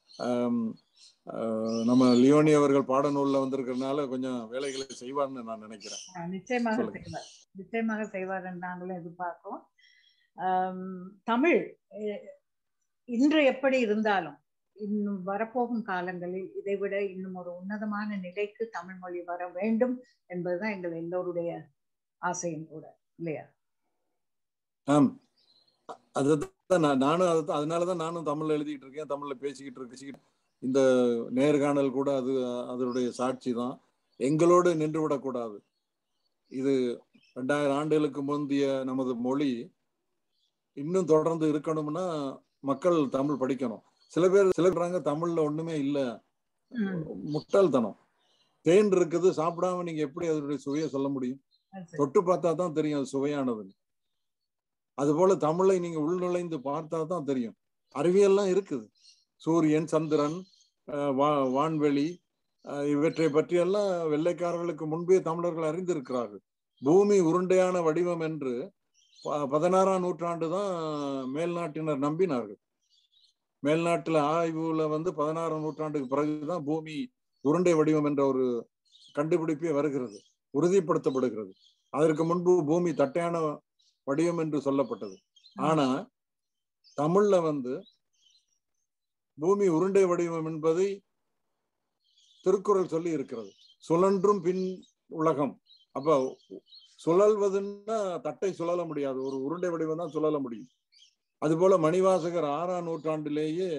நம்ம லியோனி அவர்கள் பாடநூல்ல வந்திருக்கிறதுனால கொஞ்சம் வேலைகளை செய்வார்னு நான் நினைக்கிறேன் நிச்சயமாக செய்வார் நிச்சயமாக செய்வார் நாங்களும் எதிர்பார்க்கிறோம் தமிழ் இன்று எப்படி இருந்தாலும் இன்னும் வரப்போகும் காலங்களில் இதைவிட இன்னும் ஒரு உன்னதமான நிலைக்கு தமிழ் மொழி வர வேண்டும் என்பதுதான் எங்கள் எல்லோருடைய ஆசையும் கூட இல்லையா ஆம் அதுதான் நானும் அதுதான் அதனாலதான் நானும் தமிழ்ல எழுதிட்டு இருக்கேன் தமிழ்ல பேசிக்கிட்டு இருக்கேன் இந்த நேர்காணல் கூட அது அதனுடைய சாட்சி தான் எங்களோடு நின்று விடக்கூடாது இது ரெண்டாயிரம் ஆண்டுகளுக்கு முந்தைய நமது மொழி இன்னும் தொடர்ந்து இருக்கணும்னா மக்கள் தமிழ் படிக்கணும் சில பேர் சில பேர் தமிழ்ல ஒண்ணுமே இல்ல முட்டாள்தனம் தேன் இருக்குது சாப்பிடாம நீங்க எப்படி அதனுடைய சுவையை சொல்ல முடியும் தொட்டு பார்த்தா தான் தெரியும் அது சுவையானது அது போல தமிழை நீங்க உள்நுழைந்து பார்த்தா தான் தெரியும் அறிவியல்லாம் இருக்குது சூரியன் சந்திரன் வான்வெளி இவற்றை பற்றியெல்லாம் வெள்ளைக்காரர்களுக்கு முன்பே தமிழர்கள் அறிந்திருக்கிறார்கள் பூமி உருண்டையான வடிவம் என்று பதினாறாம் நூற்றாண்டு தான் மேல்நாட்டினர் நம்பினார்கள் மேல்நாட்டுல ஆய்வுல வந்து பதினாறாம் நூற்றாண்டுக்கு பிறகுதான் பூமி உருண்டை வடிவம் என்ற ஒரு கண்டுபிடிப்பே வருகிறது உறுதிப்படுத்தப்படுகிறது அதற்கு முன்பு பூமி தட்டையான வடிவம் என்று சொல்லப்பட்டது ஆனா தமிழ்ல வந்து பூமி உருண்டை வடிவம் என்பதை திருக்குறள் சொல்லி இருக்கிறது சுழன்றும் பின் உலகம் அப்ப சுழல்வதுன்னா தட்டை சுழல முடியாது ஒரு உருண்டை வடிவம் தான் சுழல முடியும் அதுபோல மணிவாசகர் ஆறாம் நூற்றாண்டிலேயே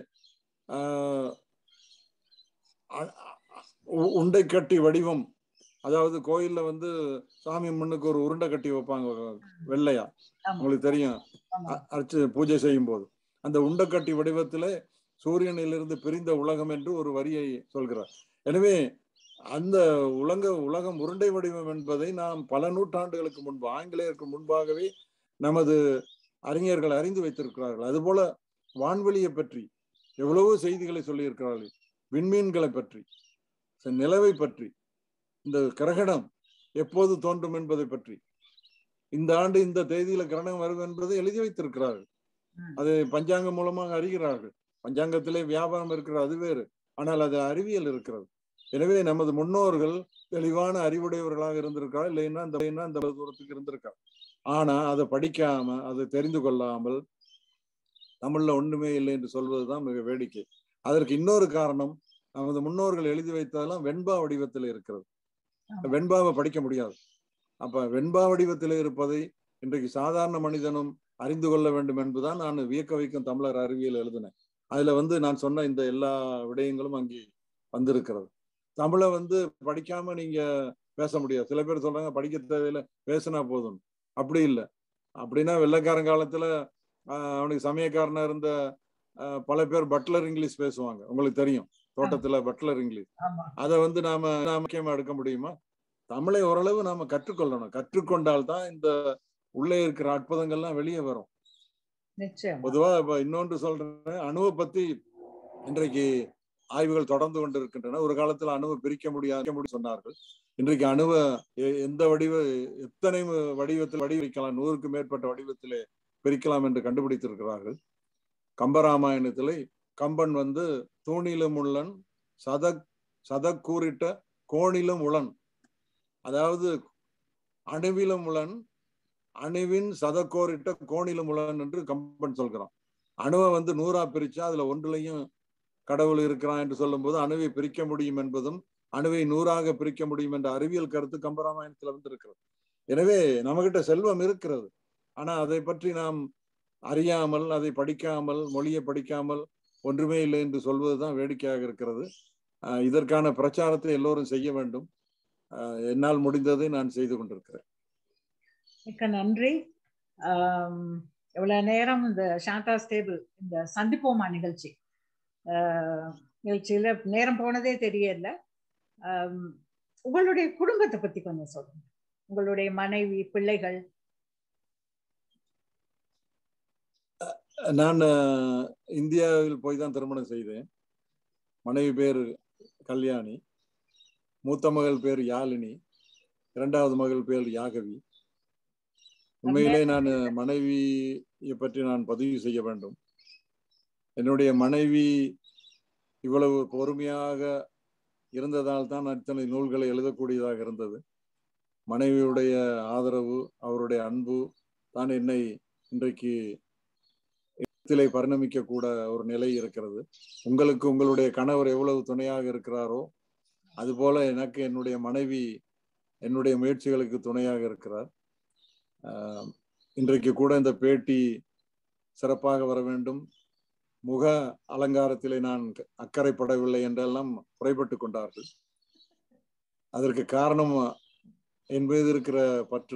உண்டை கட்டி வடிவம் அதாவது கோயில்ல வந்து சாமி முன்னுக்கு ஒரு உருண்டை கட்டி வைப்பாங்க வெள்ளையா உங்களுக்கு தெரியும் அர்ச்சு பூஜை செய்யும் போது அந்த உண்டை கட்டி வடிவத்துல சூரியனிலிருந்து பிரிந்த உலகம் என்று ஒரு வரியை சொல்கிறார் எனவே அந்த உலக உலகம் உருண்டை வடிவம் என்பதை நாம் பல நூற்றாண்டுகளுக்கு முன்பு ஆங்கிலேயருக்கு முன்பாகவே நமது அறிஞர்கள் அறிந்து வைத்திருக்கிறார்கள் அதுபோல வான்வெளியை பற்றி எவ்வளவோ செய்திகளை சொல்லியிருக்கிறார்கள் விண்மீன்களை பற்றி நிலவை பற்றி இந்த கிரகணம் எப்போது தோன்றும் என்பதை பற்றி இந்த ஆண்டு இந்த தேதியில கிரகணம் வரும் என்பதை எழுதி வைத்திருக்கிறார்கள் அது பஞ்சாங்கம் மூலமாக அறிகிறார்கள் பஞ்சாங்கத்திலே வியாபாரம் இருக்கிறது அது வேறு ஆனால் அது அறிவியல் இருக்கிறது எனவே நமது முன்னோர்கள் தெளிவான அறிவுடையவர்களாக இருந்திருக்காங்க இல்லைன்னா இந்த இந்த தூரத்துக்கு இருந்திருக்காங்க ஆனா அதை படிக்காம அதை தெரிந்து கொள்ளாமல் தமிழ்ல ஒண்ணுமே இல்லை என்று சொல்வதுதான் மிக வேடிக்கை அதற்கு இன்னொரு காரணம் நமது முன்னோர்கள் எழுதி வைத்ததெல்லாம் வெண்பா வடிவத்தில் இருக்கிறது வெண்பாவை படிக்க முடியாது அப்ப வெண்பா வடிவத்தில் இருப்பதை இன்றைக்கு சாதாரண மனிதனும் அறிந்து கொள்ள வேண்டும் என்பதுதான் நான் வியக்க வைக்கும் தமிழர் அறிவியல் எழுதினேன் அதுல வந்து நான் சொன்ன இந்த எல்லா விடயங்களும் அங்கே வந்திருக்கிறது தமிழை வந்து படிக்காம நீங்க பேச முடியாது சில பேர் சொல்றாங்க படிக்க தேவையில்லை பேசினா போதும் அப்படி இல்லை அப்படின்னா வெள்ளைக்காரன் காலத்துல அவனுக்கு சமயக்காரனா இருந்த பல பேர் பட்லர் இங்கிலீஷ் பேசுவாங்க உங்களுக்கு தெரியும் தோட்டத்துல பட்லர் இங்கிலீஷ் அதை வந்து நாம முக்கியமா எடுக்க முடியுமா தமிழை ஓரளவு நாம கற்றுக்கொள்ளணும் கற்றுக்கொண்டால் தான் இந்த உள்ளே இருக்கிற அற்புதங்கள்லாம் வெளியே வரும் பொதுவா இப்ப இன்னொன்று சொல்றேன் அணுவை பத்தி இன்றைக்கு ஆய்வுகள் தொடர்ந்து கொண்டிருக்கின்றன ஒரு காலத்துல அணுவை பிரிக்க முடியாது சொன்னார்கள் இன்றைக்கு அணுவை எந்த வடிவ எத்தனை வடிவத்தில் வடிவமைக்கலாம் நூறுக்கு மேற்பட்ட வடிவத்திலே பிரிக்கலாம் என்று கண்டுபிடித்திருக்கிறார்கள் கம்பராமாயணத்திலே கம்பன் வந்து தூணிலும் உள்ளன் சத சதக்கூறிட்ட கோணிலும் உளன் அதாவது அணுவிலும் உளன் அணுவின் சதக்கோரிட்ட கோணிலும் உளன் என்று கம்பன் சொல்கிறான் அணுவை வந்து நூறா பிரிச்சா அதுல ஒன்றுலையும் கடவுள் இருக்கிறான் என்று சொல்லும் போது அணுவை பிரிக்க முடியும் என்பதும் அணுவை நூறாக பிரிக்க முடியும் என்ற அறிவியல் கருத்து கம்பராமாயணத்துல வந்து இருக்கிறது எனவே நம்மகிட்ட செல்வம் இருக்கிறது ஆனா அதை பற்றி நாம் அறியாமல் அதை படிக்காமல் மொழியை படிக்காமல் ஒன்றுமே இல்லை என்று சொல்வதுதான் வேடிக்கையாக இருக்கிறது இதற்கான பிரச்சாரத்தை எல்லோரும் செய்ய வேண்டும் என்னால் முடிந்ததை நான் செய்து கொண்டிருக்கிறேன் மிக்க நன்றி இவ்வளவு நேரம் இந்த சாந்தா ஸ்டேபிள் இந்த சந்திப்போமா நிகழ்ச்சி நிகழ்ச்சியில நேரம் போனதே தெரியல உங்களுடைய குடும்பத்தை பத்தி கொஞ்சம் சொல்லுங்க உங்களுடைய மனைவி பிள்ளைகள் நான் இந்தியாவில் போய் தான் திருமணம் செய்தேன் மனைவி பேர் கல்யாணி மூத்த மகள் பேர் யாழினி இரண்டாவது மகள் பேர் யாகவி உண்மையிலே நான் மனைவியை பற்றி நான் பதிவு செய்ய வேண்டும் என்னுடைய மனைவி இவ்வளவு பொறுமையாக இருந்ததால் தான் இத்தனை நூல்களை எழுதக்கூடியதாக இருந்தது மனைவியுடைய ஆதரவு அவருடைய அன்பு தான் என்னை இன்றைக்கு இடத்திலே பரிணமிக்க கூட ஒரு நிலை இருக்கிறது உங்களுக்கு உங்களுடைய கணவர் எவ்வளவு துணையாக இருக்கிறாரோ அதுபோல எனக்கு என்னுடைய மனைவி என்னுடைய முயற்சிகளுக்கு துணையாக இருக்கிறார் இன்றைக்கு கூட இந்த பேட்டி சிறப்பாக வர வேண்டும் முக அலங்காரத்திலே நான் அக்கறைப்படவில்லை என்றெல்லாம் குறைபட்டு கொண்டார்கள் அதற்கு காரணம் என் மீது இருக்கிற பற்று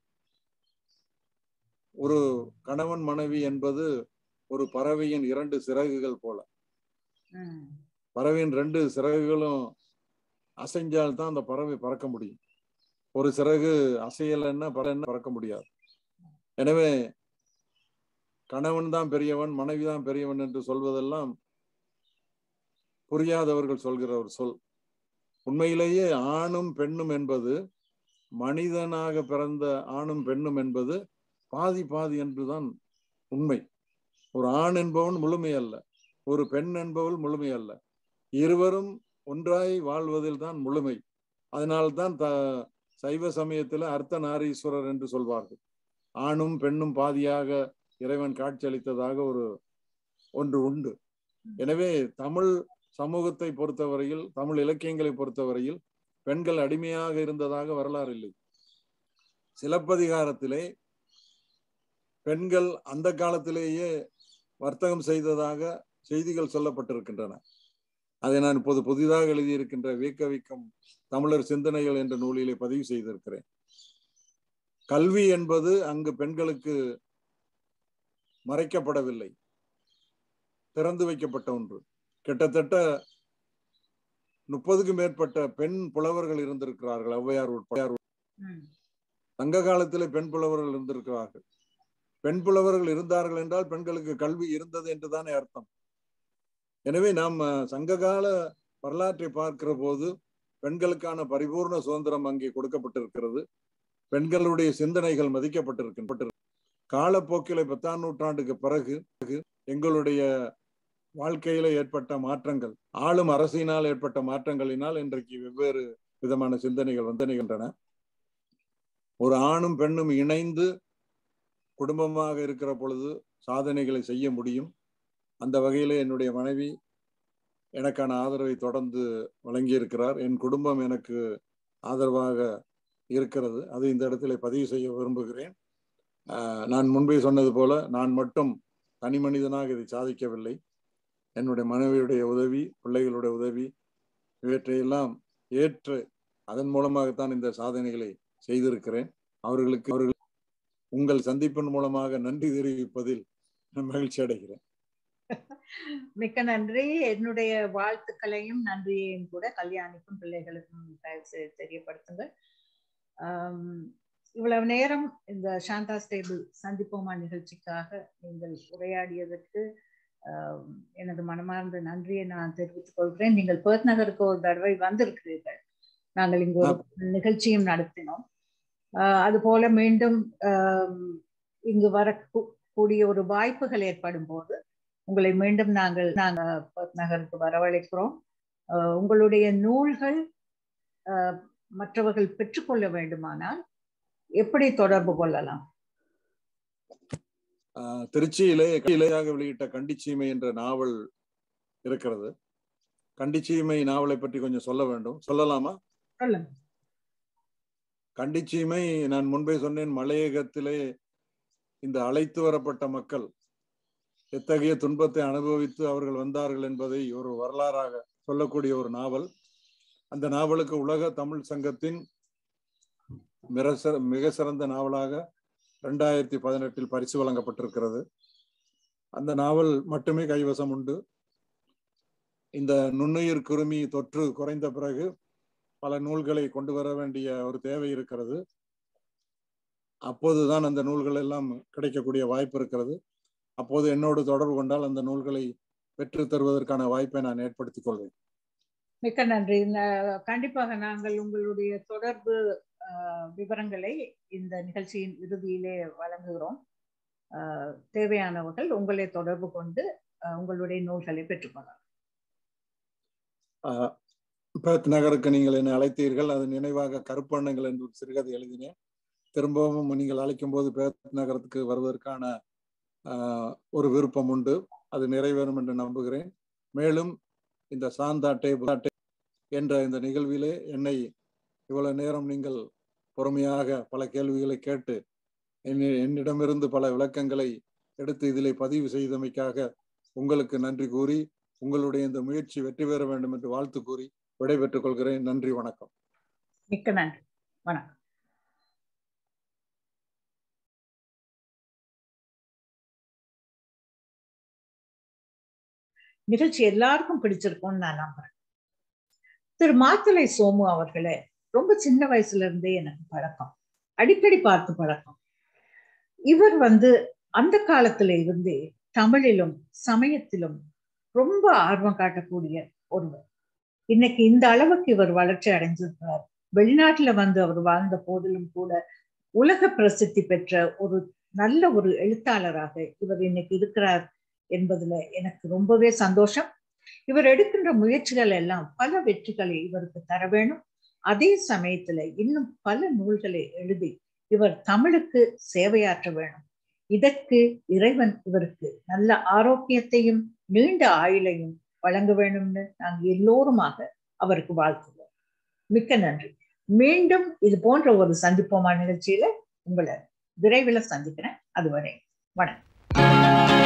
ஒரு கணவன் மனைவி என்பது ஒரு பறவையின் இரண்டு சிறகுகள் போல பறவையின் ரெண்டு சிறகுகளும் அசைஞ்சால் தான் அந்த பறவை பறக்க முடியும் ஒரு சிறகு அசையலைன்னா பறவை பறக்க முடியாது எனவே கணவன் தான் பெரியவன் மனைவி தான் பெரியவன் என்று சொல்வதெல்லாம் புரியாதவர்கள் சொல்கிற ஒரு சொல் உண்மையிலேயே ஆணும் பெண்ணும் என்பது மனிதனாக பிறந்த ஆணும் பெண்ணும் என்பது பாதி பாதி என்றுதான் உண்மை ஒரு ஆண் என்பவன் முழுமை அல்ல ஒரு பெண் என்பவள் முழுமை அல்ல இருவரும் ஒன்றாய் வாழ்வதில் தான் முழுமை அதனால்தான் த சைவ சமயத்துல அர்த்த நாரீஸ்வரர் என்று சொல்வார்கள் ஆணும் பெண்ணும் பாதியாக இறைவன் காட்சியளித்ததாக ஒரு ஒன்று உண்டு எனவே தமிழ் சமூகத்தை பொறுத்தவரையில் தமிழ் இலக்கியங்களை பொறுத்தவரையில் பெண்கள் அடிமையாக இருந்ததாக வரலாறு இல்லை சிலப்பதிகாரத்திலே பெண்கள் அந்த காலத்திலேயே வர்த்தகம் செய்ததாக செய்திகள் சொல்லப்பட்டிருக்கின்றன அதை நான் இப்போது புதிதாக எழுதியிருக்கின்ற வீக்கவிக்கும் தமிழர் சிந்தனைகள் என்ற நூலிலே பதிவு செய்திருக்கிறேன் கல்வி என்பது அங்கு பெண்களுக்கு மறைக்கப்படவில்லை திறந்து வைக்கப்பட்ட ஒன்று கிட்டத்தட்ட முப்பதுக்கும் மேற்பட்ட பெண் புலவர்கள் இருந்திருக்கிறார்கள் ஔவையார் உட்பட ம், சங்க காலத்திலே பெண் புலவர்கள் இருந்திருக்கிறார்கள் பெண் புலவர்கள் இருந்தார்கள் என்றால் பெண்களுக்கு கல்வி இருந்தது என்றுதானே அர்த்தம் எனவே நாம் அஹ், சங்ககால வரலாற்றை பார்க்கிற போது பெண்களுக்கான பரிபூர்ண சுதந்திரம் அங்கே கொடுக்கப்பட்டிருக்கிறது பெண்களுடைய சிந்தனைகள் மதிக்கப்பட்டிருக்கின்ற காலப்போக்கில பத்தாம் நூற்றாண்டுக்கு பிறகு எங்களுடைய வாழ்க்கையில ஏற்பட்ட மாற்றங்கள் ஆளும் அரசினால் ஏற்பட்ட மாற்றங்களினால் இன்றைக்கு வெவ்வேறு விதமான சிந்தனைகள் வந்தனைகின்றன ஒரு ஆணும் பெண்ணும் இணைந்து குடும்பமாக இருக்கிற பொழுது சாதனைகளை செய்ய முடியும் அந்த வகையில என்னுடைய மனைவி எனக்கான ஆதரவை தொடர்ந்து வழங்கி இருக்கிறார் என் குடும்பம் எனக்கு ஆதரவாக இருக்கிறது அது இந்த இடத்துல பதிவு செய்ய விரும்புகிறேன் ஆஹ் நான் முன்பே சொன்னது போல நான் மட்டும் தனி மனிதனாக இதை சாதிக்கவில்லை என்னுடைய மனைவியுடைய உதவி பிள்ளைகளுடைய உதவி இவற்றையெல்லாம் ஏற்று அதன் மூலமாகத்தான் இந்த சாதனைகளை செய்திருக்கிறேன் அவர்களுக்கு அவர்கள் உங்கள் சந்திப்பின் மூலமாக நன்றி தெரிவிப்பதில் நான் மகிழ்ச்சி அடைகிறேன் மிக்க நன்றி என்னுடைய வாழ்த்துக்களையும் நன்றியையும் கூட கல்யாணிக்கும் பிள்ளைகளுக்கும் தயவு செய்து தெரியப்படுத்துங்கள் ஆம், இவ்வளவு நேரம் இந்த சாந்தா ஸ்டேபிள் சந்திப்போமா நிகழ்ச்சிக்காக நீங்கள் உரையாடியதற்கு ஆம், எனது மனமார்ந்த நன்றியை நான் தெரிவித்துக் கொள்கிறேன் நீங்கள் பேர்த் நகருக்கு ஒரு தடவை வந்திருக்கிறீர்கள் நாங்கள் இங்கு ஒரு நிகழ்ச்சியும் நடத்தினோம் ஆஹ் அது போல மீண்டும் ஆம், இங்கு வரக்கூடிய ஒரு வாய்ப்புகள் ஏற்படும் போது உங்களை மீண்டும் நாங்கள் நாங்கள் பர்த் நகருக்கு வரவழைக்கிறோம் ஆஹ் உங்களுடைய நூல்கள் ஆஹ் மற்றவர்கள் பெற்றுக்கொள்ள வேண்டுமானால் எப்படி தொடர்பு கொள்ளலாம் ஆஹ் திருச்சியிலே இலையாக வெளியிட்ட கண்டிச்சீமை என்ற நாவல் இருக்கிறது கண்டிச்சீமை நாவலை பற்றி கொஞ்சம் சொல்ல வேண்டும் சொல்லலாமா சொல்லுங்க கண்டிச்சீமை நான் முன்பே சொன்னேன் மலையகத்திலே இந்த அழைத்து வரப்பட்ட மக்கள் எத்தகைய துன்பத்தை அனுபவித்து அவர்கள் வந்தார்கள் என்பதை ஒரு வரலாறாக சொல்லக்கூடிய ஒரு நாவல் அந்த நாவலுக்கு உலக தமிழ் சங்கத்தின் மிக சிற- மிக சிறந்த நாவலாக ரெண்டாயிரத்தி பதினெட்டில் பரிசு வழங்கப்பட்டிருக்கிறது அந்த நாவல் மட்டுமே கைவசம் உண்டு இந்த நுண்ணுயிர் கிருமி தொற்று குறைந்த பிறகு பல நூல்களை கொண்டு வர வேண்டிய ஒரு தேவை இருக்கிறது அப்போதுதான் அந்த நூல்கள் எல்லாம் கிடைக்கக்கூடிய வாய்ப்பு இருக்கிறது அப்போது என்னோடு தொடர்பு கொண்டால் அந்த நூல்களை பெற்று தருவதற்கான வாய்ப்பை நான் ஏற்படுத்திக் கொள்வேன் மிக்க நன்றி ந- கண்டிப்பாக நாங்கள் உங்களுடைய தொடர்பு ஆஹ், விவரங்களை இந்த நிகழ்ச்சியின் இறுதியிலே வழங்குகிறோம் ஆஹ், தேவையானவர்கள் உங்களை தொடர்பு கொண்டு ஆஹ், உங்களுடைய நூல்களை பெற்றுக்கொள்ளலாம் ஆஹ் பேத் நகருக்கு நீங்கள் என்னை அழைத்தீர்கள் அது நினைவாக கருப்பண்ணங்கள் என்று ஒரு சிறுகதை எழுதினேன் திரும்பவும் நீங்கள் அழைக்கும் போது பேத் நகரத்துக்கு வருவதற்கான ஆஹ், ஒரு விருப்பம் உண்டு அது நிறைவேறும் என்று நம்புகிறேன் மேலும் இந்த சாந்தா டேபிள் என்ற இந்த நிகழ்விலே என்னை இவ்வளவு நேரம் நீங்கள் பொறுமையாக பல கேள்விகளை கேட்டு என்னி- என்னிடமிருந்து பல விளக்கங்களை எடுத்து இதிலே பதிவு செய்தமைக்காக உங்களுக்கு நன்றி கூறி உங்களுடைய இந்த முயற்சி வெற்றி பெற வேண்டும் என்று வாழ்த்து கூறி விடைபெற்றுக் கொள்கிறேன் நன்றி வணக்கம் மிக்க நன்றி வணக்கம் நிகழ்ச்சி எல்லாருக்கும் பிடிச்சிருக்கும்னு நான் நம்புறேன் திரு மாத்தலை சோமு அவர்களே ரொம்ப சின்ன வயசுல இருந்தே எனக்கு பழக்கம் அடிக்கடி பார்த்து பழக்கம் இவர் வந்து அந்த காலத்துல இருந்தே தமிழிலும் சமயத்திலும் ரொம்ப ஆர்வம் காட்டக்கூடிய ஒருவர் இன்னைக்கு இந்த அளவுக்கு இவர் வளர்ச்சி அடைஞ்சிருக்கிறார் வெளிநாட்டுல வந்து அவர் வாழ்ந்த போதிலும் கூட உலக பிரசித்தி பெற்ற ஒரு நல்ல ஒரு எழுத்தாளராக இவர் இன்னைக்கு இருக்கிறார் என்பதுல எனக்கு ரொம்பவே சந்தோஷம் இவர் எடுக்கின்ற முயற்சிகள் எல்லாம் பல வெற்றிகளை இவருக்கு தர வேணும் அதே சமயத்துல இன்னும் பல நூல்களை எழுதி இவர் தமிழுக்கு சேவையாற்ற வேணும் இதற்கு இறைவன் இவருக்கு நல்ல ஆரோக்கியத்தையும் நீண்ட ஆயுளையும் வழங்க வேணும்னு நாங்கள் எல்லோருமாக அவருக்கு வாழ்த்துவோம் மிக்க நன்றி மீண்டும் இது போன்ற ஒரு சந்திப்போமா நிகழ்ச்சியில உங்களை விரைவில் சந்திக்கிறேன் அதுவரை வணக்கம்